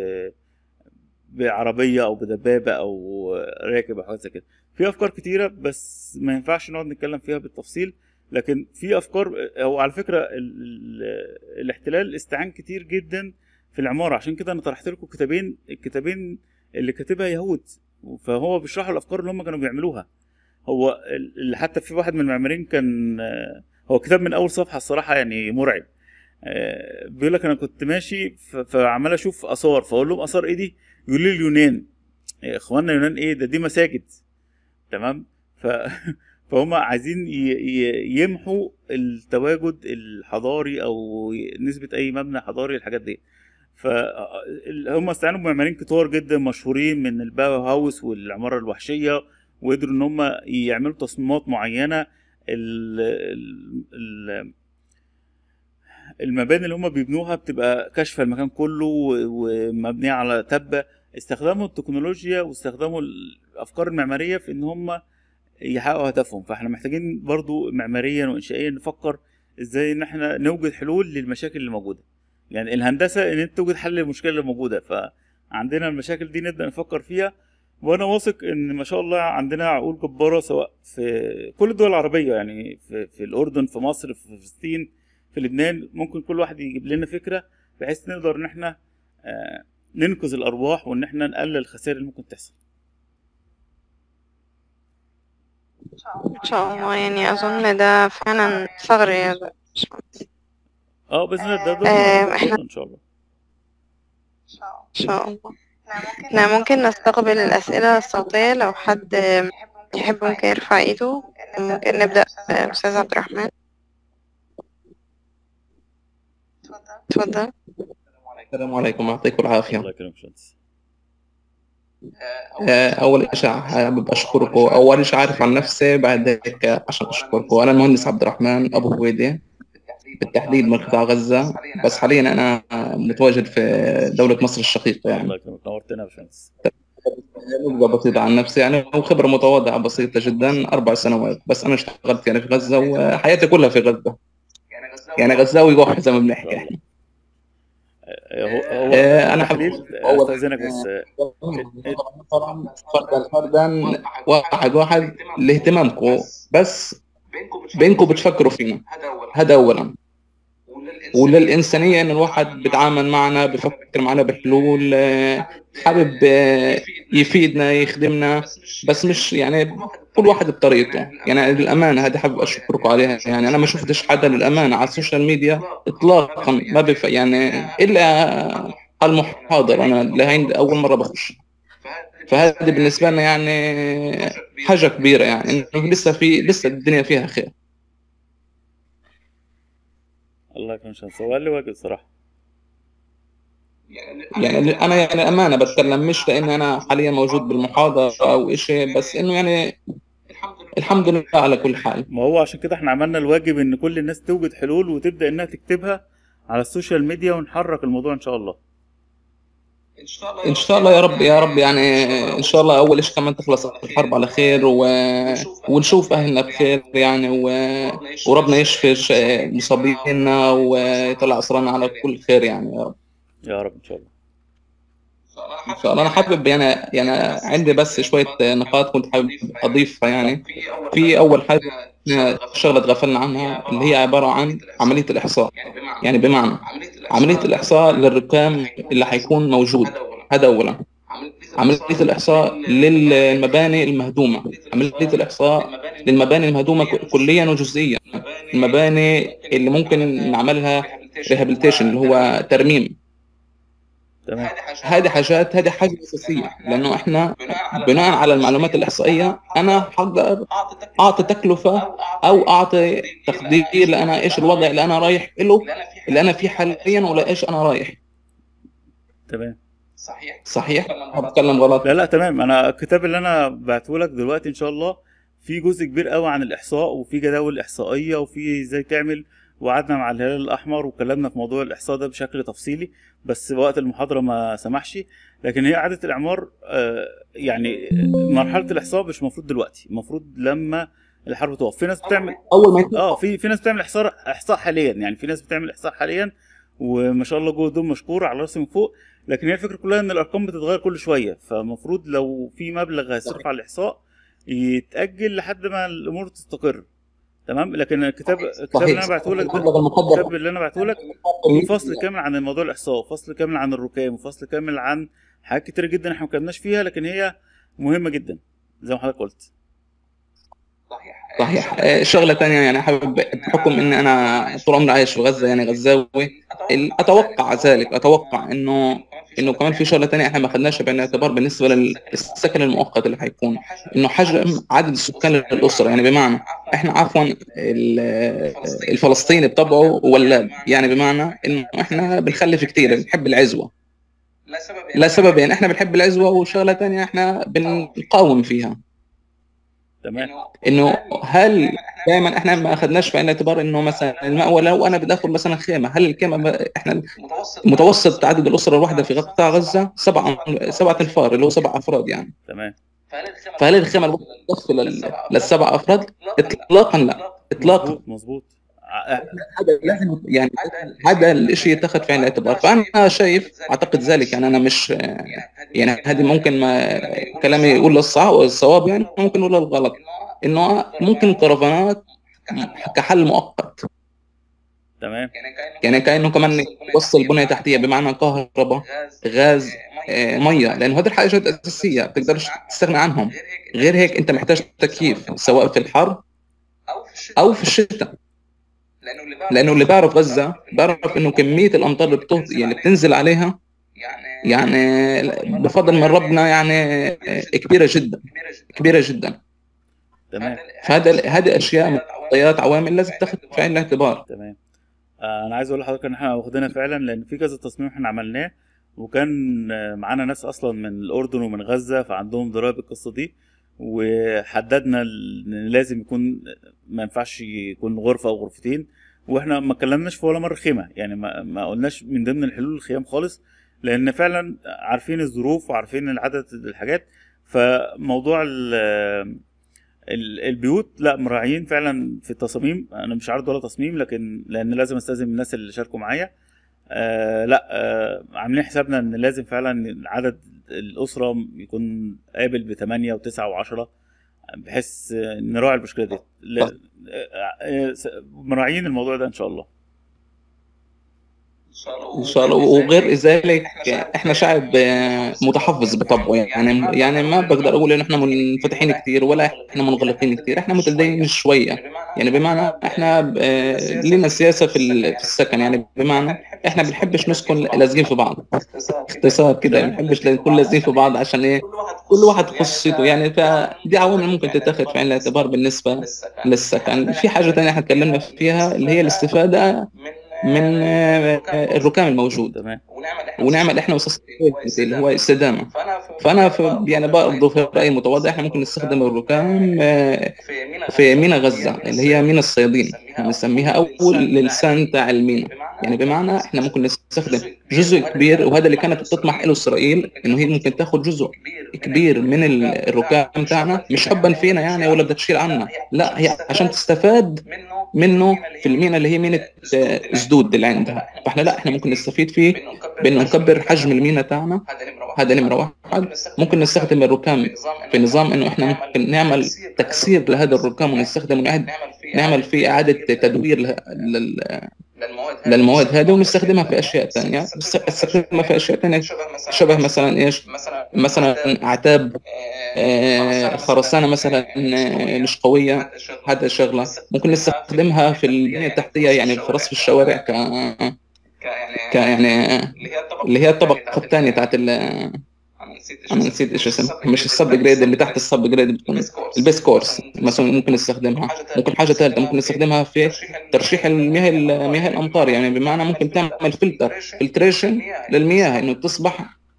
بعربيه او بدبابه او راكب او حاجه زي كده في افكار كتيره بس ما ينفعش نقعد نتكلم فيها بالتفصيل لكن في افكار هو على فكره ال... ال... الاحتلال استعان كتير جدا في العماره عشان كده انا طرحت لكم كتابين الكتابين اللي كاتبها يهود فهو بيشرحوا الافكار اللي هم كانوا بيعملوها هو اللي حتى في واحد من المعماريين كان هو كتاب من اول صفحه الصراحه يعني مرعب آه، بيقول لك انا كنت ماشي ف- فعمال اشوف اثار فاقول لهم اثار ايه دي يقولوا لي اليونان يا اخوانا يونان ايه ده دي مساجد تمام ف فهم عايزين ي- ي- يمحوا التواجد الحضاري او نسبه اي مبنى حضاري الحاجات دي فهم استعانوا بمعماريين كتار جدا مشهورين من الباو هاوس والعماره الوحشيه وقدروا ان هم يعملوا تصميمات معينه ال ال المباني اللي هم بيبنوها بتبقى كاشفه المكان كله و- ومبنيه على تبه استخدموا التكنولوجيا واستخدموا الافكار المعماريه في ان هم يحققوا هدفهم فاحنا محتاجين برضو معماريا وانشائيا نفكر ازاي ان احنا نوجد حلول للمشاكل اللي موجوده يعني الهندسه ان انت توجد حل للمشكله اللي موجوده فعندنا المشاكل دي نبدا نفكر فيها وانا واثق ان ما شاء الله عندنا عقول جباره سواء في كل الدول العربيه يعني في, في الاردن في مصر في فلسطين في لبنان ممكن كل واحد يجيب لنا فكره بحيث نقدر ان احنا آه، ننقذ الارواح وان احنا نقلل الخسائر اللي ممكن تحصل إن شاء الله يعني أظن ده فعلا ثغر يا باشمهندس اه باذن الله ده آه، دورنا إحنا- دورنا ان شاء الله إن شاء الله احنا ممكن نستقبل الأسئلة الصوتية لو حد يحب ممكن يرفع ايده ممكن نبدأ أستاذ عبد الرحمن اتفضل السلام عليكم يعطيكم العافية الله يكرمك يا باشمهندس آه، أول شيء حابب أشكركم أول شيء عارف عن نفسي بعد هيك عشان أشكركم أنا المهندس عبد الرحمن أبو هويدي بالتحديد من قطاع غزة بس حاليا أنا متواجد في دولة مصر الشقيقة يعني الله يكرمك نورتنا يا باشمهندس نبذة بسيطة عن نفسي يعني وخبرة متواضعة بسيطة جدا أربع سنوات بس أنا اشتغلت يعني في غزة وحياتي كلها في غزة يعني غزاوي قح زي ما ان بنحكي شاء الله آه، هو هو آه، أنا تحليل حابب آه، أول- استاذنك بس آه، فردا فردا واحد واحد لاهتمامكم بس بينكم بتفكروا فينا هذا اولا وللانسانيه ان الواحد بيتعامل معنا بفكر معنا بحلول آه، حابب آه، يفيدنا يخدمنا بس مش يعني كل واحد بطريقته يعني للامانه هذه حابب اشكركم عليها يعني انا ما شفتش حدا للامانه على السوشيال ميديا اطلاقا ما بف يعني الا على المحاضر انا لهين اول مره بخش فهذه بالنسبه لنا يعني حاجه كبيره يعني انه لسه في لسه الدنيا فيها خير الله يكرمك يا باشمهندس هو قال لي واجب صراحه يعني انا يعني امانه بتكلم مش لان انا حاليا موجود بالمحاضره او إشي بس انه يعني الحمد لله على كل حال ما هو عشان كده احنا عملنا الواجب ان كل الناس توجد حلول وتبدا انها تكتبها على السوشيال ميديا ونحرك الموضوع ان شاء الله ان شاء الله يا رب يا رب يعني ان شاء الله اول شيء كمان تخلص الحرب على خير و... ونشوف اهلنا بخير يعني و... وربنا يشفي ش- مصابينا ويطلع اسرنا على كل خير يعني يا رب يا رب ان شاء الله ان شاء الله انا حابب يعني يعني عندي بس شويه نقاط كنت حابب اضيفها يعني في اول حاجه شغله تغفلنا عنها اللي هي عباره عن عمليه الاحصاء يعني بمعنى عمليه الاحصاء للركام اللي حيكون موجود هذا اولا عمليه الاحصاء للمباني المهدومه عمليه الاحصاء للمباني المهدومه ك- كليا وجزئيا المباني اللي ممكن نعملها ريهابيليتيشن اللي هو ترميم تمام هذه حاجات هذه حاجه اساسيه لانه احنا بناء على المعلومات الاحصائيه انا حقدر اعطي تكلفه او اعطي تقدير لانا ايش الوضع اللي انا رايح له اللي انا فيه حاليا ولا ايش انا رايح تمام صحيح بتكلم غلط لا لا تمام انا الكتاب اللي انا بعته لك دلوقتي ان شاء الله في جزء كبير قوي عن الاحصاء وفي جداول احصائيه وفي ازاي تعمل وقعدنا مع الهلال الاحمر وكلمنا في موضوع الاحصاء ده بشكل تفصيلي بس وقت المحاضره ما سمحش لكن هي اعاده الاعمار آه، يعني مرحله الاحصاء مش المفروض دلوقتي المفروض لما الحرب تقف في ناس بتعمل اول ما يكون اه في في ناس بتعمل احصاء احصاء حاليا يعني في ناس بتعمل احصاء حاليا وما شاء الله جهدهم مشكور على راسي من فوق لكن هي الفكره كلها ان الارقام بتتغير كل شويه فالمفروض لو في مبلغ هيصرف على الاحصاء يتاجل لحد ما الامور تستقر تمام لكن الكتاب الكتاب اللي انا بعته لك ده المبلغ المقدر الكتاب اللي انا بعته لك في فصل كامل عن الموضوع الاحصاء وفصل كامل عن الركام وفصل كامل عن حاجات كتير جدا احنا ما اتكلمناش فيها لكن هي مهمه جدا زي ما حضرتك قلت صحيح آه، شغله ثانيه يعني حابب بحكم ان انا طول عمري عايش في غزه يعني غزاوي ال- اتوقع ذلك اتوقع انه انه كمان في شغله ثانيه احنا ما خدناش بعين الاعتبار بالنسبه للسكن المؤقت اللي حيكون انه حجم عدد السكان للاسره يعني بمعنى احنا عفوا الفلسطيني بطبعه ولاد يعني بمعنى انه احنا بنخلف كثير بنحب العزوه لا سبب يعني احنا بنحب العزوه وشغله ثانيه احنا بنقاوم فيها تمام انه هل دائما احنا ما اخذناش في عين الاعتبار انه مثلا المأوى لو انا بدي اخذ مثلا خيمه هل الخيمه احنا متوسط عدد الاسره الواحده في قطاع غزه سبعه سبعه انفار اللي هو سبع افراد يعني تمام فهل الخيمه الواحده تكفي للسبع افراد؟ اطلاقا لا اطلاقا مظبوط مظبوط هذا لازم يعني هذا الشيء يتخذ في عين الاعتبار فانا شايف اعتقد ذلك يعني انا مش يعني هذه ممكن ما كلامي يقول الصواب يعني ممكن يقول الغلط انه ممكن الكرفانات كحل مؤقت تمام يعني كانه كمان يوصل بنيه تحتيه بمعنى كهرباء غاز ميه لانه هذه الحاجات اساسيه ما بتقدرش تستغنى عنهم غير هيك انت محتاج تكييف سواء في الحر او في الشتاء لانه اللي بعرف غزه بعرف انه كميه الامطار اللي بتهط يعني بتنزل عليها يعني بفضل من ربنا يعني كبيره جدا كبيره جدا تمام فهذا هذه اشياء معطيات عوامل لازم تاخذ في عين الاعتبار تمام آه انا عايز اقول لحضرتك ان احنا واخدينها فعلا لان في كذا تصميم احنا عملناه وكان معانا ناس اصلا من الاردن ومن غزه فعندهم درايه بالقصه دي وحددنا ان لازم يكون ما ينفعش يكون غرفه او غرفتين واحنا ما اتكلمناش في ولا مره خيمه يعني ما, ما قلناش من ضمن الحلول الخيام خالص لان فعلا عارفين الظروف وعارفين العدد الحاجات فموضوع البيوت لا مراعيين فعلا في التصاميم انا مش عارض ولا تصميم لكن لان لازم استاذن الناس اللي شاركوا معايا آه لا آه عاملين حسابنا ان لازم فعلا عدد الاسره يكون قابل بثمانية وتسعة وعشرة بحيث نراعي المشكله دي مراعيين الموضوع ده ان شاء الله ان شاء الله وغير ذلك احنا شعب متحفظ بطبعه يعني يعني ما بقدر اقول ان احنا منفتحين كثير ولا احنا منغلقين كثير احنا متدينين شويه يعني بمعنى احنا لنا سياسه في السكن يعني بمعنى احنا بنحبش نسكن لازقين في بعض اختصار كده ما بنحبش نكون لازقين في بعض عشان ايه كل واحد خصيته يعني فدي عوامل ممكن تتاخذ في عين الاعتبار بالنسبه للسكن في حاجه ثانيه احنا اتكلمنا فيها اللي هي الاستفاده من الركام الموجود تمام ونعمل احنا اللي هو استدامه فانا في يعني برضه في رايي المتواضع احنا ممكن نستخدم الركام في مينا غزه اللي هي مينا الصيادين بنسميها اول للسان تاع المينا يعني بمعنى احنا ممكن نستخدم جزء كبير وهذا اللي كانت بتطمح له اسرائيل انه هي ممكن تاخذ جزء كبير من الركام تاعنا مش حبا فينا يعني ولا بدها تشيل عنا لا هي عشان تستفاد منه في المينا اللي هي مينة سدود اللي عندها فاحنا لا احنا ممكن نستفيد فيه بانه نكبر حجم المينا تاعنا هذا نمرة واحد ممكن نستخدم الركام في نظام انه احنا ممكن نعمل تكسير لهذا الركام ونستخدم ونعد نعمل فيه اعادة تدوير لل للمواد هذه ونستخدمها في اشياء ثانيه نستخدمها في اشياء ثانيه شبه مثلا ايش مثلا اعتاب آه خرسانه مثلا مش قويه هذا شغله ممكن نستخدمها في البنيه التحتيه يعني في رصف الشوارع ك ك يعني اللي هي الطبقه الثانيه تاعت انا نسيت ايش اسمها مش السب جريد اللي تحت السب جريد بتكون البيس كورس مثلا ممكن نستخدمها ممكن حاجه ثالثه ممكن نستخدمها في ترشيح المياه مياه الامطار يعني بمعنى ممكن تعمل فلتر فلتريشن للمياه انه تصبح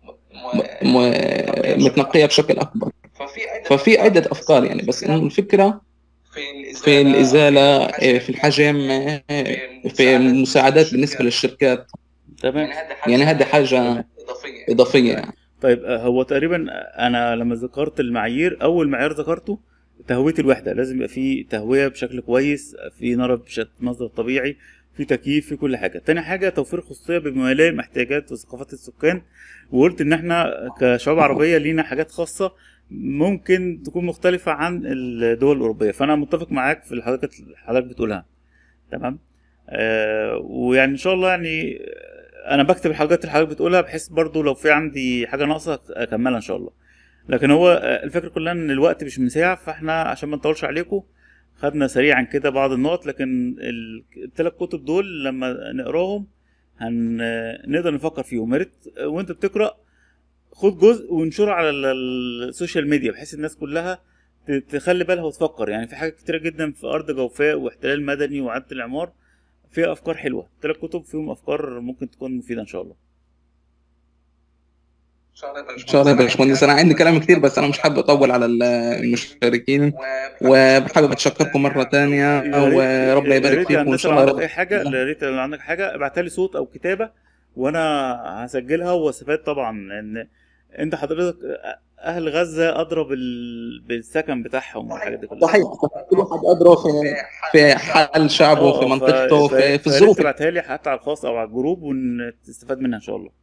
متنقيه بشكل اكبر ففي عده افكار يعني بس انه الفكره في الازاله في الحجم في المساعدات بالنسبه للشركات تمام يعني هذه حاجه اضافيه يعني طيب هو تقريبا انا لما ذكرت المعايير اول معيار ذكرته تهويه الوحده لازم يبقى في تهويه بشكل كويس في نار بمصدر طبيعي في تكييف في كل حاجه تاني حاجه توفير خصوصيه بما يلائم احتياجات وثقافات السكان وقلت ان احنا كشعوب عربيه لينا حاجات خاصه ممكن تكون مختلفه عن الدول الاوروبيه فانا متفق معاك في الحاجات اللي حضرتك بتقولها تمام آه ويعني ان شاء الله يعني انا بكتب الحاجات اللي حضرتك بتقولها بحيث برضو لو في عندي حاجه ناقصه اكملها ان شاء الله لكن هو الفكره كلها ان الوقت مش مساع فاحنا عشان ما نطولش عليكم خدنا سريعا كده بعض النقط لكن الثلاث كتب دول لما نقراهم هنقدر نفكر فيهم يا ريت وانت بتقرا خد جزء وانشره على ال- ال- السوشيال ميديا بحيث الناس كلها ت- تخلي بالها وتفكر يعني في حاجات كتيره جدا في ارض جوفاء واحتلال مدني وإعادة الإعمار فيها أفكار حلوة ثلاث كتب فيهم أفكار ممكن تكون مفيدة إن شاء الله ان شاء الله يا باشمهندس انا عندي كلام كتير بس انا مش حابب اطول على ال- المشتركين وحابب اتشكركم مره تانية وربنا يا يبارك ريت فيكم يا وان هندسة شاء لو الله عندك أي حاجة يا ريت لو عندك حاجة ابعتها لي صوت أو كتابة وأنا هسجلها واستفاد طبعا لأن أنت حضرتك أهل غزة أدرى بال... بالسكن بتاعهم والحاجات دي كلها صحيح كل واحد ادرى في في حال شعبه في آه، منطقته ف- في, في فيا ريت الظروف تبعتها لي حتى على الخاص أو على الجروب ونستفاد منها إن شاء الله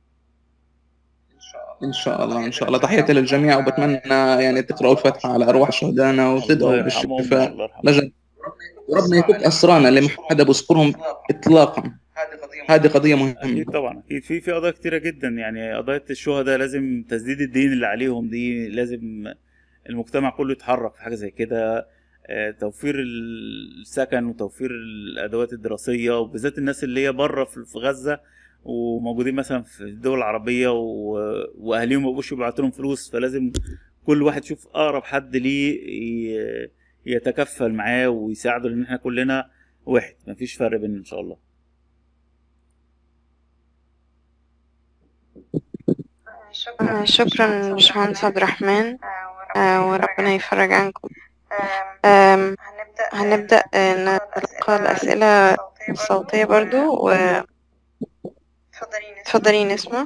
ان شاء الله ان شاء الله تحياتي للجميع وبتمنى يعني تقراوا الفاتحه على ارواح شهدائنا الله وتدعوا يرحمهم بالشفاء الله يرحمهم لجل وربنا يفك اسرانا اللي ما حدا بيذكرهم اطلاقا هذه قضيه مهمه اكيد طبعا اكيد في في قضايا كتيره جدا يعني قضايا الشهداء لازم تسديد الدين اللي عليهم دي لازم المجتمع كله يتحرك في حاجه زي كده آه، توفير السكن وتوفير الادوات الدراسيه وبالذات الناس اللي هي بره في في غزه وموجودين مثلا في الدول العربيه و- واهاليهم ما بقوش يبعتوا لهم فلوس فلازم كل واحد يشوف اقرب حد ليه ي- يتكفل معاه ويساعده لان احنا كلنا واحد مفيش فرق بيننا ان شاء الله آه، شكرا باشمهندس عبد الرحمن آه، وربنا يفرج عنكم آم، هنبدأ آه، نلقى الأسئلة الصوتية برضو و اتفضلي نسمة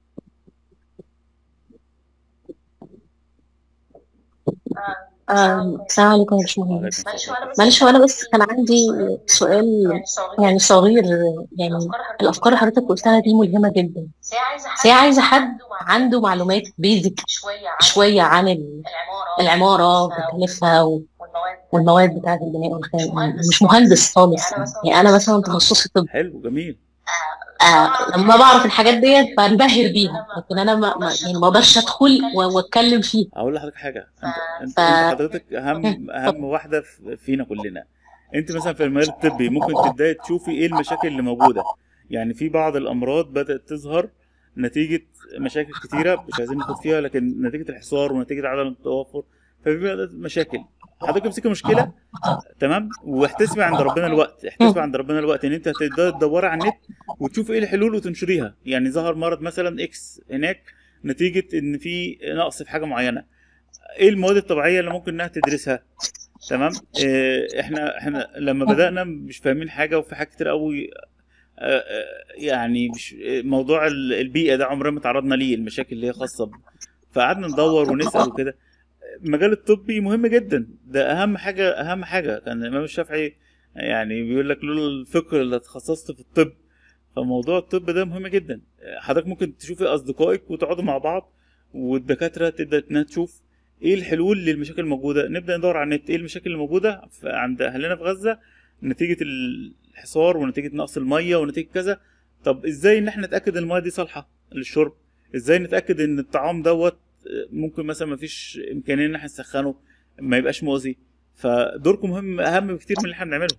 آه، السلام عليكم يا باشمهندس وعليكم السلام. معلش هو انا بس كان عندي سؤال يعني صغير يعني الافكار اللي حضرتك قلتها دي ملهمه جدا بس هي عايزه حد عنده معلومات بيزك شويه عن ال- العماره وتكاليفها و- والمواد بتاعه البناء والخام مش مهندس خالص يعني انا مثلا تخصصي طب حلو جميل آه لما بعرف الحاجات ديت بنبهر بيها لكن انا ما ما- يعني ما اقدرش ادخل و- واتكلم فيها اقول لحضرتك حاجه انت انت, ف- انت حضرتك اهم اهم واحده في- فينا كلنا انت مثلا في المجال الطبي ممكن تبداي تشوفي ايه المشاكل اللي موجوده يعني في بعض الامراض بدات تظهر نتيجه مشاكل كتيره مش عايزين ندخل فيها لكن نتيجه الحصار ونتيجه عدم التوافر ففي بدات مشاكل حضرتك امسكي مشكله تمام واحتسبي عند ربنا الوقت احتسبي عند ربنا الوقت ان انت هتبداي تدوري على النت وتشوفي ايه الحلول وتنشريها يعني ظهر مرض مثلا اكس هناك نتيجه ان في نقص في حاجه معينه ايه المواد الطبيعيه اللي ممكن انها تدرسها تمام إيه احنا احنا لما بدانا مش فاهمين حاجه وفي حاجات كتير قوي آه، آه، يعني مش موضوع ال- البيئه ده عمرنا ما تعرضنا ليه المشاكل اللي هي خاصه ب... فقعدنا ندور ونسال وكده المجال الطبي مهم جدا ده اهم حاجه اهم حاجه كان الامام الشافعي يعني بيقول لك لولا الفقه اللي اتخصصت في الطب فموضوع الطب ده مهم جدا حضرتك ممكن تشوفي اصدقائك وتقعدوا مع بعض والدكاتره تبدا انها تشوف ايه الحلول للمشاكل الموجوده نبدا ندور على النت ايه المشاكل اللي موجوده في- عند اهلنا في غزه نتيجه الحصار ونتيجه نقص الميه ونتيجه كذا طب ازاي ان احنا نتاكد ان الميه دي صالحه للشرب ازاي نتاكد ان الطعام دوت ممكن مثلا ما فيش امكانيه ان احنا نسخنه ما يبقاش مؤذي فدوركم مهم اهم بكتير من اللي احنا بنعمله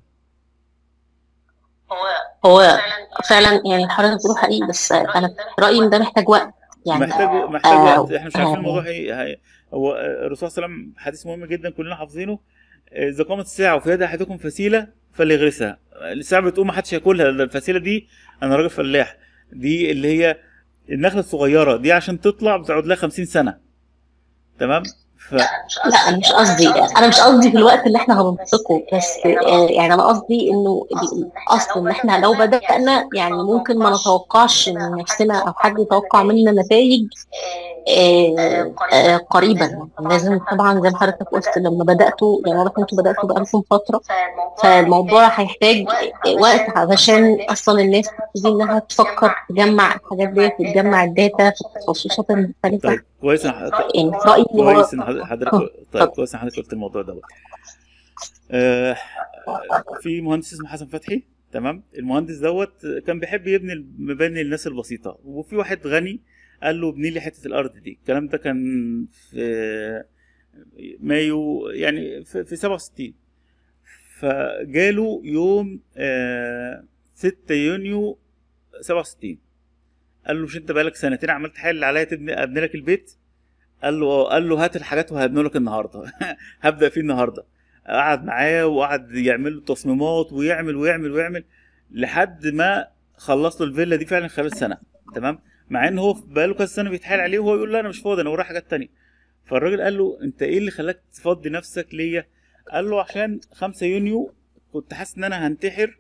هو فعلا يعني حضرتك بتقول حقيقي بس انا في رايي ان ده محتاج وقت يعني محتاج محتاج آه، وقت احنا مش عارفين آه. الموضوع هي هي هو الرسول صلى الله عليه وسلم حديث مهم جدا كلنا حافظينه اذا قامت الساعه وفي يد احدكم فسيله فليغرسها الساعه بتقوم ما حدش ياكلها الفسيله دي انا راجل فلاح دي اللي هي النخله الصغيره دي عشان تطلع بتقعد لها 50 سنه تمام ف لا انا مش قصدي انا مش قصدي في الوقت اللي احنا هننطقه بس آه، يعني انا قصدي انه الاصل ان احنا لو بدانا يعني ممكن ما نتوقعش من نفسنا او حد يتوقع منا نتائج آه، آه، قريبا لازم طبعا زي ما حضرتك قلت لما بداتوا يعني واضح انتوا بداتوا بقالكم فتره فالموضوع هيحتاج وقت علشان اصلا الناس تبتدي انها تفكر تجمع الحاجات ديت وتجمع الداتا في التخصصات المختلفه طيب كويس ان ح- يعني في رايي إن هو كويس ان حضرتك حضرتك- طيب كويس ان حضرتك قلت الموضوع دوت آه، في مهندس اسمه حسن فتحي تمام المهندس دوت كان بيحب يبني المباني للناس البسيطه وفي واحد غني قال له ابني لي حته الارض دي الكلام ده كان في مايو يعني في في 67 فجاله يوم آه، 6 يونيو 67 قال له مش انت بقالك سنتين عملت تحايل عليا تبني ابني لك البيت قال له اه قال له هات الحاجات وهبني لك النهارده هبدا فيه النهارده قعد معاه وقعد يعمل له تصميمات ويعمل ويعمل ويعمل لحد ما خلص له الفيلا دي فعلا خلال سنه تمام مع ان هو بقاله كذا سنه بيتحايل عليه وهو يقول لا انا مش فاضي انا ورايا حاجات تانية فالراجل قال له انت ايه اللي خلاك تفضي نفسك ليا قال له عشان 5 يونيو كنت حاسس ان انا هنتحر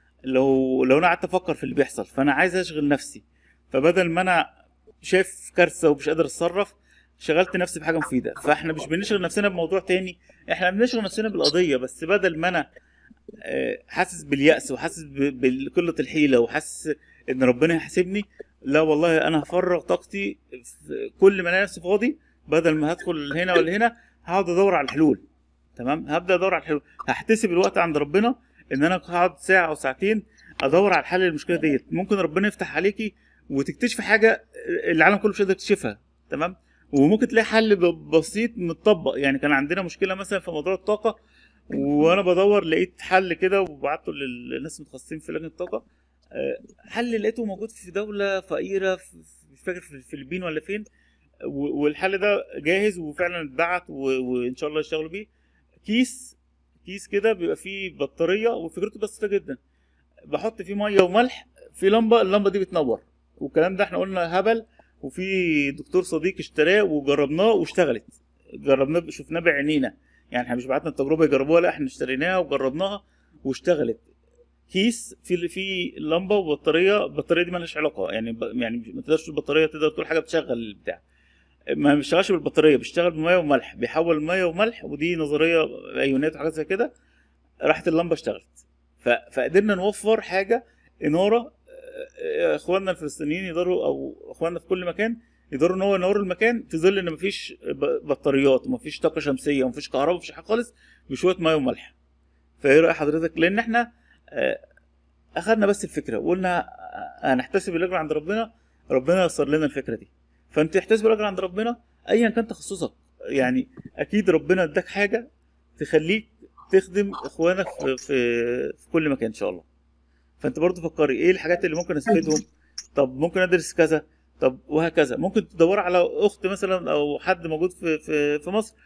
لو لو انا قعدت افكر في اللي بيحصل فانا عايز اشغل نفسي فبدل ما انا شايف كارثه ومش قادر اتصرف شغلت نفسي بحاجه مفيده فاحنا مش بنشغل نفسنا بموضوع تاني احنا بنشغل نفسنا بالقضيه بس بدل ما انا آه، حاسس باليأس وحاسس ب- بقلة الحيلة وحاسس ان ربنا يحاسبني لا والله انا هفرغ طاقتي في كل ما انا نفسي فاضي بدل ما هدخل هنا ولا هنا هقعد ادور على الحلول تمام هبدا ادور على الحلول هحتسب الوقت عند ربنا ان انا هقعد ساعه او ساعتين ادور على الحل للمشكله ديت ممكن ربنا يفتح عليكي وتكتشفي حاجه العالم كله مش قادر يكتشفها تمام وممكن تلاقي حل ب- بسيط متطبق يعني كان عندنا مشكله مثلا في موضوع الطاقه وانا بدور لقيت حل كده وبعته للناس المتخصصين في لجنه الطاقه آه، حل لقيته موجود في دوله فقيره في- مش فاكر في الفلبين ولا فين و- والحل ده جاهز وفعلا اتبعت و- وان شاء الله يشتغلوا بيه كيس كيس كده بيبقى فيه بطاريه وفكرته بسيطه جدا بحط فيه ميه وملح في لمبه اللمبه دي بتنور والكلام ده احنا قلنا هبل وفي دكتور صديق اشتراه وجربناه واشتغلت جربناه شفناه بعينينا يعني احنا مش بعتنا التجربه يجربوها لا احنا اشتريناها وجربناها واشتغلت كيس في في لمبه وبطاريه البطاريه دي مالهاش علاقه يعني ب... يعني ما تقدرش تقول البطاريه تقدر تقول حاجه بتشغل البتاع ما بيشتغلش بالبطاريه بيشتغل بميه وملح بيحول ميه وملح ودي نظريه ايونات وحاجات زي كده راحت اللمبه اشتغلت ف... فقدرنا نوفر حاجه اناره اه، اخواننا الفلسطينيين يقدروا او اخواننا في كل مكان يقدروا ان هو ينوروا المكان في ظل ان مفيش ب- بطاريات ومفيش طاقه شمسيه ومفيش كهرباء ومفيش حاجه خالص بشويه ميه وملح فايه راي حضرتك لان احنا اه، اخدنا بس الفكره وقلنا اه، هنحتسب الاجر عند ربنا ربنا يسر لنا الفكره دي فانت تحتسب الاجر عند ربنا ايا كان تخصصك يعني اكيد ربنا اداك حاجه تخليك تخدم اخوانك في, في في كل مكان ان شاء الله فانت برضو فكري ايه الحاجات اللي ممكن استفيدهم طب ممكن ادرس كذا طب وهكذا ممكن تدور على اخت مثلا او حد موجود في في, في مصر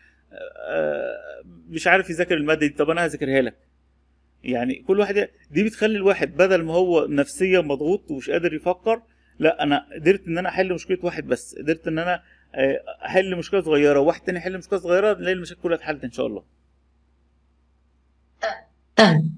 آه، مش عارف يذاكر الماده دي طب انا هذاكرها لك يعني كل واحد دي بتخلي الواحد بدل ما هو نفسيا مضغوط ومش قادر يفكر لا انا قدرت ان انا احل مشكله واحد بس قدرت ان انا آه، احل مشكله صغيره وواحد تاني يحل مشكله صغيره نلاقي المشاكل كلها اتحلت ان شاء الله تمام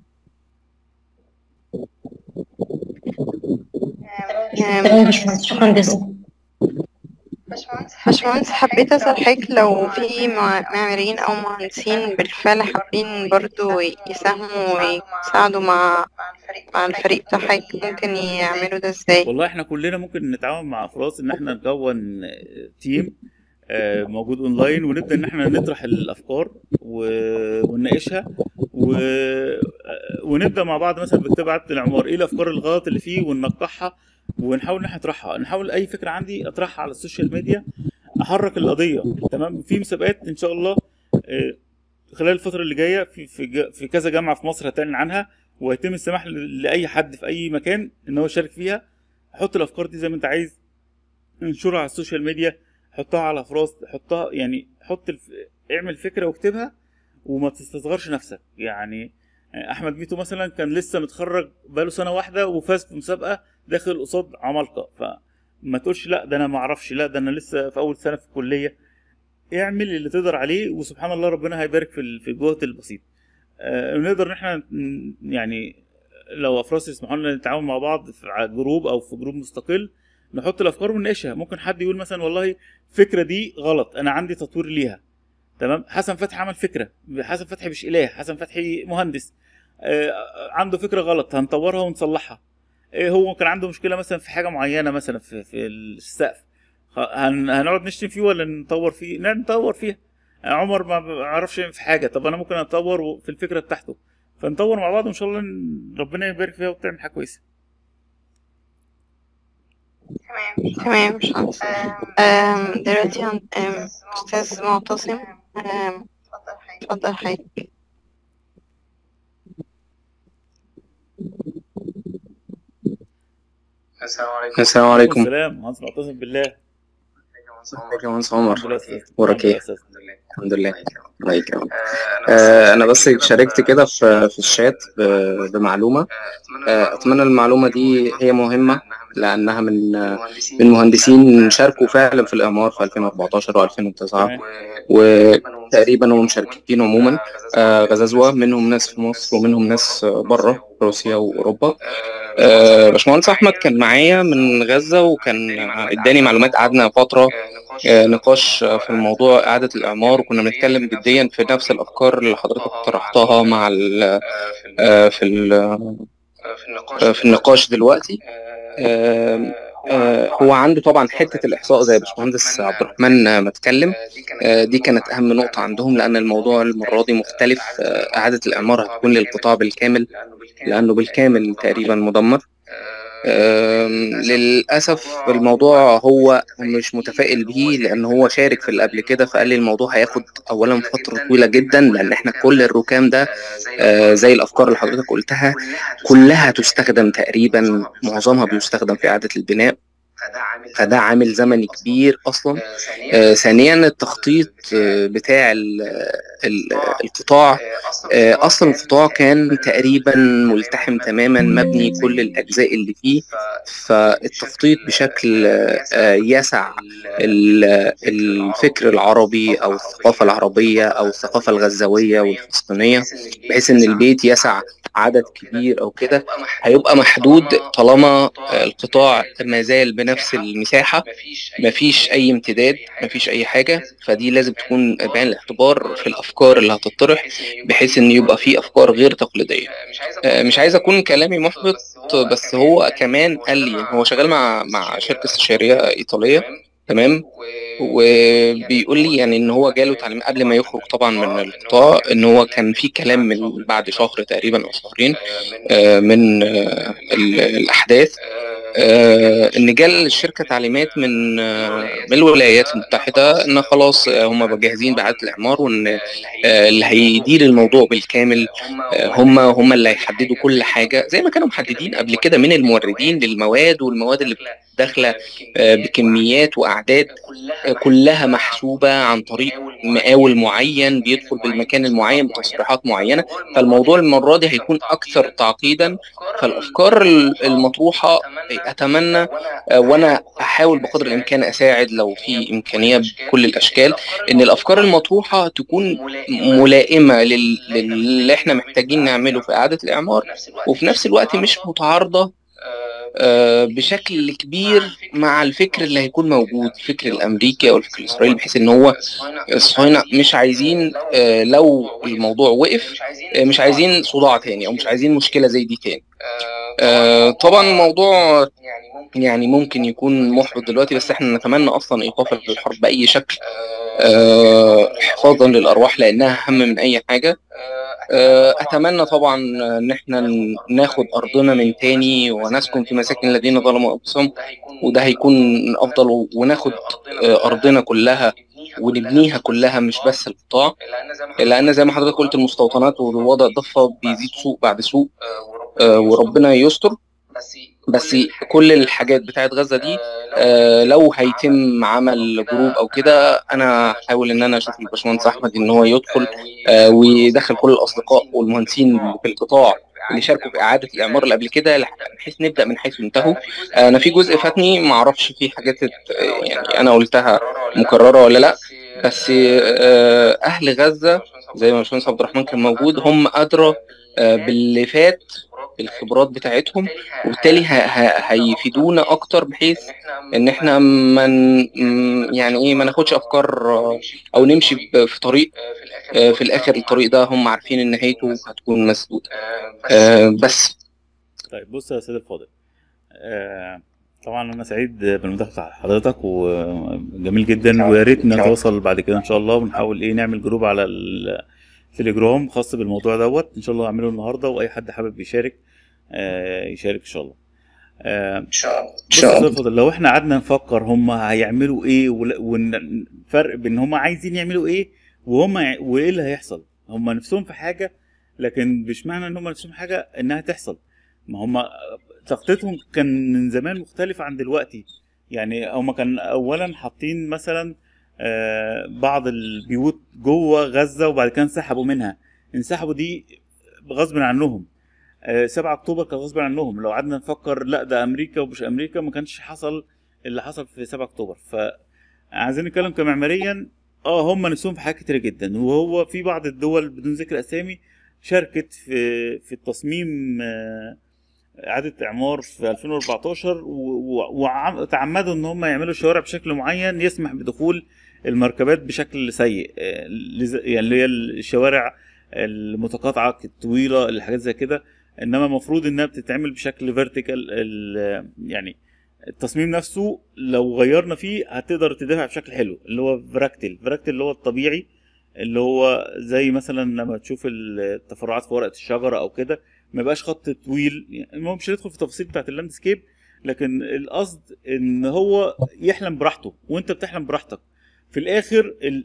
آم، تمام يا باشمهندس شكرا جزيلا باشمهندس حبيت أسأل حضرتك لو في مع- معماريين أو مهندسين بالفعل حابين برضو يساهموا ويساعدوا مع مع الفريق بتاع حضرتك ممكن يعملوا ده ازاي؟ والله احنا كلنا ممكن نتعاون مع افراس ان احنا نكون تيم آه، موجود اونلاين ونبدا ان احنا نطرح الافكار و- ونناقشها و... آه، ونبدا مع بعض مثلا بكتاب عدد العمار ايه الافكار الغلط اللي فيه وننقحها ونحاول ان احنا نطرحها نحاول اي فكره عندي اطرحها على السوشيال ميديا احرك القضيه تمام في مسابقات ان شاء الله آه، خلال الفتره اللي جايه في في, ج- في كذا جامعه في مصر هتعلن عنها وهيتم السماح ل- لاي حد في اي مكان ان هو يشارك فيها حط الافكار دي زي ما انت عايز انشرها على السوشيال ميديا حطها على فراس حطها يعني حط الف... اعمل فكره واكتبها وما تستصغرش نفسك يعني احمد ميتو مثلا كان لسه متخرج بقاله سنه واحده وفاز في مسابقه داخل قصاد عمالقه فما تقولش لا ده انا ما اعرفش لا ده انا لسه في اول سنه في الكليه اعمل اللي تقدر عليه وسبحان الله ربنا هيبارك في ال- في الجهد البسيط آه، نقدر ان احنا ن- يعني لو افراس يسمحوا لنا نتعاون مع بعض في على جروب او في جروب مستقل نحط الافكار ونناقشها ممكن حد يقول مثلا والله الفكره دي غلط انا عندي تطوير ليها تمام حسن فتحي عمل فكره حسن فتحي مش اله حسن فتحي مهندس آه، عنده فكره غلط هنطورها ونصلحها آه، هو كان عنده مشكله مثلا في حاجه معينه مثلا في في السقف خ- هن- هنقعد نشتم فيه ولا نطور فيه لا نطور فيها آه، عمر ما بيعرفش يعمل في حاجه طب انا ممكن اطور في الفكره بتاعته فنطور مع بعض وان شاء الله ن- ربنا يبارك فيها وتعمل حاجه كويسه تمام باشمهندس آم، دلوقتي هن- آم، أستاذ معتصم آم، اتفضل حضرتك السلام عليكم السلام مهندس معتصم بالله ازيك يا مهندس عمر الحمد لله يا أستاذ. أخبارك إيه؟ الحمد لله يا أستاذ. الحمد لله الله يكرمك آه انا بس شاركت كده في في الشات ب- بمعلومه آه اتمنى المعلومه دي هي مهمه لانها من من مهندسين شاركوا فعلا في الاعمار في 2014 و2009 تمام. وتقريبا هم مشاركين عموما آه غزازوه منهم ناس في مصر ومنهم ناس بره روسيا واوروبا آه باشمهندس احمد كان معايا من غزه وكان اداني معلومات قعدنا فتره آه، نقاش آه، في الموضوع إعادة الإعمار وكنا بنتكلم جديا في نفس الأفكار اللي حضرتك طرحتها مع ال آه، في ال آه، في النقاش دلوقتي آه، آه، هو عنده طبعا حتة الإحصاء زي باشمهندس عبد الرحمن آه، ما اتكلم آه، دي كانت أهم نقطة عندهم لأن الموضوع المرة دي مختلف آه، إعادة الإعمار هتكون للقطاع بالكامل لأنه بالكامل تقريبا مدمر آم، للأسف الموضوع هو مش متفائل بيه لأن هو شارك في اللي قبل كده فقال لي الموضوع هياخد أولا فترة طويلة جدا لأن إحنا كل الركام ده آه، زي الأفكار اللي حضرتك قلتها كلها تستخدم تقريبا معظمها بيستخدم في إعادة البناء فده عامل زمني كبير أصلا آه، ثانيا التخطيط آه، بتاع ال- ال- القطاع آه، اصلا القطاع كان تقريبا ملتحم تماما مبني كل الاجزاء اللي فيه فالتخطيط بشكل آه، يسع ال- الفكر العربي او الثقافه العربيه او الثقافه الغزاويه والفلسطينيه بحيث ان البيت يسع عدد كبير او كده هيبقى محدود طالما آه، القطاع ما زال بنفس المساحه مفيش اي امتداد مفيش اي حاجه فدي لازم تكون بعين الاعتبار في الافكار اللي هتطرح بحيث ان يبقى في افكار غير تقليديه آه، مش عايز اكون كلامي محبط بس هو كمان قال لي هو شغال مع مع شركه استشاريه ايطاليه تمام وبيقول لي يعني ان هو جاله تعليم قبل ما يخرج طبعا من القطاع ان هو كان في كلام من بعد شهر تقريبا او شهرين آه، من آه، ال- الاحداث آه، ان جال الشركه تعليمات من آه، من الولايات المتحده ان خلاص آه، هم جاهزين باعاده الاعمار وان آه، اللي هيدير الموضوع بالكامل آه، هم هم اللي هيحددوا كل حاجه زي ما كانوا محددين قبل كده من الموردين للمواد والمواد اللي داخله آه، بكميات واعداد آه، كلها محسوبه عن طريق مقاول معين بيدخل بالمكان المعين بتصريحات معينه فالموضوع المره دي هيكون اكثر تعقيدا فالافكار المطروحه اتمنى آه، وانا احاول بقدر الامكان اساعد لو في امكانيه بكل الاشكال ان الافكار المطروحه تكون ملائمه لل- للي احنا محتاجين نعمله في اعاده الاعمار وفي نفس الوقت مش متعارضه آه، بشكل كبير مع الفكر اللي هيكون موجود الفكر الامريكي او الفكر الاسرائيلي بحيث ان هو الصهاينه مش عايزين آه، لو الموضوع وقف آه، مش عايزين صداع تاني او مش عايزين مشكله زي دي تاني آه، طبعا الموضوع يعني ممكن يكون محبط دلوقتي بس احنا نتمنى اصلا ايقاف الحرب باي شكل آه، حفاظا للارواح لانها اهم من اي حاجه آه، اتمنى طبعا ان احنا ناخد ارضنا من تاني ونسكن في مساكن الذين ظلموا انفسهم وده هيكون افضل وناخد آه، ارضنا كلها ونبنيها كلها مش بس القطاع لان زي ما حضرتك قلت المستوطنات ووضع الضفه بيزيد سوق بعد سوق آه، وربنا يستر بس كل الحاجات بتاعت غزه دي آه، لو هيتم عمل جروب او كده انا هحاول ان انا اشوف الباشمهندس احمد ان هو يدخل آه، ويدخل كل الاصدقاء والمهندسين اللي في القطاع اللي شاركوا في اعاده الاعمار اللي قبل كده بحيث نبدا من حيث انتهوا آه، انا في جزء فاتني ما اعرفش في حاجات ات- يعني انا قلتها مكرره ولا لا بس آه، اهل غزه زي ما الباشمهندس عبد الرحمن كان موجود هم ادرى آه، باللي فات بالخبرات بتاعتهم وبالتالي ه- ه- هيفيدونا اكتر بحيث ان احنا من م- يعني ايه ما ناخدش افكار آه، او نمشي ب- في طريق آه، في الاخر الطريق ده هم عارفين ان نهايته هتكون مسدوده آه، بس طيب بص يا سيدي الفاضل آه طبعا انا سعيد بالمداخله بتاع حضرتك وجميل جدا ويا ريت نتواصل بعد كده ان شاء الله ونحاول ايه نعمل جروب على التليجرام خاص بالموضوع دوت ان شاء الله نعمله النهارده واي حد حابب يشارك آه يشارك ان شاء الله آه ان شاء الله ان بص يا شاء أستاذ الله فاضل لو احنا قعدنا نفكر هم هيعملوا ايه ول- والفرق بين هم عايزين يعملوا ايه وهم ع- وايه اللي هيحصل هم نفسهم في حاجه لكن مش معنى ان هم نفسهم في حاجه انها تحصل ما هم تخطيطهم كان من زمان مختلف عن دلوقتي يعني هما كان اولا حاطين مثلا آه، بعض البيوت جوه غزه وبعد كده انسحبوا منها انسحبوا دي غصب عنهم آه، 7 اكتوبر كان غصب عنهم لو قعدنا نفكر لا ده امريكا ومش امريكا ما كانش حصل اللي حصل في 7 اكتوبر فعايزين نتكلم كمعماريا اه هم نفسهم في حاجات كتير جدا وهو في بعض الدول بدون ذكر اسامي شاركت في في التصميم آه، اعاده اعمار في 2014 وتعمدوا ان هم يعملوا شوارع بشكل معين يسمح بدخول المركبات بشكل سيء آه، لز- يعني اللي هي الشوارع المتقاطعه الطويله الحاجات زي كده انما المفروض انها بتتعمل بشكل فيرتيكال يعني التصميم نفسه لو غيرنا فيه هتقدر تدافع بشكل حلو اللي هو فراكتل فراكتل اللي هو الطبيعي اللي هو زي مثلا لما تشوف التفرعات في ورقه الشجره او كده ما يبقاش خط طويل يعني المهم مش هندخل في التفاصيل بتاعت اللاندسكيب لكن القصد ان هو يحلم براحته وانت بتحلم براحتك في الاخر ال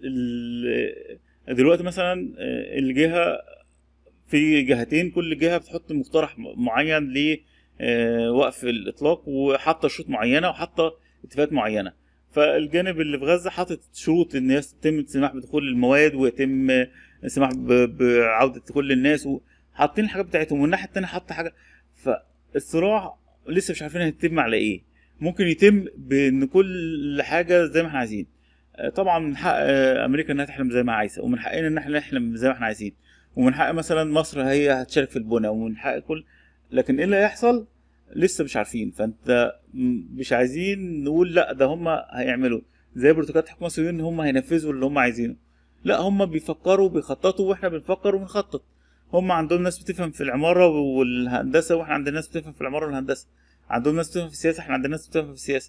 ال دلوقتي مثلا آه، الجهه في جهتين كل جهه بتحط مقترح معين لوقف الاطلاق وحاطه شروط معينه وحاطه اتفاقات معينه فالجانب اللي في غزه حاطط شروط ان يتم السماح بدخول المواد ويتم السماح ب- بعوده كل الناس وحاطين الحاجات بتاعتهم والناحيه التانيه حاطه حاجه فالصراع لسه مش عارفين هيتم على ايه ممكن يتم بان كل حاجه زي ما احنا عايزين آه، طبعا من حق آه، امريكا انها تحلم زي ما عايزه ومن حقنا ان احنا نحلم زي ما احنا عايزين ومن حق مثلا مصر هي هتشارك في البنى ومن حق كل لكن ايه اللي هيحصل لسه مش عارفين فانت م- مش عايزين نقول لا ده هم هيعملوا زي برتقالات حكومه الصهيونيه ان هم هينفذوا اللي هم عايزينه لا هم بيفكروا بيخططوا واحنا بنفكر وبنخطط هم عندهم ناس بتفهم في العماره والهندسه واحنا عندنا ناس بتفهم في العماره والهندسه عندهم ناس بتفهم في السياسه احنا عندنا ناس بتفهم في السياسه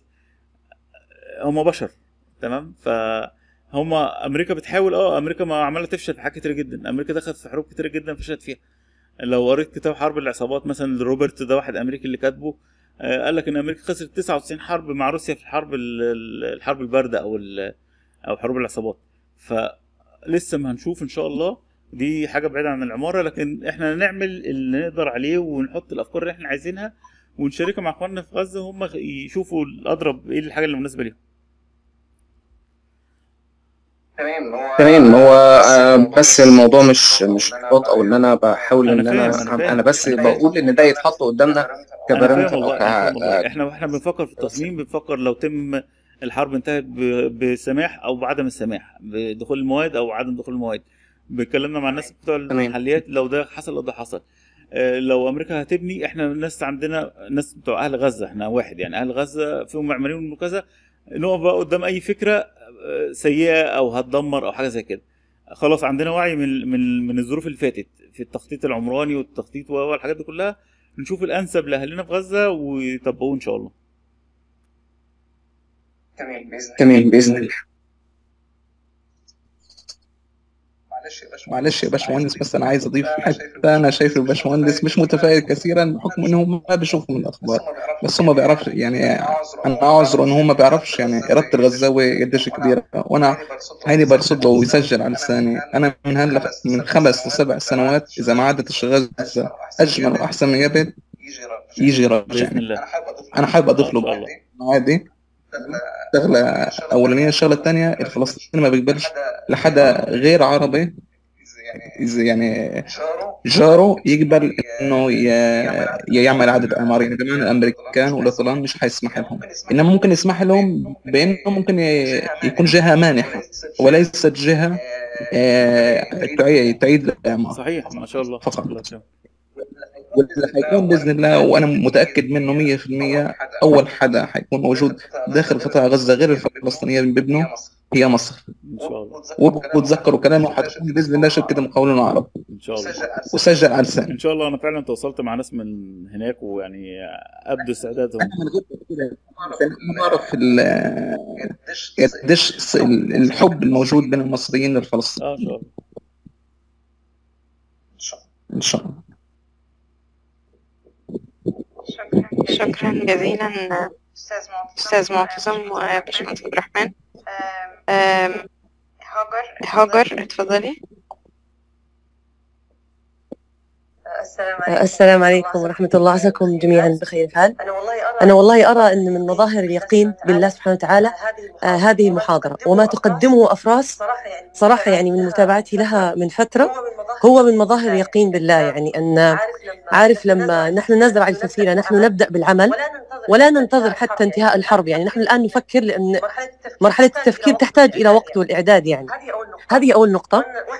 هم بشر تمام ف هم امريكا بتحاول اه امريكا ما عماله تفشل في حاجات كتير جدا امريكا دخلت في حروب كتير جدا فشلت فيها لو قريت كتاب حرب العصابات مثلا لروبرت ده واحد امريكي اللي كاتبه آه، قال لك ان امريكا خسرت 99 حرب مع روسيا في الحرب ال- ال- الحرب البارده او ال- او حروب العصابات فلسه ما هنشوف ان شاء الله دي حاجه بعيده عن العماره لكن احنا نعمل اللي نقدر عليه ونحط الافكار اللي احنا عايزينها ونشاركها مع اخواننا في غزه هم يشوفوا الاضرب ايه الحاجه اللي مناسبه ليهم تمام هو آه، بس الموضوع مش مش احباط او ان انا بحاول أنا ان فاهم، انا أنا فاهم. انا بس أنا فاهم. بقول ان ده يتحط قدامنا انا كبارامتر فاهم او والله أنا فاهم والله. ك احنا احنا بنفكر في التصميم بنفكر لو تم الحرب انتهت ب- بسماح او بعدم السماح بدخول المواد او عدم دخول المواد بيتكلمنا مع الناس بتوع تمام. المحليات لو ده حصل او ده حصل آه، لو امريكا هتبني احنا الناس عندنا ناس بتوع اهل غزه احنا واحد يعني اهل غزه فيهم معماريين وكذا نقف بقى قدام اي فكره آه، سيئه او هتدمر او حاجه زي كده خلاص عندنا وعي من من من الظروف اللي فاتت في التخطيط العمراني والتخطيط والحاجات دي كلها نشوف الانسب لاهلنا في غزه ويطبقوه ان شاء الله تمام باذن الله معلش يا باشمهندس بس انا عايز اضيف حته انا شايف الباشمهندس مش متفائل كثيرا بحكم ان هم ما بيشوفوا من الاخبار بس هم ما بيعرفش يعني انا اعذر ان هو ما بيعرفش يعني اراده الغزاوي قديش كبيره وانا عيني برصد له ويسجل على لساني انا من هلا من خمس لسبع سنوات اذا ما عادت غزه اجمل واحسن من قبل يجي باذن رجعني الله انا حابب اضيف إن شاء له الله. عادي شغلة أولانية الشغلة الثانية الفلسطيني ما بيقبلش لحدا غير عربي إذا يعني جاره يقبل إنه ي- يعمل عدد أعمار يعني بمعنى الأمريكان والإطلال مش هيسمح لهم إنما ممكن يسمح لهم بإنه ممكن ي- يكون جهة مانحة وليست جهة آه، تعيد تعيد الإعمار صحيح ما شاء الله فقط. الله يسلمك. واللي حيكون باذن الله وانا متاكد منه 100% اول حدا حيكون موجود داخل قطاع غزه غير الفلسطينيين اللي بيبنوا هي مصر ان شاء الله وتذكروا كلامه حتكون باذن الله شركه المقاولون العرب ان شاء الله وسجل على لساني ان شاء الله انا فعلا تواصلت مع ناس من هناك ويعني ابدوا استعدادهم انا من غير تفكير، انا بعرف ال- قديش الحب الموجود بين المصريين للفلسطينيين اه ان شاء الله ان شاء الله شكرا جزيلا أستاذ معتصم وباشمهندس عبد الرحمن آم، هاجر اتفضلي السلام عليكم ورحمة الله عساكم جميعا بخير حال أنا والله أرى أن من مظاهر اليقين بالله سبحانه وتعالى آه هذه المحاضرة وما تقدمه أفراس صراحة يعني من متابعتي لها من فترة هو من مظاهر اليقين بالله يعني أن عارف لما نحن نزرع الفسيلة نحن نبدأ بالعمل ولا ننتظر حتى انتهاء الحرب يعني نحن الآن نفكر لأن مرحلة التفكير تحتاج إلى وقت والإعداد يعني هذه أول نقطة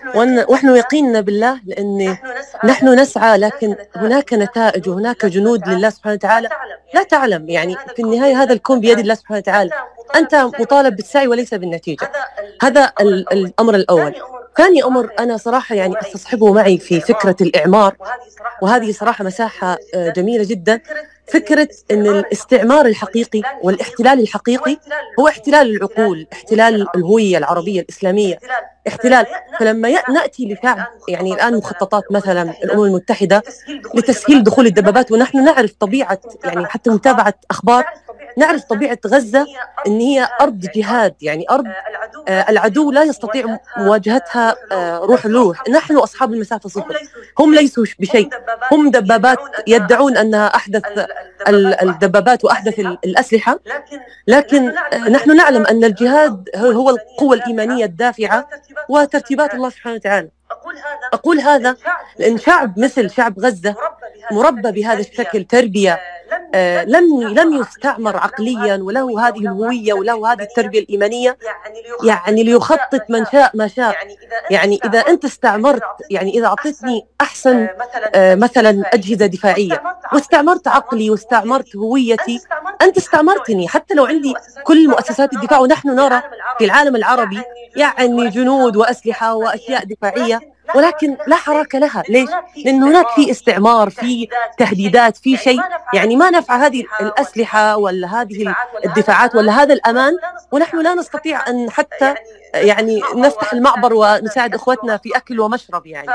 ونحن يقيننا بالله لأن نحن نسعى لكن هناك نتائج وهناك جنود لله سبحانه وتعالى لا تعلم يعني في النهاية هذا الكون بيد الله سبحانه وتعالى أنت مطالب بالسعي وليس بالنتيجة هذا الأمر الأول ثاني أمر أنا صراحة يعني أستصحبه معي في فكرة الإعمار وهذه صراحة مساحة جميلة جدا فكرة أن الاستعمار الحقيقي والاحتلال الحقيقي هو احتلال العقول احتلال الهوية العربية الإسلامية احتلال فلما نأتي لشعب يعني الآن مخططات مثلا الأمم المتحدة لتسهيل دخول الدبابات ونحن نعرف طبيعة يعني حتى متابعة أخبار نعرف طبيعة غزة أن هي أرض جهاد يعني أرض العدو لا يستطيع مواجهتها روح روح نحن أصحاب المسافة صفر هم ليسوا بشيء هم دبابات يدعون أنها أحدث الدبابات وأحدث الأسلحة لكن نحن نعلم أن الجهاد هو القوة الإيمانية الدافعة وترتيبات الله سبحانه وتعالى أقول هذا لأن شعب مثل شعب غزة مربى بهذا الشكل تربية آه لم لم يستعمر عقليا وله هذه الهوية وله هذه التربية الإيمانية يعني ليخطط من شاء ما شاء يعني إذا أنت استعمرت يعني إذا أعطيتني أحسن آه مثلا أجهزة دفاعية واستعمرت عقلي واستعمرت هويتي أنت استعمرتني حتى لو عندي كل مؤسسات الدفاع ونحن نرى في العالم العربي يعني جنود وأسلحة وأشياء دفاعية ولكن لا حراك لها ليش؟ لأن هناك في استعمار في تهديدات في شيء يعني ما نفع هذه الأسلحة ولا هذه الدفاعات ولا هذا الأمان ونحن لا نستطيع أن حتى يعني نفتح المعبر ونساعد اخوتنا في اكل ومشرب يعني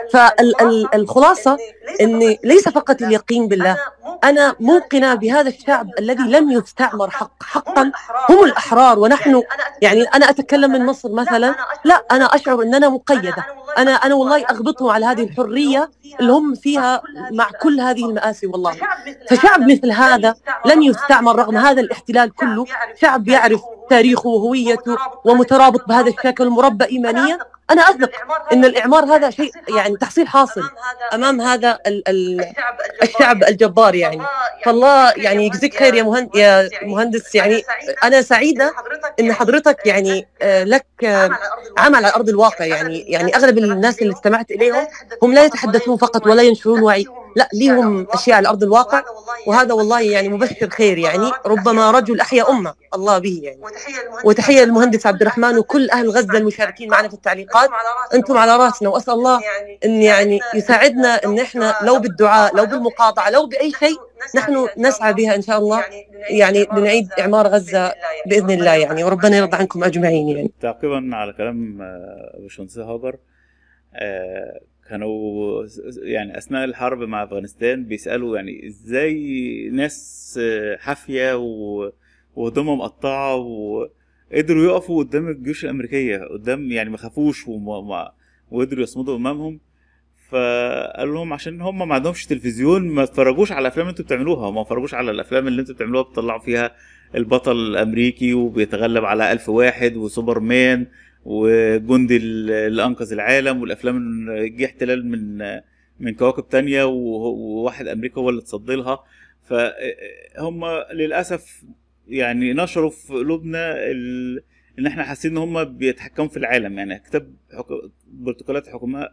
فالخلاصه ان ليس فقط اليقين بالله انا موقنه بهذا الشعب الذي لم يستعمر حق حقا هم الاحرار ونحن يعني انا اتكلم من مصر مثلا لا انا اشعر اننا مقيده انا انا والله اغبطهم على هذه الحريه اللي هم فيها مع كل هذه المآسي والله فشعب مثل هذا لن يستعمر رغم هذا الاحتلال كله شعب يعرف تاريخه وهويته ومترابط بهذا الشكل مربى ايمانيا انا اثق ان الاعمار هذا شيء يعني تحصيل حاصل امام هذا ال ال الشعب الجبار يعني فالله يعني يجزيك خير يا مهندس يا مهندس يعني انا سعيده ان حضرتك يعني لك عمل على ارض الواقع يعني يعني اغلب الناس اللي استمعت اليهم هم لا يتحدثون فقط ولا ينشرون وعي لا ليهم اشياء على ارض الواقع وهذا والله يعني مبشر خير يعني ربما رجل احيا امه الله به يعني وتحيه للمهندس عبد الرحمن وكل اهل غزه المشاركين معنا في التعليقات انتم على راسنا واسال الله ان يعني يساعدنا ان احنا لو بالدعاء لو بالمقاطعه لو باي شيء نحن نسعى بها ان شاء الله يعني لنعيد اعمار غزه باذن الله يعني وربنا يرضى عنكم اجمعين يعني تعقيبا على كلام باشمهندس هاجر كانوا يعني اثناء الحرب مع افغانستان بيسالوا يعني ازاي ناس حافيه وهدومها مقطعه وقدروا يقفوا قدام الجيوش الامريكيه قدام يعني ما خافوش وما وقدروا يصمدوا امامهم فقال لهم عشان هم ما عندهمش تلفزيون ما اتفرجوش على الافلام اللي انتوا بتعملوها ما اتفرجوش على الافلام اللي انتوا بتعملوها بتطلعوا فيها البطل الامريكي وبيتغلب على ألف واحد وسوبرمان وجندي اللي انقذ العالم والافلام اللي جه احتلال من من كواكب تانية وواحد امريكا هو اللي اتصدى لها فهم للاسف يعني نشروا في قلوبنا ال... ان احنا حاسين ان هم بيتحكموا في العالم يعني كتاب حك... بروتوكولات الحكماء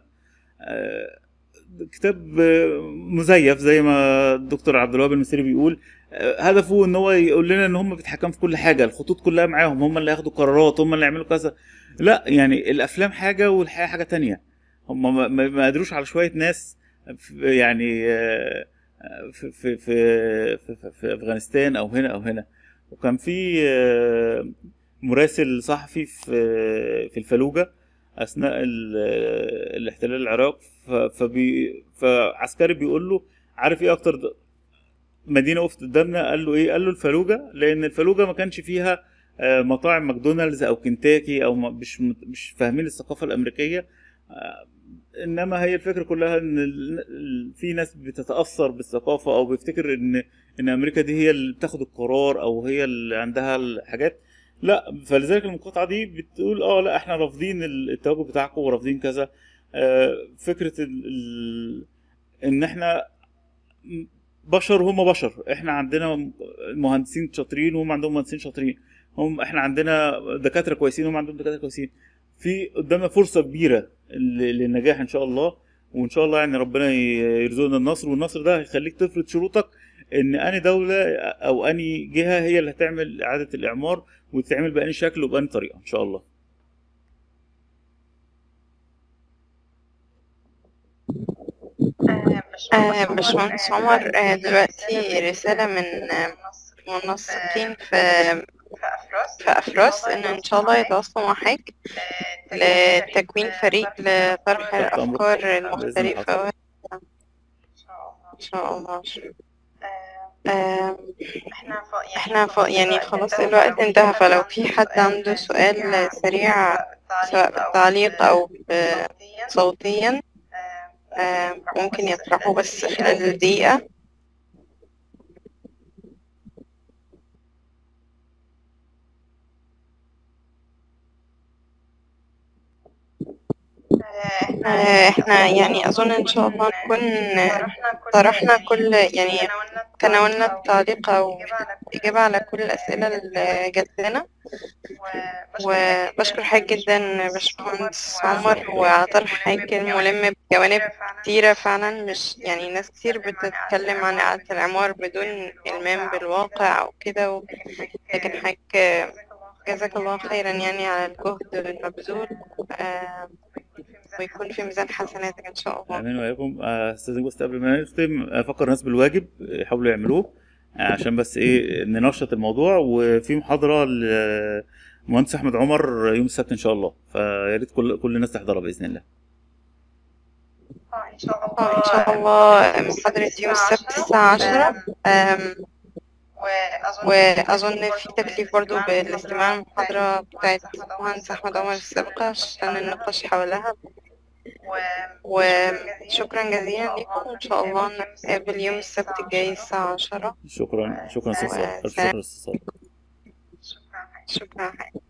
كتاب مزيف زي ما الدكتور عبد الوهاب المصري بيقول هدفه ان هو يقول لنا ان هم بيتحكموا في كل حاجه الخطوط كلها معاهم هم اللي هياخدوا قرارات هم اللي يعملوا كذا لا يعني الافلام حاجه والحياه حاجه تانية هم ما قدروش على شويه ناس يعني في في في في, في افغانستان او هنا او هنا وكان في مراسل صحفي في في الفلوجه اثناء الاحتلال العراق فبي فعسكري بيقول له عارف ايه اكتر مدينه وقفت قدامنا قال له ايه قال له الفلوجه لان الفلوجه ما كانش فيها مطاعم ماكدونالدز او كنتاكي او مش مش فاهمين الثقافه الامريكيه انما هي الفكره كلها ان ال- ال- في ناس بتتاثر بالثقافه او بيفتكر ان ان امريكا دي هي اللي بتاخد القرار او هي اللي عندها الحاجات لا فلذلك المقاطعه دي بتقول اه لا احنا رافضين ال- التواجد بتاعكم ورافضين كذا آه، فكره ال... ال... ان احنا بشر هم بشر احنا عندنا مهندسين شاطرين وهم عندهم مهندسين شاطرين هم احنا عندنا دكاتره كويسين وهم عندهم دكاتره كويسين في قدامنا فرصه كبيره ل- للنجاح ان شاء الله وان شاء الله يعني ربنا ي- يرزقنا النصر والنصر ده هيخليك تفرض شروطك ان اني دوله او اني جهه هي اللي هتعمل اعاده الاعمار وتتعمل بأني شكل وبأني طريقه ان شاء الله آه، باشمهندس عمر آه، دلوقتي رسالة من آه، منسقين في في أفراس إن إن شاء الله يتواصلوا معاك لتكوين فريق لطرح تحت أمرك. الأفكار بإذن المختلفة إن شاء الله آم، احنا ف... يعني خلاص الوقت انتهى فلو في حد عنده سؤال سريع سواء بالتعليق أو ب- صوتيا آم، ممكن يطرحه بس خلال دقيقة آه، احنا يعني اظن ان شاء الله نكون طرحنا كل يعني تناولنا التعليق او اجابة على كل الاسئلة اللي جات لنا وبشكر حضرتك جدا باشمهندس عمر وعلى طرح حضرتك الملم بجوانب كتيرة فعلا مش يعني ناس كتير بتتكلم عن إعادة العمار بدون إلمام بالواقع أو كده و- لكن حضرتك جزاك الله خيرا يعني على الجهد المبذول آه، ويكون في ميزان حسناتك إن شاء الله امين وياكم آه، استاذن بس قبل ما نختم افكر الناس بالواجب يحاولوا يعملوه آه، عشان بس ايه ننشط الموضوع وفي محاضره للمهندس احمد عمر يوم السبت ان شاء الله فيا ريت كل كل الناس تحضرها باذن الله آه، إن شاء الله محاضرة يوم السبت الساعة عشرة آم، وأظن في تكليف برضو بالاستماع للمحاضرة بتاعت المهندس أحمد عمر السابقة عشان النقاش حولها وشكرا جزيلا لكم وإن شاء الله نتقابل يوم السبت الجاي الساعة عشرة شكرا شكرا استاذ صالح. ألف شكرا استاذ صالح. شكرا